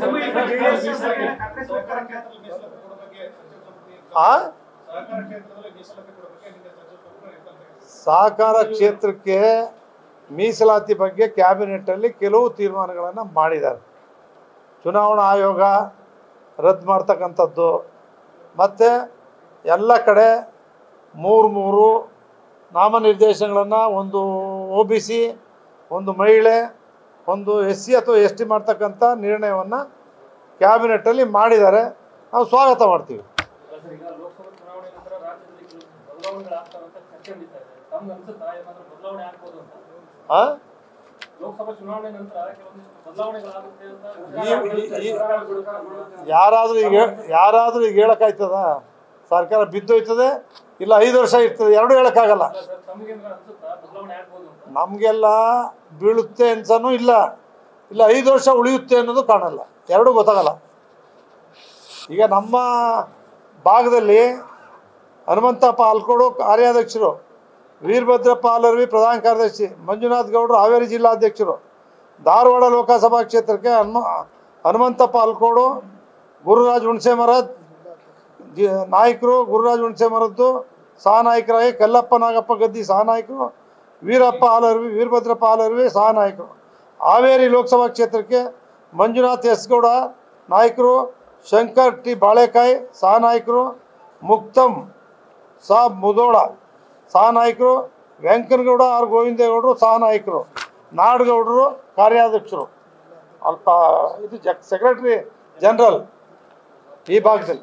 Speaker 2: ಸಹಕಾರ ಕ್ಷೇತ್ರದಲ್ಲಿ ಮೀಸಲಾತಿ ಕೊಡೋ ಬಗ್ಗೆ ಸಚಿವ ಸಂಪುಟ
Speaker 1: ಆ
Speaker 2: ಸಹಕಾರ ಕ್ಷೇತ್ರದಲ್ಲಿ ಮೀಸಲಾತಿ ಕೊಡೋ ಬಗ್ಗೆ ನಿನ್ನೆ ಸಚಿವ ಸಂಪುಟ ನಿರ್ಧಾರ
Speaker 1: ಸಹಕಾರ ಕ್ಷೇತ್ರಕ್ಕೆ ಮೀಸಲಾತಿ ಬಗ್ಗೆ ಕ್ಯಾಬಿನೆಟ್ಟಲ್ಲಿ ಕೆಲವು ತೀರ್ಮಾನಗಳನ್ನು ಮಾಡಿದ್ದಾರೆ ಚುನಾವಣಾ ಆಯೋಗ ರದ್ದು ಮಾಡ್ತಕ್ಕಂಥದ್ದು ಮತ್ತು ಎಲ್ಲ ಕಡೆ ಮೂರು ಮೂರು ನಾಮನಿರ್ದೇಶನಗಳನ್ನು ಒಂದು ಒ ಬಿ ಸಿ ಒಂದು ಮಹಿಳೆ ಒಂದು ಎಸ್ ಸಿ ಅಥವಾ ಎಸ್ ಟಿ ಮಾಡ್ತಕ್ಕಂಥ ನಿರ್ಣಯವನ್ನು ಕ್ಯಾಬಿನೆಟ್ಟಲ್ಲಿ ಮಾಡಿದ್ದಾರೆ ನಾವು ಸ್ವಾಗತ ಮಾಡ್ತೀವಿ
Speaker 5: ಸರ್ ಈಗ ಲೋಕಸಭಾ ಚುನಾವಣೆ ನಂತರ ರಾಜ್ಯದಲ್ಲಿ ಕೆಲವು ಬದಲಾವಣೆಗಳಾಗ್ತಾವಂತ ಚರ್ಚೆ ನಡೀತಾ ಇದೆ ತಮ್ಗೆ ಅನ್ಸುತ್ತಾ ಏನಾದ್ರೂ ಬದಲಾವಣೆ ಆಗ್ಬೋದು ಅಂತ
Speaker 1: ಆ?
Speaker 5: ಲೋಕಸಭಾ ಚುನಾವಣೆ ನಂತರ ಕೆಲವೊಂದಿಷ್ಟು ಬದಲಾವಣೆಗಳಾಗುತ್ತೆ
Speaker 1: ಈ- ಈ-
Speaker 5: ಅಂತ
Speaker 1: ಯಾರಾದರೂ ಈಗ ಯಾರಾದರೂ ಈಗ ಹೇಳೋಕ್ಕಾಯ್ತದ ಸರ್ಕಾರ ಬಿದ್ದೋಯ್ತದೆ ಇಲ್ಲ ಐದು ವರ್ಷ ಇರ್ತದೆ ಎರಡೂ ಹೇಳೋಕ್ಕಾಗಲ್ಲ
Speaker 5: ಸರ್ ತಮ್ಗೆ ಏನಾದ್ರು ಅನ್ಸುತ್ತಾ ಬದಲಾವಣೆ ಆಗ್ಬೋದು ಅಂತ
Speaker 1: ನಮಗೆಲ್ಲ ಬೀಳುತ್ತೆ ಅನ್ಸನೂ ಇಲ್ಲ ಇಲ್ಲ ಐದು ವರ್ಷ ಉಳಿಯುತ್ತೆ ಅನ್ನೋದು ಕಾಣಲ್ಲ ಎರಡೂ ಗೊತ್ತಾಗಲ್ಲ ಈಗ ನಮ್ಮ ಭಾಗದಲ್ಲಿ ಹನುಮಂತಪ್ಪ ಅಲ್ಕೋಡು ಕಾರ್ಯಾಧ್ಯಕ್ಷರು ವೀರಭದ್ರಪ್ಪ ಅಲರ್ವಿ ಪ್ರಧಾನ ಕಾರ್ಯದರ್ಶಿ ಮಂಜುನಾಥ್ ಗೌಡರು ಹಾವೇರಿ ಜಿಲ್ಲಾಧ್ಯಕ್ಷರು ಧಾರವಾಡ ಲೋಕಸಭಾ ಕ್ಷೇತ್ರಕ್ಕೆ ಹನುಮ ಹನುಮಂತಪ್ಪ ಅಲ್ಕೋಡು ಗುರುರಾಜ್ ಹುಣಸೆ ಮರದ ಜಿ- ನಾಯಕರು ಗುರುರಾಜ್ ಹುಣಸೆ ಮರದ್ದು ಸಹ ನಾಯಕರಾಗಿ ಕಲ್ಲಪ್ಪ ನಾಗಪ್ಪ ಗದ್ದಿ ಸಹ ನಾಯಕರು ವೀರಪ್ಪ ಹಾಲರ್ವಿ ವೀರಭದ್ರಪ್ಪ ಹಾಲರ್ವಿ ಸಹ ನಾಯಕರು ಹಾವೇರಿ ಲೋಕಸಭಾ ಕ್ಷೇತ್ರಕ್ಕೆ ಮಂಜುನಾಥ್ ಎಸ್ ಗೌಡ ನಾಯಕರು ಶಂಕರ್ ಟಿ ಬಾಳೆಕಾಯಿ ಸಹ ನಾಯಕರು ಮುಕ್ತಮ್ ಸಾಬ್ ಮುದೋಳ ಸಹ ನಾಯಕರು ವೆಂಕನಗೌಡ ಆರ್ ಗೋವಿಂದೇಗೌಡರು ಸಹ ನಾಯಕರು ನಾಡಗೌಡರು ಕಾರ್ಯಾಧ್ಯಕ್ಷರು ಅಲ್ಪ ಇದು ಜಕ್ ಸೆಕ್ರೆಟರಿ ಜನರಲ್ ಈ ಭಾಗದಲ್ಲಿ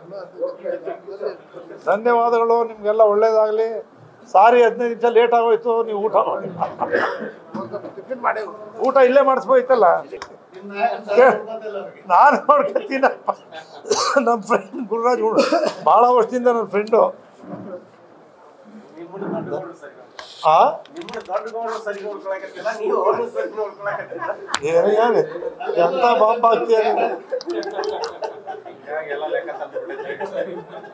Speaker 1: ಧನ್ಯವಾದಗಳು ನಿಮಗೆಲ್ಲ ಒಳ್ಳೇದಾಗಲಿ ಸಾರಿ ಹದಿನೈದು ನಿಮಿಷ ಲೇಟ್ ಆಗೋಯ್ತು ನೀವು ಊಟ ಮಾಡಿ ಊಟ ಇಲ್ಲೇ ಮಾಡಿಸ್ಬೋಯ್ತಲ್ಲ
Speaker 2: ನಿಮ್ಮ ನಾಯಕ ನೋಡ್ಕೊತಿಲ್ಲ ಅವ್ರಿಗೆ.
Speaker 1: ನಾನು ನೋಡ್ಕೊತೀನಪ್ಪ ನಮ್ಮ ಫ್ರೆಂಡ್ ಗುರುರಾಜ್ ಹುಡ್- ಭಾಳ ವರ್ಷದಿಂದ ನನ್ನ ಫ್ರೆಂಡು
Speaker 6: ನಿಮ್ಮನ್ನ ದೊಡ್ಡ ಗೌಡ್ರು ಸರಿ
Speaker 1: ಆ
Speaker 6: ನಿಮ್ಮನ್ನ ದೊಡ್ಡ ಗೌಡ್ರು ಸರಿ ನೋಡ್ಕೊಳಕತ್ತಿಲ್ಲ ನೀವು ಅವ್ರನ್ನ ಸರಿ ನೋಡ್ಕೊಳಕತ್ತಿಲ್ಲ
Speaker 1: ಏನು ಏನು ಎಂತ ಬಾಂಬ್ ಹಾಕ್ತೀಯ ನೀನು?
Speaker 4: ಹಿಂಗಾಗಿ ಎಲ್ಲ ಲೆಕ್ಕ ತಂದ್ಬಿಟ್ಟಿದೆ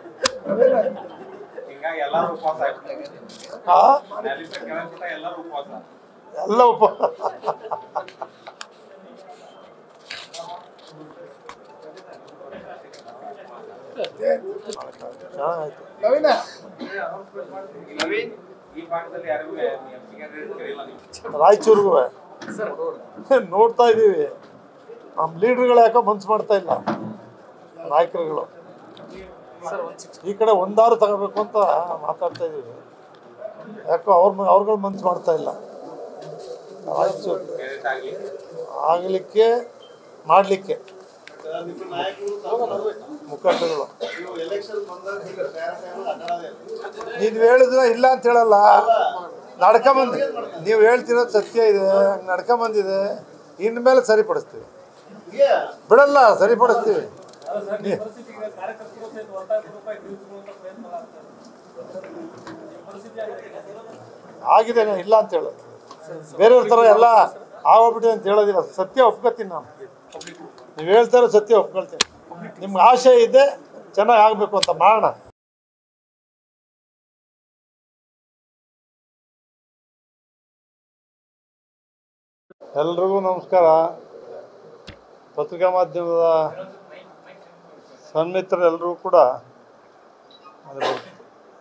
Speaker 4: ಹಿಂಗಾಗಿ ಎಲ್ಲಾರು ಉಪವಾಸ ಆಗ್ತಾರೆ
Speaker 1: ಆ
Speaker 4: ನೆಲಿತ ಕೆಳಗಿಟ್ಟ ಎಲ್ಲರೂ ಉಪವಾಸ
Speaker 1: ಎಲ್ಲ ಉಪ ಚೆನ್ನಾಗಾಯ್ತು.
Speaker 4: ಈ ಭಾಗದಲ್ಲಿ ಯಾರಿಗೂ ಎಂ ಪಿ ಕ್ಯಾಂಡಿಡೇಟ್ ಕರೆಯಿಲ್ಲ ನೀವು
Speaker 1: ರಾಯಚೂರಿಗೂ ನೋಡ್ತಾ ಇದ್ದೀವಿ ನಮ್ಮ ಲೀಡ್ರ್ಗಳು ಯಾಕೋ ಮನ್ಸು ಮಾಡ್ತಾ ಇಲ್ಲ ನಾಯಕರುಗಳು ಈ ಕಡೆ ಒಂದಾರು ತಗೋಬೇಕು ಅಂತ ಮಾತಾಡ್ತಾ ಇದ್ದೀವಿ ಯಾಕೋ ಅವ್ರ ಅವ್ರುಗಳು ಮನ್ಸು ಮಾಡ್ತಾ ಇಲ್ಲ ರಾಯಚೂರು
Speaker 4: ಕ್ಯಾಂಡಿಡೇಟ್ ಆಗಲಿ
Speaker 1: ಆಗಲಿಕ್ಕೆ ಮಾಡಲಿಕ್ಕೆ
Speaker 2: ಸರ್, ನಿಮ್ಮ ನಾಯಕರು ತಗೊಂಡು
Speaker 1: ಮುಖಂಡಗಳು
Speaker 2: ನೀವು ಎಲೆಕ್ಷನ್ ಬಂದಾಗ ಈಗ ಬೇರೆ ಟೈಮ್ ಅಡ್ಡಾಡೋದೇ ಇಲ್ಲ.
Speaker 1: ನೀನು ಹೇಳಿದ್ರೆ ಇಲ್ಲ ಅಂತ ಹೇಳಲ್ಲ ನಡ್ಕೊಂಬಂದ್ ನೀವು ಹೇಳ್ತಿರೋದು ಸತ್ಯ ಇದೆ ಹಂಗ್ ನಡ್ಕೊಂಬಂದಿದೆ ಇನ್ಮೇಲೆ ಸರಿಪಡಿಸ್ತೀವಿ
Speaker 2: ಹೀಗೆ
Speaker 1: ಬಿಡಲ್ಲ ಸರಿಪಡಿಸ್ತೀವಿ ನೀ- ಆಗಿದೆ ನಾ ಇಲ್ಲ ಅಂತ ಹೇಳೋದು ಬೇರೆಯವ್ರ ಥರ ಎಲ್ಲ ಆಗೋಗ್ಬಿಟ್ಟಿದೆ ಅಂತ ಹೇಳೋದಿಲ್ಲ ಸತ್ಯ ಒಪ್ಕೊತೀನಿ ನಾನು ನೀವು ಹೇಳ್ತಾರೋ ಸತ್ಯ ಒಪ್ಕೊಳ್ತೀನಿ ನಿಮ್ಗೆ ಆಶೆ ಇದೆ ಚೆನ್ನಾಗಿ ಆಗಬೇಕು ಅಂತ ಮಾಡೋಣ ಎಲ್ರಿಗೂ ನಮಸ್ಕಾರ ಪತ್ರಿಕಾ ಮಾಧ್ಯಮದ ಸನ್ಮಿತ್ರರೆಲ್ಲರೂ ಕೂಡ ಅದು ಬರ್ತು.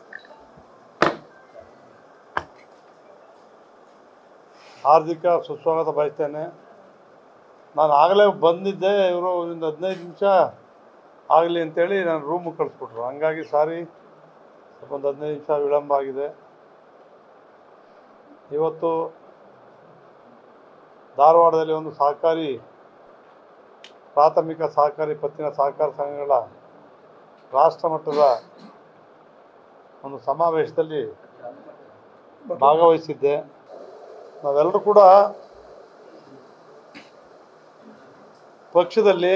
Speaker 1: ಹಾರ್ದಿಕ ಸುಸ್ವಾಗತ ಬಯಸ್ತೇನೆ ನಾನು ಆಗಲೇ ಬಂದಿದ್ದೆ ಇವರು ಒಂದು ಹದಿನೈದು ನಿಮಿಷ ಆಗಲಿ ಅಂತೇಳಿ ನಾನು ರೂಮಿಗೆ ಕಳಿಸ್ಬಿಟ್ರು ಹಂಗಾಗಿ ಸಾರಿ ಸ್ವಲ್ಪ ಒಂದು ಹದಿನೈದು ನಿಮಿಷ ವಿಳಂಬ ಆಗಿದೆ ಇವತ್ತು ಧಾರವಾಡದಲ್ಲಿ ಒಂದು ಸಹಕಾರಿ ಪ್ರಾಥಮಿಕ ಸಹಕಾರಿ ಪತ್ತಿನ ಸಹಕಾರ ಸಂಘಗಳ ರಾಷ್ಟ್ರ ಮಟ್ಟದ ಒಂದು ಸಮಾವೇಶದಲ್ಲಿ ಭಾಗವಹಿಸಿದ್ದೆ ನಾವೆಲ್ಲರೂ ಕೂಡ ಪಕ್ಷದಲ್ಲಿ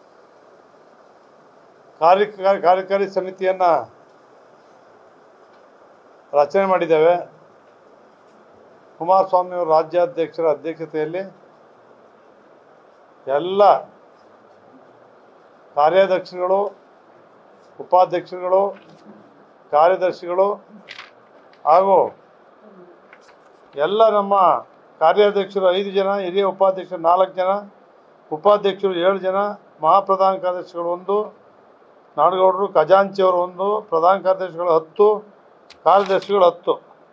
Speaker 1: ಕಾರ್ಯಕಾರಿ ಕಾರ್ಯಕಾರಿ ಸಮಿತಿಯನ್ನು ರಚನೆ ಮಾಡಿದ್ದೇವೆ ಕುಮಾರಸ್ವಾಮಿ ಅವರ ರಾಜ್ಯಾಧ್ಯಕ್ಷರ ಅಧ್ಯಕ್ಷತೆಯಲ್ಲಿ ಎಲ್ಲ ಕಾರ್ಯಾಧ್ಯಕ್ಷರುಗಳು ಉಪಾಧ್ಯಕ್ಷರುಗಳು ಕಾರ್ಯದರ್ಶಿಗಳು ಹಾಗೂ ಎಲ್ಲ ನಮ್ಮ ಕಾರ್ಯಾಧ್ಯಕ್ಷರು ಐದು ಜನ ಹಿರಿಯ ಉಪಾಧ್ಯಕ್ಷರು ನಾಲ್ಕು ಜನ ಉಪಾಧ್ಯಕ್ಷರು ಏಳು ಜನ ಮಹಾಪ್ರಧಾನ ಕಾರ್ಯದರ್ಶಿಗಳು ಒಂದು ನಾಡಗೌಡರು ಖಜಾಂಚಿಯವರು ಒಂದು ಪ್ರಧಾನ ಕಾರ್ಯದರ್ಶಿಗಳು ಹತ್ತು ಕಾರ್ಯದರ್ಶಿಗಳು ಹತ್ತು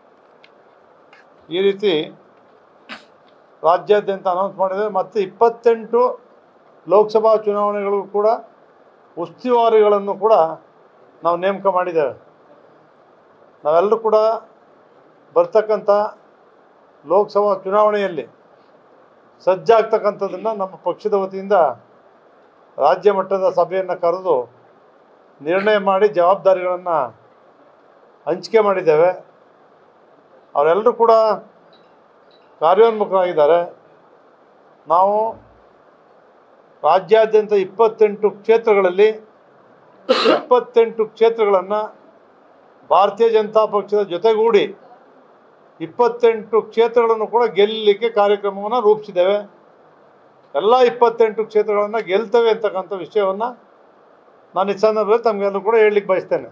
Speaker 1: ಈ ರೀತಿ ರಾಜ್ಯಾದ್ಯಂತ ಅನೌನ್ಸ್ ಮಾಡಿದೆ ಮತ್ತು ಇಪ್ಪತ್ತೆಂಟು ಲೋಕಸಭಾ ಚುನಾವಣೆಗಳು ಕೂಡ ಉಸ್ತುವಾರಿಗಳನ್ನು ಕೂಡ ನಾವು ನೇಮಕ ಮಾಡಿದ್ದೇವೆ ನಾವೆಲ್ಲರೂ ಕೂಡ ಬರ್ತಕ್ಕಂಥ ಲೋಕಸಭಾ ಚುನಾವಣೆಯಲ್ಲಿ ಸಜ್ಜಾಗ್ತಕ್ಕಂಥದ್ದನ್ನು ನಮ್ಮ ಪಕ್ಷದ ವತಿಯಿಂದ ರಾಜ್ಯ ಮಟ್ಟದ ಸಭೆಯನ್ನು ಕರೆದು ನಿರ್ಣಯ ಮಾಡಿ ಜವಾಬ್ದಾರಿಗಳನ್ನು ಹಂಚಿಕೆ ಮಾಡಿದ್ದೇವೆ ಅವರೆಲ್ಲರೂ ಕೂಡ ಕಾರ್ಯೋನ್ಮುಖರಾಗಿದ್ದಾರೆ ನಾವು ರಾಜ್ಯಾದ್ಯಂತ ಇಪ್ಪತ್ತೆಂಟು ಕ್ಷೇತ್ರಗಳಲ್ಲಿ ಇಪ್ಪತ್ತೆಂಟು ಕ್ಷೇತ್ರಗಳನ್ನು ಭಾರತೀಯ ಜನತಾ ಪಕ್ಷದ ಜೊತೆಗೂಡಿ ಇಪ್ಪತ್ತೆಂಟು ಕ್ಷೇತ್ರಗಳನ್ನು ಕೂಡ ಗೆಲ್ಲಲಿಕ್ಕೆ ಕಾರ್ಯಕ್ರಮವನ್ನು ರೂಪಿಸಿದ್ದೇವೆ ಎಲ್ಲ ಇಪ್ಪತ್ತೆಂಟು ಕ್ಷೇತ್ರಗಳನ್ನು ಗೆಲ್ತೇವೆ ಅಂತಕ್ಕಂಥ ವಿಷಯವನ್ನು ನಾನು ಈ ಸಂದರ್ಭದಲ್ಲಿ ತಮಗೆಲ್ಲರೂ ಕೂಡ ಹೇಳಲಿಕ್ಕೆ ಬಯಸ್ತೇನೆ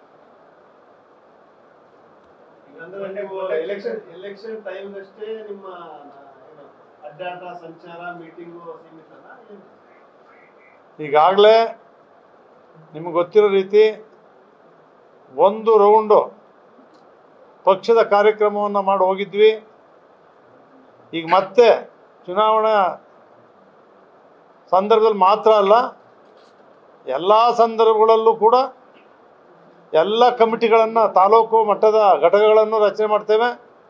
Speaker 2: ಅಂದ್ರೆ ನೀವು ಎಲೆಕ್ಷನ್ ಎಲೆಕ್ಷನ್ ಟೈಮ್ ಅಷ್ಟೇ ನಿಮ್ಮ ಏನು, ಅಡ್ಡಾಟ ಸಂಚಾರ ಮೀಟಿಂಗು ಸೀಮಿತನಾ ಏನು?
Speaker 1: ಈಗಾಗಲೇ ನಿಮಗೆ ಗೊತ್ತಿರೋ ರೀತಿ ಒಂದು ರೌಂಡು ಪಕ್ಷದ ಕಾರ್ಯಕ್ರಮವನ್ನು ಮಾಡಿ ಹೋಗಿದ್ವಿ ಈಗ ಮತ್ತೆ ಚುನಾವಣಾ ಸಂದರ್ಭದಲ್ಲಿ ಮಾತ್ರ ಅಲ್ಲ ಎಲ್ಲ ಸಂದರ್ಭಗಳಲ್ಲೂ ಕೂಡ ಎಲ್ಲ ಕಮಿಟಿಗಳನ್ನು ತಾಲೂಕು ಮಟ್ಟದ ಘಟಕಗಳನ್ನು ರಚನೆ ಮಾಡ್ತೇವೆ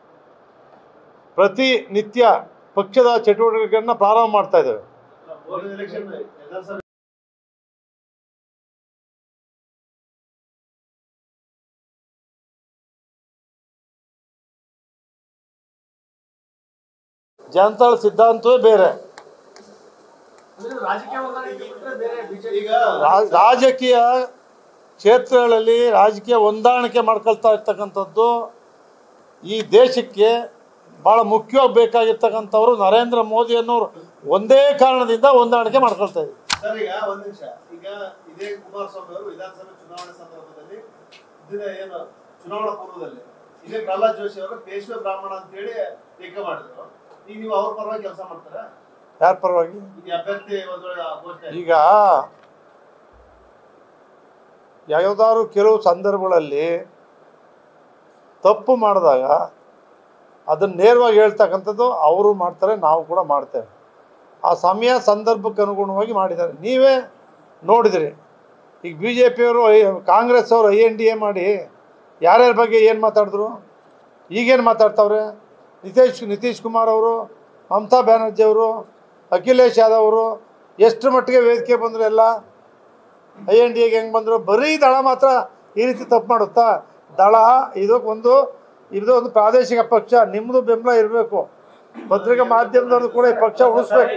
Speaker 1: ಪ್ರತಿ ನಿತ್ಯ ಪಕ್ಷದ ಚಟುವಟಿಕೆಗಳನ್ನು ಪ್ರಾರಂಭ ಮಾಡ್ತಾ ಇದ್ದೇವೆ
Speaker 2: ಮುಂದಿನ ಎಲೆಕ್ಷನ್ ವಿಧಾನಸಭೆ
Speaker 1: ಜನತಾಳ ಸಿದ್ಧಾಂತವೇ ಬೇರೆ
Speaker 5: ಅಂದ್ರೆ ರಾಜಕೀಯ ಹೊಂದಾಣಿಕೆ ಬಿಟ್ರೆ ಬೇರೆ ಬಿಜೆಪಿ
Speaker 2: ಈಗ
Speaker 1: ರಾ- ರಾಜಕೀಯ ಕ್ಷೇತ್ರಗಳಲ್ಲಿ ರಾಜಕೀಯ ಹೊಂದಾಣಿಕೆ ಮಾಡ್ಕೊಳ್ತಾ ಇರ್ತಕ್ಕಂಥದ್ದು ಈ ದೇಶಕ್ಕೆ ಭಾಳ ಮುಖ್ಯವಾಗಿ ಬೇಕಾಗಿರ್ತಕ್ಕಂಥವ್ರು ನರೇಂದ್ರ ಮೋದಿ ಅನ್ನೋರು ಒಂದೇ ಕಾರಣದಿಂದ ಹೊಂದಾಣಿಕೆ ಮಾಡ್ಕೊಳ್ತಾ ಇದ್ದಾರೆ
Speaker 2: ಸರ್ ಈಗ ಒಂದ್ ನಿಮಿಷ ಈಗ ಇದೇ ಕುಮಾರಸ್ವಾಮಿ ಅವರು ವಿಧಾನಸಭೆ ಚುನಾವಣೆ ಸಂದರ್ಭದಲ್ಲಿ ದಿನ ಏನು ಚುನಾವಣಾ ಪೂರ್ವದಲ್ಲಿ ಇದೇ ಪ್ರಹ್ಲಾದ್ ಜೋಶಿ ಅವರು ಪೇಶ್ವೆ ಬ್ರಾಹ್ಮಣ ಅಂತ ಹೇಳಿ ಟೀಕೆ ಮಾಡಿದ್ರು ಈಗ ನೀವು ಅವ್ರ ಪರವಾಗಿ ಕೆಲಸ ಮಾಡ್ತಾರ
Speaker 1: ಯಾರ ಪರವಾಗಿ
Speaker 2: ಈ ಅಭ್ಯರ್ಥಿ ಒಂದ್ ವೇಳೆ ಘೋಷಣೆ ಆಯ್ತು.
Speaker 1: ಈಗ ಯಾವುದಾದ್ರು ಕೆಲವು ಸಂದರ್ಭಗಳಲ್ಲಿ ತಪ್ಪು ಮಾಡಿದಾಗ ಅದನ್ನು ನೇರವಾಗಿ ಹೇಳ್ತಕ್ಕಂಥದ್ದು ಅವರು ಮಾಡ್ತಾರೆ ನಾವು ಕೂಡ ಮಾಡ್ತೇವೆ ಆ ಸಮಯ ಸಂದರ್ಭಕ್ಕೆ ಅನುಗುಣವಾಗಿ ಮಾಡಿದ್ದಾರೆ ನೀವೇ ನೋಡಿದಿರಿ ಈಗ ಬಿ ಜೆ ಪಿಯವರು ಐ ಕಾಂಗ್ರೆಸ್ ಅವರು ಐ ಎನ್ ಡಿ ಎ ಮಾಡಿ ಯಾರ್ಯಾರ ಬಗ್ಗೆ ಏನು ಮಾತಾಡಿದ್ರು ಈಗೇನು ಮಾತಾಡ್ತಾವ್ರೆ ನಿತೀಶ್ ನಿತೀಶ್ ಕುಮಾರ್ ಅವರು ಮಮತಾ ಬ್ಯಾನರ್ಜಿ ಅವರು ಅಖಿಲೇಶ್ ಯಾದವ್ ಅವರು ಎಷ್ಟು ಮಟ್ಟಿಗೆ ವೇದಿಕೆ ಬಂದರು ಎಲ್ಲ ಐ ಎನ್ ಡಿ ಎಗೆ ಹೆಂಗೆ ಬಂದರು ಬರೀ ದಳ ಮಾತ್ರ ಈ ರೀತಿ ತಪ್ಪು ಮಾಡುತ್ತಾ ದಳ ಇದಕ್ಕೊಂದು ಇದು ಒಂದು ಪ್ರಾದೇಶಿಕ ಪಕ್ಷ ನಿಮ್ಮದು ಬೆಂಬಲ ಇರಬೇಕು ಪತ್ರಿಕಾ ಮಾಧ್ಯಮದವ್ರದ್ದು ಕೂಡ ಈ ಪಕ್ಷ ಉಳಿಸ್ಬೇಕು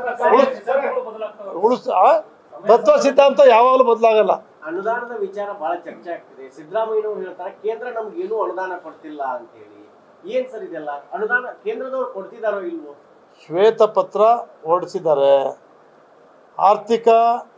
Speaker 1: ಉಳಿಸ್ ಉಳಿಸ್ ಆ? ತತ್ವ ಸಿದ್ಧಾಂತ ಯಾವಾಗಲೂ ಬದಲಾಗಲ್ಲ
Speaker 6: ಅನುದಾನದ ವಿಚಾರ ಬಹಳ ಚರ್ಚೆ ಆಗ್ತಿದೆ ಸಿದ್ದರಾಮಯ್ಯನವರು ಹೇಳ್ತಾರೆ ಕೇಂದ್ರ ನಮ್ಗೆ ಏನೂ ಅನುದಾನ ಕೊಡ್ತಿಲ್ಲ ಅಂತ ಹೇಳಿ ಏನ್ ಸರ್ ಇದೆಲ್ಲ ಅನುದಾನ ಕೇಂದ್ರದವ್ರು ಕೊಡ್ತಿದಾರೋ ಇಲ್ವೋ
Speaker 1: ಶ್ವೇತಪತ್ರ ಹೊರಡಿಸಿದ್ದಾರೆ ಆರ್ಥಿಕ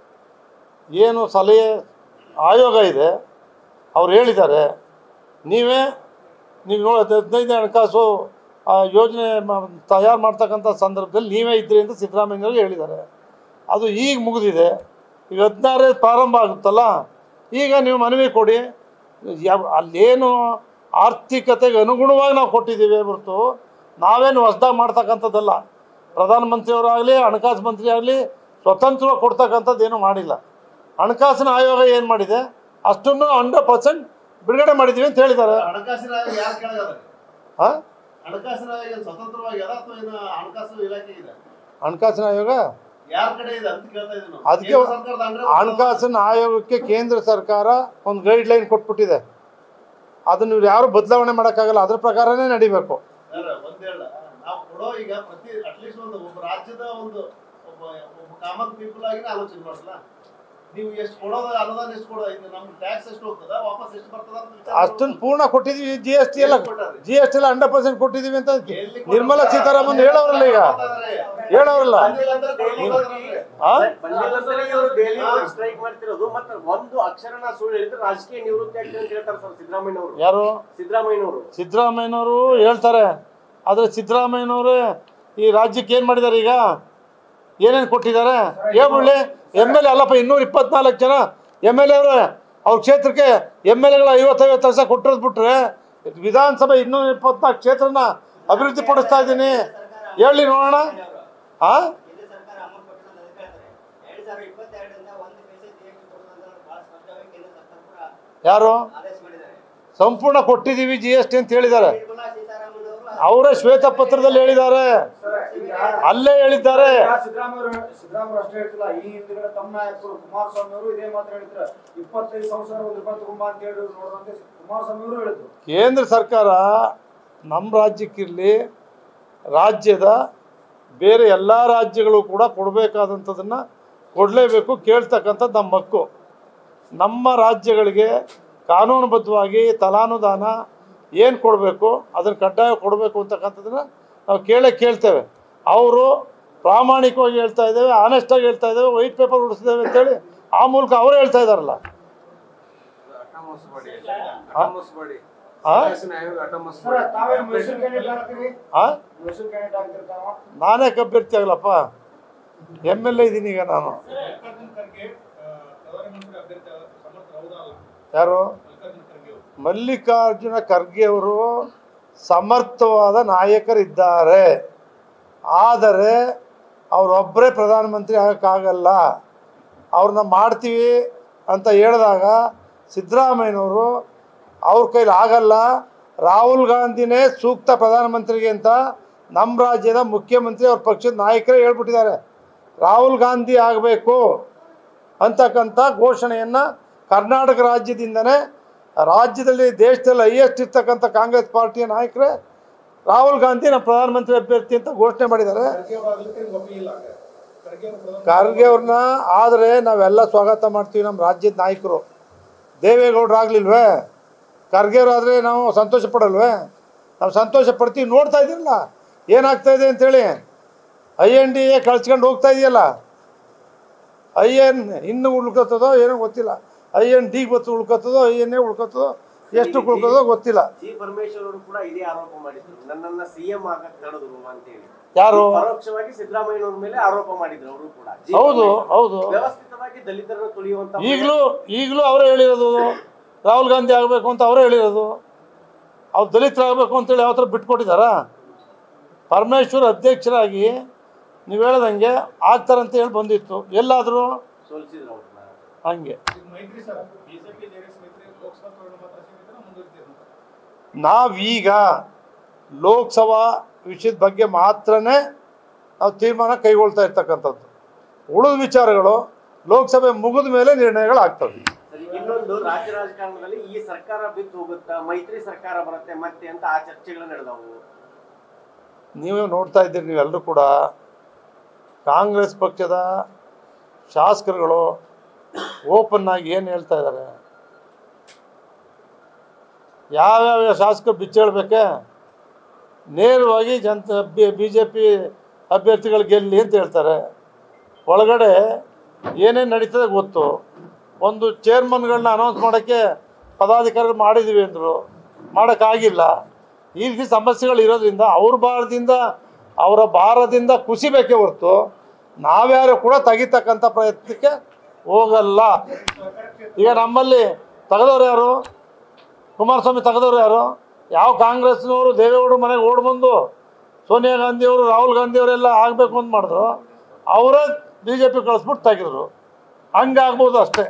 Speaker 1: ಏನು ಸಲಹೆ ಆಯೋಗ ಇದೆ ಅವ್ರು ಹೇಳಿದ್ದಾರೆ ನೀವೇ ನೀವು ನೋಡಿ ಹದಿನೈದನೇ ಹಣಕಾಸು ಆ ಯೋಜನೆ ತಯಾರು ಮಾಡ್ತಕ್ಕಂಥ ಸಂದರ್ಭದಲ್ಲಿ ನೀವೇ ಇದ್ರಿ ಅಂತ ಸಿದ್ದರಾಮಯ್ಯವ್ರಿಗೆ ಹೇಳಿದ್ದಾರೆ ಅದು ಈಗ ಮುಗಿದಿದೆ ಈಗ ಹದಿನಾರೇ ಪ್ರಾರಂಭ ಆಗುತ್ತಲ್ಲ ಈಗ ನೀವು ಮನವಿ ಕೊಡಿ ಯಾವ ಅಲ್ಲೇನು ಆರ್ಥಿಕತೆಗೆ ಅನುಗುಣವಾಗಿ ನಾವು ಕೊಟ್ಟಿದ್ದೀವಿ ಹೊರತು ನಾವೇನು ಹೊಸ್ದಾಗಿ ಮಾಡ್ತಕ್ಕಂಥದ್ದಲ್ಲ ಪ್ರಧಾನಮಂತ್ರಿಯವರಾಗಲಿ ಹಣಕಾಸು ಮಂತ್ರಿ ಆಗಲಿ ಸ್ವತಂತ್ರವಾಗಿ ಕೊಡ್ತಕ್ಕಂಥದ್ದು ಏನೂ ಮಾಡಿಲ್ಲ ಹಣಕಾಸಿನ ಆಯೋಗ ಏನು ಮಾಡಿದೆ ಅಷ್ಟನ್ನು ಹಂಡ್ರೆಡ್ ಪರ್ಸೆಂಟ್ ಬಿಡುಗಡೆ ಮಾಡಿದ್ದೀವಿ ಅಂತ ಹೇಳಿದ್ದಾರೆ
Speaker 2: ಹಣಕಾಸಿನ ಆಯೋಗ ಯಾರು ಕೆಳಗದ
Speaker 1: ಹಾಂ
Speaker 2: ಹಣಕಾಸಿನ ಆಯೋಗ ಏನ್ ಸ್ವತಂತ್ರವಾಗಿ ಅದ ಅಥವಾ ಏನು ಹಣಕಾಸು ಇಲಾಖೆ ಇದೆ
Speaker 1: ಹಣಕಾಸಿನ ಆಯೋಗ
Speaker 2: ಯಾರ ಕಡೆ ಇದೆ ಅಂತ ಕೇಳ್ತಾ ಇದ್ದೀನಿ ನಾವು.
Speaker 1: ಅದಕ್ಕೆ
Speaker 2: ಕೇಂದ್ರ ಸರ್ಕಾರದ ಅಂದ್ರೆ
Speaker 1: ಹಣಕಾಸಿನ ಆಯೋಗಕ್ಕೆ ಕೇಂದ್ರ ಸರ್ಕಾರ ಒಂದು ಗೈಡ್ ಲೈನ್ ಕೊಟ್ಬಿಟ್ಟಿದೆ ಅದನ್ನು ಇವ್ರು ಯಾರು ಬದಲಾವಣೆ ಮಾಡೋಕ್ಕಾಗಲ್ಲ ಅದ್ರ ಪ್ರಕಾರನೇ ನಡಿಬೇಕು
Speaker 2: ಸರ್, ಒಂದ್ ಹೇಳ ನಾವು ಕೊಡೋ ಈಗ ಪ್ರತಿ ಅಟ್ಲೀಸ್ಟ್ ಒಂದು ಒಬ್ಬ ರಾಜ್ಯದ ಒಂದು ಒಬ್ಬ ಒಬ್ಬ ಕಾಮನ್ ಪೀಪಲ್ ಆಗಿನೇ ಆಲೋಚನೆ ಮಾಡಲ್ಲ ನೀವು ಎಷ್ಟು ಕೊಡೋದ ಅನುದಾನ ಎಷ್ಟು ಕೊಡೋದು ಇದು ನಮ್ಗೆ ಟ್ಯಾಕ್ಸ್ ಎಷ್ಟು ಹೋಗ್ತದ ವಾಪಸ್ ಎಷ್ಟು ಬರ್ತದ ಅಂತ ವಿಚಾರ
Speaker 1: ಅಷ್ಟನ್ನು ಪೂರ್ಣ ಕೊಟ್ಟಿದ್ದೀವಿ ಜಿ ಎಸ್ ಟಿ ಎಲ್ಲ
Speaker 2: ಎಲ್ಲಿ ಕೊಟ್ಟಾರೆ?
Speaker 1: ಜಿ ಎಸ್ ಟಿ ಎಲ್ಲ ಹಂಡ್ರೆಡ್ ಪರ್ಸೆಂಟ್ ಕೊಟ್ಟಿದ್ದೀವಿ ಅಂತ
Speaker 2: ಎಲ್ಲಿ
Speaker 1: ನಿರ್ಮಲಾ
Speaker 2: ಕೊಟ್ಟಾರೆ?
Speaker 1: ಸೀತಾರಾಮನ್ ಹೇಳೋರಲ್ಲ ಈಗ ಹೇಳೋರಲ್ಲ
Speaker 2: ಬಂದಿಲ್ಲ ಅಂದ್ರೆ ಕೊಡ್ಬೋದು ಅಂದ್ರೆ.
Speaker 1: ಆ?
Speaker 6: ಬಂದಿಲ್ಲಂದ್ರೆ ಇವರು ಡೈಲಿ ಸ್ಟ್ರೈಕ್ ಮಾಡ್ತಿರೋದು ಮತ್ತೆ ಒಂದು ಅಕ್ಷರನ ಸುಳ್ಳು ಹೇಳಿದ್ರೆ ರಾಜಕೀಯ ನಿವೃತ್ತಿ ಆಗ್ತದೆ ಅಂತ ಹೇಳ್ತಾರೆ ಸರ್ ಸಿದ್ದರಾಮಯ್ಯನವರು
Speaker 1: ಯಾರು
Speaker 6: ಸಿದ್ದರಾಮಯ್ಯನವರು
Speaker 1: ಸಿದ್ದರಾಮಯ್ಯನವರು ಹೇಳ್ತಾರೆ ಆದರೆ ಸಿದ್ದರಾಮಯ್ಯನವರು ಈ ರಾಜ್ಯಕ್ಕೆ ಏನು ಮಾಡಿದ್ದಾರೆ ಈಗ ಏನೇನು ಕೊಟ್ಟಿದ್ದಾರೆ ಹೇಳ್ಬಿಡ್ಲಿ ಎಮ್ ಎಲ್ ಎ ಅಲ್ಲಪ್ಪ ಇನ್ನೂರ ಇಪ್ಪತ್ನಾಲ್ಕು ಜನ ಎಮ್ ಎಲ್ ಎ ಅವರು ಅವ್ರ ಕ್ಷೇತ್ರಕ್ಕೆ ಎಮ್ ಎಲ್ ಎಗಳು ಐವತ್ತೈವತ್ತು ವರ್ಷ ಕೊಟ್ಟಿರೋದು ಬಿಟ್ರೆ ವಿಧಾನಸಭೆ ಇನ್ನೂರ ಇಪ್ಪತ್ನಾಲ್ಕು ಕ್ಷೇತ್ರನ ಅಭಿವೃದ್ಧಿ ಪಡಿಸ್ತಾ ಇದ್ದೀನಿ ಹೇಳಿ ನೋಡೋಣ ಹಾಂ
Speaker 7: ಕೇಂದ್ರ ಸರ್ಕಾರ ಅಮೌಂಟ್ ಕೊಟ್ಟಿಲ್ಲ ಅಂತ ಅದಕ್ಕೆ ಹೇಳ್ತಾರೆ ಎರಡ್ ಸಾವಿರದ ಇಪ್ಪತ್ತೆರಡರಿಂದ ಒಂದು ಪೈಸೆ ಜಿಎಸ್ಟಿ ಕೊಡೋದು ಅಂತ ಬಹಳ ಸ್ಪಷ್ಟವಾಗಿ ಕೇಂದ್ರ ಸರ್ಕಾರ ಕೂಡ
Speaker 1: ಯಾರು
Speaker 7: ಆದೇಶ ಮಾಡಿದ್ದಾರೆ
Speaker 1: ಸಂಪೂರ್ಣ ಕೊಟ್ಟಿದ್ದೀವಿ ಜಿ ಎಸ್ ಟಿ ಅಂತ ಹೇಳಿದ್ದಾರೆ
Speaker 7: ನಿರ್ಮಲಾ ಸೀತಾರಾಮನ್ ಅವರು
Speaker 1: ಅವರೇ ಶ್ವೇತಪತ್ರದಲ್ಲಿ ಹೇಳಿದ್ದಾರೆ ಅಲ್ಲೇ ಹೇಳಿದ್ದಾರೆ
Speaker 8: ಸಿದ್ದರಾಮಯ್ಯ ಸಿದ್ದರಾಮಯ್ಯ ಅಷ್ಟೇ ಹೇಳ್ತಿಲ್ಲ ಈ ಹಿಂದ್ಗಡೆ ತಮ್ಮ ನಾಯಕರು ಕುಮಾರಸ್ವಾಮಿ ಅವರು ಇದೇ ಮಾತ್ರ ಹೇಳಿದ್ರ ಇಪ್ಪತ್ತೈದು ಸಂವತ್ಸರ ಒಂದು ರೂಪಾಯಿ ತಗೊಂಬ ಅಂತ ಹೇಳಿ ನೋಡುವಂತೆ ಕುಮಾರಸ್ವಾಮಿ ಅವರು ಹೇಳಿದ್ರು
Speaker 1: ಕೇಂದ್ರ ಸರ್ಕಾರ ನಮ್ಮ ರಾಜ್ಯಕ್ಕಿರಲಿ ರಾಜ್ಯದ ಬೇರೆ ಎಲ್ಲ ರಾಜ್ಯಗಳು ಕೂಡ ಕೊಡಬೇಕಾದಂಥದ್ದನ್ನು ಕೊಡಲೇಬೇಕು ಕೇಳ್ತಕ್ಕಂಥದ್ದು ನಮ್ಮ ಹಕ್ಕು ನಮ್ಮ ರಾಜ್ಯಗಳಿಗೆ ಕಾನೂನುಬದ್ಧವಾಗಿ ತಲಾನುದಾನ ಏನು ಕೊಡಬೇಕು ಅದನ್ನು ಕಡ್ಡಾಯ ಕೊಡಬೇಕು ಅಂತಕ್ಕಂಥದ್ದನ್ನು ನಾವು ಕೇಳೇ ಕೇಳ್ತೇವೆ ಅವರು ಪ್ರಾಮಾಣಿಕವಾಗಿ ಹೇಳ್ತಾ ಇದ್ದೇವೆ ಆನೆಸ್ಟಾಗಿ ಹೇಳ್ತಾ ಇದ್ದೇವೆ ವೈಟ್ ಪೇಪರ್ ಉಡಿಸಿದ್ದೇವೆ ಅಂತೇಳಿ ಆ ಮೂಲಕ ಅವರೇ ಹೇಳ್ತಾ ಇದ್ದಾರಲ್ಲ ಆ? ಆ?
Speaker 8: ಸರ್ ತಾವೇ ಮೈಸೂರು ಕ್ಯಾಂಡಿಡೇಟ್ ಆಗ್ತೀರಿ
Speaker 1: ಆ?
Speaker 8: ಮೈಸೂರು ಕ್ಯಾಂಡಿಡೇಟ್ ಆಗ್ತೀರಿ ತಾವ
Speaker 1: ನಾನೇ ಅಭ್ಯರ್ಥಿ ಆಗಲಪ್ಪ ಎಮ್ ಎಲ್ ಎ ಇದ್ದೀನಿ ಈಗ ನಾನು
Speaker 2: ಪ್ರಧಾನಮಂತ್ರಿ ಅಭ್ಯರ್ಥಿ
Speaker 1: ಯಾರು ಮಲ್ಲಿಕಾರ್ಜುನ ಖರ್ಗೆ ಅವರು ಸಮರ್ಥವಾದ ನಾಯಕರಿದ್ದಾರೆ ಆದರೆ ಅವರೊಬ್ಬರೇ ಪ್ರಧಾನಮಂತ್ರಿ ಆಗೋಕ್ಕಾಗಲ್ಲ ಅವ್ರನ್ನ ಮಾಡ್ತೀವಿ ಅಂತ ಹೇಳಿದಾಗ ಸಿದ್ದರಾಮಯ್ಯನವರು ಅವ್ರ ಕೈಲಿ ಆಗಲ್ಲ ರಾಹುಲ್ ಗಾಂಧಿನೇ ಸೂಕ್ತ ಪ್ರಧಾನಮಂತ್ರಿಗೆ ಅಂತ ನಮ್ಮ ರಾಜ್ಯದ ಮುಖ್ಯಮಂತ್ರಿ ಅವ್ರ ಪಕ್ಷದ ನಾಯಕರೇ ಹೇಳ್ಬಿಟ್ಟಿದ್ದಾರೆ ರಾಹುಲ್ ಗಾಂಧಿ ಆಗಬೇಕು ಅಂತಕ್ಕಂಥ ಘೋಷಣೆಯನ್ನು ಕರ್ನಾಟಕ ರಾಜ್ಯದಿಂದನೇ ರಾಜ್ಯದಲ್ಲಿ ದೇಶದಲ್ಲಿ ಹೈಯೆಸ್ಟ್ ಇರ್ತಕ್ಕಂಥ ಕಾಂಗ್ರೆಸ್ ಪಾರ್ಟಿಯ ನಾಯಕರೇ ರಾಹುಲ್ ಗಾಂಧಿ ನಮ್ಮ ಪ್ರಧಾನಮಂತ್ರಿ ಅಭ್ಯರ್ಥಿ ಅಂತ ಘೋಷಣೆ ಮಾಡಿದ್ದಾರೆ ಖರ್ಗೆ ಅವ್ರನ್ನ ಆದರೆ ನಾವೆಲ್ಲ ಸ್ವಾಗತ ಮಾಡ್ತೀವಿ ನಮ್ಮ ರಾಜ್ಯದ ನಾಯಕರು ದೇವೇಗೌಡರು ಆಗ್ಲಿಲ್ವೇ ಖರ್ಗೆ ಅವರಾದರೆ ನಾವು ಸಂತೋಷ ಪಡಲ್ವೇ ನಾವು ಸಂತೋಷ ಪಡ್ತೀವಿ ನೋಡ್ತಾ ಇದ್ದೀರಲ್ಲ ಏನಾಗ್ತಾ ಇದೆ ಅಂತೇಳಿ ಐ ಎನ್ ಡಿ ಎ ಕಳ್ಸ್ಕೊಂಡು ಹೋಗ್ತಾ ಇದೆಯಲ್ಲ ಐ ಎನ್ ಇನ್ನು ಉಳ್ಕೊತದೋ ಏನೋ ಗೊತ್ತಿಲ್ಲ ಐ ಎನ್ ಡಿಗೆ ಗೊತ್ತು ಉಳ್ಕೊತದೋ ಐ ಎನ್ ಎ ಉಳ್ಕೊತದೋ ಎಷ್ಟು ಉಳ್ಕೊತದೋ ಗೊತ್ತಿಲ್ಲ
Speaker 6: ಜಿ ಪರಮೇಶ್ವರ್ ಅವರು ಕೂಡ ಇದೇ ಆರೋಪ ಮಾಡಿದ್ರು ನನ್ನನ್ನ ಸಿಎಂ ಆಗಕ್ ತಡೆದ್ರು ಅಂತೇಳಿ
Speaker 1: ಯಾರು
Speaker 6: ಪರೋಕ್ಷವಾಗಿ ಸಿದ್ದರಾಮಯ್ಯನವ್ರ ಮೇಲೆ ಆರೋಪ ಮಾಡಿದ್ರು ಅವರು ಕೂಡ ಜಿ
Speaker 1: ಹೌದು
Speaker 6: ಪರಮೇಶ್ವರ್.
Speaker 1: ಹೌದು
Speaker 6: ವ್ಯವಸ್ಥಿತವಾಗಿ ದಲಿತರನ್ನು ತುಳಿಯುವಂತ
Speaker 1: ಈಗಲೂ ಈಗಲೂ ಅವರೇ ಹೇಳಿರೋದು ರಾಹುಲ್ ಗಾಂಧಿ ಆಗಬೇಕು ಅಂತ ಅವರೇ ಹೇಳಿರೋದು ಅವ್ರು ದಲಿತರಾಗಬೇಕು ಅಂತೇಳಿ ಯಾವ ಥರ ಬಿಟ್ಕೊಟ್ಟಿದ್ದಾರಾ ಪರಮೇಶ್ವರ್ ಅಧ್ಯಕ್ಷರಾಗಿ ನೀವು ಹೇಳ್ದಂಗೆ ಆಗ್ತಾರಂತ ಹೇಳಿ ಬಂದಿತ್ತು ಎಲ್ಲಾದರೂ
Speaker 6: ಸೋಲಿಸಿದ್ರು ಅವ್ರನ್ನ
Speaker 1: ಹಂಗೆ
Speaker 2: ಮೈತ್ರಿ ಸರ್ ಬಿಜೆಪಿ ಜೆಡಿಎಸ್ ಮೈತ್ರಿ ಲೋಕಸಭಾ ಚುನಾವಣೆ ಮಾತ್ರ ಸೀಮಿತ ಮುಂದುವರಿತೀವಿ
Speaker 1: ನಾವೀಗ ಲೋಕಸಭಾ ವಿಷಯದ ಬಗ್ಗೆ ಮಾತ್ರನೇ ನಾವು ತೀರ್ಮಾನ ಕೈಗೊಳ್ತಾ ಇರ್ತಕ್ಕಂಥದ್ದು ಉಳಿದ ವಿಚಾರಗಳು ಲೋಕಸಭೆ ಮುಗಿದ ಮೇಲೆ ನಿರ್ಣಯಗಳಾಗ್ತವೆ
Speaker 6: ಸರಿ, ಇನ್ನೊಂದು ರಾಜ್ಯ ರಾಜಕಾರಣದಲ್ಲಿ ಈ ಸರ್ಕಾರ ಬಿದ್ದು ಹೋಗುತ್ತಾ ಮೈತ್ರಿ ಸರ್ಕಾರ ಬರುತ್ತೆ ಮತ್ತೆ ಅಂತ ಆ ಚರ್ಚೆಗಳು ನಡೆದವು
Speaker 1: ನೀವೇ ನೋಡ್ತಾ ಇದ್ದೀರಿ ನೀವೆಲ್ಲರೂ ಕೂಡ ಕಾಂಗ್ರೆಸ್ ಪಕ್ಷದ ಶಾಸಕರುಗಳು ಓಪನ್ ಆಗಿ ಏನು ಹೇಳ್ತಾ ಇದ್ದಾರೆ ಯಾವ್ಯಾವ ಶಾಸಕರು ಬಿಚ್ಚೇಳ್ಬೇಕೆ ನೇರವಾಗಿ ಜನತ ಬಿ ಜೆ ಪಿ ಅಭ್ಯರ್ಥಿಗಳು ಗೆಲ್ಲಿ ಅಂತ ಹೇಳ್ತಾರೆ ಒಳಗಡೆ ಏನೇನು ನಡೀತದೆ ಗೊತ್ತು ಒಂದು ಚೇರ್ಮನ್ಗಳನ್ನ ಅನೌನ್ಸ್ ಮಾಡೋಕ್ಕೆ ಪದಾಧಿಕಾರಿಗಳು ಮಾಡಿದ್ದೀವಿ ಅಂದರು ಮಾಡೋಕ್ಕಾಗಿಲ್ಲ ಈ ರೀತಿ ಸಮಸ್ಯೆಗಳು ಇರೋದ್ರಿಂದ ಅವ್ರ ಭಾರದಿಂದ ಅವರ ಭಾರದಿಂದ ಕುಸಿಬೇಕೇ ಹೊರತು ನಾವ್ಯಾರು ಕೂಡ ತೆಗಿತಕ್ಕಂಥ ಪ್ರಯತ್ನಕ್ಕೆ ಹೋಗಲ್ಲ ಈಗ ನಮ್ಮಲ್ಲಿ ತೆಗೆದವ್ರು ಯಾರು ಕುಮಾರಸ್ವಾಮಿ ತೆಗೆದವ್ರು ಯಾರು ಯಾವ ಕಾಂಗ್ರೆಸ್ನವರು ದೇವೇಗೌಡರ ಮನೆಗೆ ಓಡ್ ಬಂದು ಸೋನಿಯಾ ಗಾಂಧಿಯವರು ರಾಹುಲ್ ಗಾಂಧಿಯವರೆಲ್ಲ ಆಗಬೇಕು ಅಂತ ಮಾಡಿದ್ರು ಅವರೇ ಬಿ ಜೆ ಪಿ ಕಳಿಸ್ಬಿಟ್ಟು ತೆಗೆದ್ರು ಹಂಗಾಗ್ಬೋದು ಅಷ್ಟೇ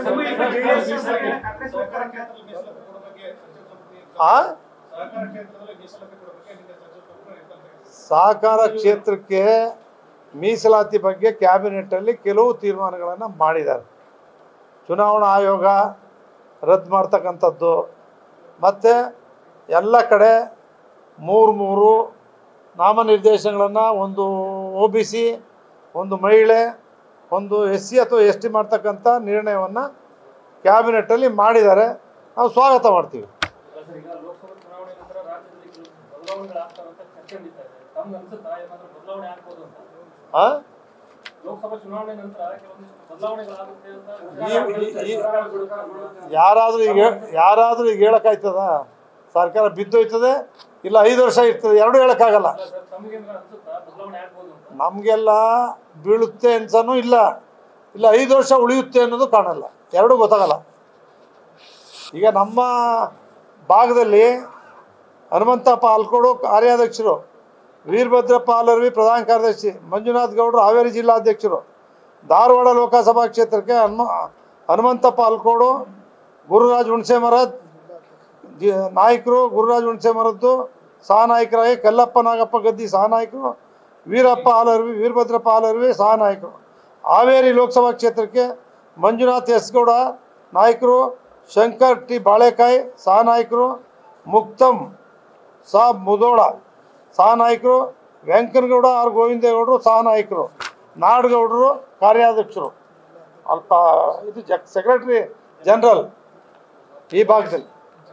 Speaker 2: ಸಹಕಾರ ಕ್ಷೇತ್ರದಲ್ಲಿ ಮೀಸಲಾತಿ ಕೊಡೋ ಬಗ್ಗೆ ಸಚಿವ ಸಂಪುಟ
Speaker 1: ಆ
Speaker 2: ಸಹಕಾರ ಕ್ಷೇತ್ರದಲ್ಲಿ ಮೀಸಲಾತಿ ಕೊಡೋ ಬಗ್ಗೆ ನಿನ್ನೆ ಸಚಿವ ಸಂಪುಟ ನಿರ್ಧಾರ ತೆಗೆದಿದೆ.
Speaker 1: ಸಹಕಾರ ಕ್ಷೇತ್ರಕ್ಕೆ ಮೀಸಲಾತಿ ಬಗ್ಗೆ ಕ್ಯಾಬಿನೆಟ್ಟಲ್ಲಿ ಕೆಲವು ತೀರ್ಮಾನಗಳನ್ನು ಮಾಡಿದ್ದಾರೆ ಚುನಾವಣಾ ಆಯೋಗ ರದ್ದು ಮಾಡ್ತಕ್ಕಂಥದ್ದು ಮತ್ತು ಎಲ್ಲ ಕಡೆ ಮೂರು ಮೂರು ನಾಮನಿರ್ದೇಶನಗಳನ್ನು ಒಂದು ಒ ಬಿ ಸಿ ಒಂದು ಮಹಿಳೆ ಒಂದು ಎಸ್ ಸಿ ಅಥವಾ ಎಸ್ ಟಿ ಮಾಡ್ತಕ್ಕಂಥ ನಿರ್ಣಯವನ್ನು ಕ್ಯಾಬಿನೆಟ್ಟಲ್ಲಿ ಮಾಡಿದ್ದಾರೆ ನಾವು ಸ್ವಾಗತ ಮಾಡ್ತೀವಿ
Speaker 5: ಸರ್, ಈಗ ಲೋಕಸಭಾ ಚುನಾವಣೆ ನಂತರ ರಾಜ್ಯದಲ್ಲಿ ಕೆಲವು ಬದಲಾವಣೆಗಳಾಗ್ತಾರಂತ ಚರ್ಚೆ ನಡೀತಾ ಇದೆ ತಮ್ಗೆ ಅನ್ಸುತ್ತಾ ಏನಾದ್ರೂ ಬದಲಾವಣೆ ಆಗ್ಬೋದು ಅಂತ
Speaker 1: ಆ?
Speaker 5: ಲೋಕಸಭಾ ಚುನಾವಣೆ ನಂತರ ಕೆಲವೊಂದಿಷ್ಟು ಬದಲಾವಣೆಗಳಾಗುತ್ತೆ
Speaker 1: ಈ- ಈ-
Speaker 5: ಅಂತ
Speaker 1: ಯಾರಾದರೂ ಈಗ ಯಾರಾದರೂ ಈಗ ಹೇಳೋಕ್ಕಾಯ್ತದ ಸರ್ಕಾರ ಬಿದ್ದೋಯ್ತದೆ ಇಲ್ಲ ಐದು ವರ್ಷ ಇರ್ತದೆ ಎರಡೂ ಹೇಳೋಕ್ಕಾಗಲ್ಲ
Speaker 5: ಸರ್ ತಮಗೇನಾದ್ರೂ ಅನ್ಸುತ್ತಾ ಬದಲಾವಣೆ ಆಗ್ಬೋದು ಅಂತ
Speaker 1: ನಮಗೆಲ್ಲ ಬೀಳುತ್ತೆ ಅನ್ಸನೂ ಇಲ್ಲ ಇಲ್ಲ ಐದು ವರ್ಷ ಉಳಿಯುತ್ತೆ ಅನ್ನೋದು ಕಾಣಲ್ಲ ಎರಡೂ ಗೊತ್ತಾಗಲ್ಲ ಈಗ ನಮ್ಮ ಭಾಗದಲ್ಲಿ ಹನುಮಂತಪ್ಪ ಅಲ್ಕೋಡು ಕಾರ್ಯಾಧ್ಯಕ್ಷರು ವೀರಭದ್ರಪ್ಪ ಅಲರ್ವಿ ಪ್ರಧಾನ ಕಾರ್ಯದರ್ಶಿ ಮಂಜುನಾಥ್ ಗೌಡರು ಹಾವೇರಿ ಜಿಲ್ಲಾಧ್ಯಕ್ಷರು ಧಾರವಾಡ ಲೋಕಸಭಾ ಕ್ಷೇತ್ರಕ್ಕೆ ಹನುಮ ಹನುಮಂತಪ್ಪ ಅಲ್ಕೋಡು ಗುರುರಾಜ್ ಹುಣಸೆ ಮರದ ಜಿ ನಾಯಕರು ಗುರುರಾಜ್ ಹುಣಸೆ ಮರದ್ದು ಸಹ ನಾಯಕರಾಗಿ ಕಲ್ಲಪ್ಪ ನಾಗಪ್ಪ ಗದ್ದಿ ಸಹ ನಾಯಕರು ವೀರಪ್ಪ ಆಲರ್ವಿ ವೀರಭದ್ರಪ್ಪ ಆಲರ್ವಿ ಸಹ ನಾಯಕರು ಹಾವೇರಿ ಲೋಕಸಭಾ ಕ್ಷೇತ್ರಕ್ಕೆ ಮಂಜುನಾಥ್ ಎಸ್ ಗೌಡ ನಾಯಕರು ಶಂಕರ್ ಟಿ ಬಾಳೆಕಾಯಿ ಸಹ ನಾಯಕರು ಮುಕ್ತಮ್ ಸಾಬ್ ಮುದೋಳ ಸಹ ನಾಯಕರು ವೆಂಕನಗೌಡ ಆರ್ ಗೋವಿಂದೇಗೌಡರು ಸಹ ನಾಯಕರು ನಾಡಗೌಡರು ಕಾರ್ಯಾಧ್ಯಕ್ಷರು ಅಲ್ಪ ಇದು ಜಕ್ ಸೆಕ್ರೆಟರಿ ಜನರಲ್ ಈ ಭಾಗದಲ್ಲಿ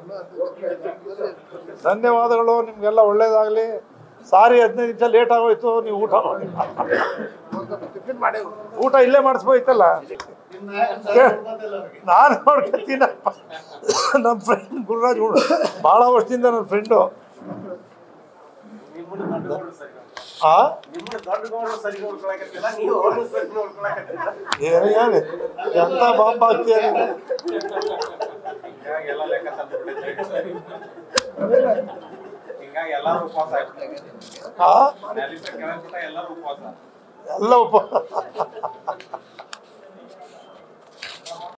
Speaker 1: ಧನ್ಯವಾದಗಳು ನಿಮಗೆಲ್ಲ ಒಳ್ಳೇದಾಗಲಿ ಸಾರಿ ಹದಿನೈದು ನಿಮಿಷ ಲೇಟ್ ಆಗೋಯ್ತು ನೀವು ಊಟ ಮಾಡಿ ಊಟ ಇಲ್ಲೇ ಮಾಡಿಸ್ಬೋಯ್ತಲ್ಲ
Speaker 2: ನಿಮ್ಮ ನಾಯಕರು ಗೊತ್ತಿಲ್ಲ ಅವ್ರಿಗೆ.
Speaker 1: ನಾನು ನೋಡ್ಕೊತೀನಪ್ಪ ನಮ್ಮ ಫ್ರೆಂಡ್ ಗುರುರಾಜ್ ಗುರು ಭಾಳ ವರ್ಷದಿಂದ ನನ್ನ ಫ್ರೆಂಡು
Speaker 6: ನಿಮ್ಮನ್ನ ದೊಡ್ಡ ಗೌಡ್ರು ಸರಿ ನೋಡ್ಕೊಳಕ್ಕೆ.
Speaker 1: ಆ
Speaker 6: ನಿಮ್ಮನ್ನ ದೊಡ್ಡ ಗೌಡ್ರು ಸರಿ ನೋಡ್ಕೊಳಕತ್ತಿಲ್ಲ ನೀವು ಅವ್ರನ್ನ ಸರಿ ನೋಡ್ಕೊಳಕತ್ತಿಲ್ಲ
Speaker 1: ಏನು ಹೇಳಿ ಎಂತ ಬಾಂಬ್ ಹಾಕ್ತೀಯ ನೀನು
Speaker 4: ಹಿಂಗಾಗಿ ಎಲ್ಲ ಲೆಕ್ಕ ತಂದ್ಬಿಟ್ಟೈತೆ ಹಿಂಗಾಗಿ ಎಲ್ಲಾರು ಉಪವಾಸ ಆಗ್ತಾರೆ
Speaker 1: ಆ
Speaker 4: ನ್ಯಾಲಿ ಕೆಳಗಿಟ್ಟ ಎಲ್ಲರೂ ಉಪವಾಸ
Speaker 1: ಎಲ್ಲ ಉಪ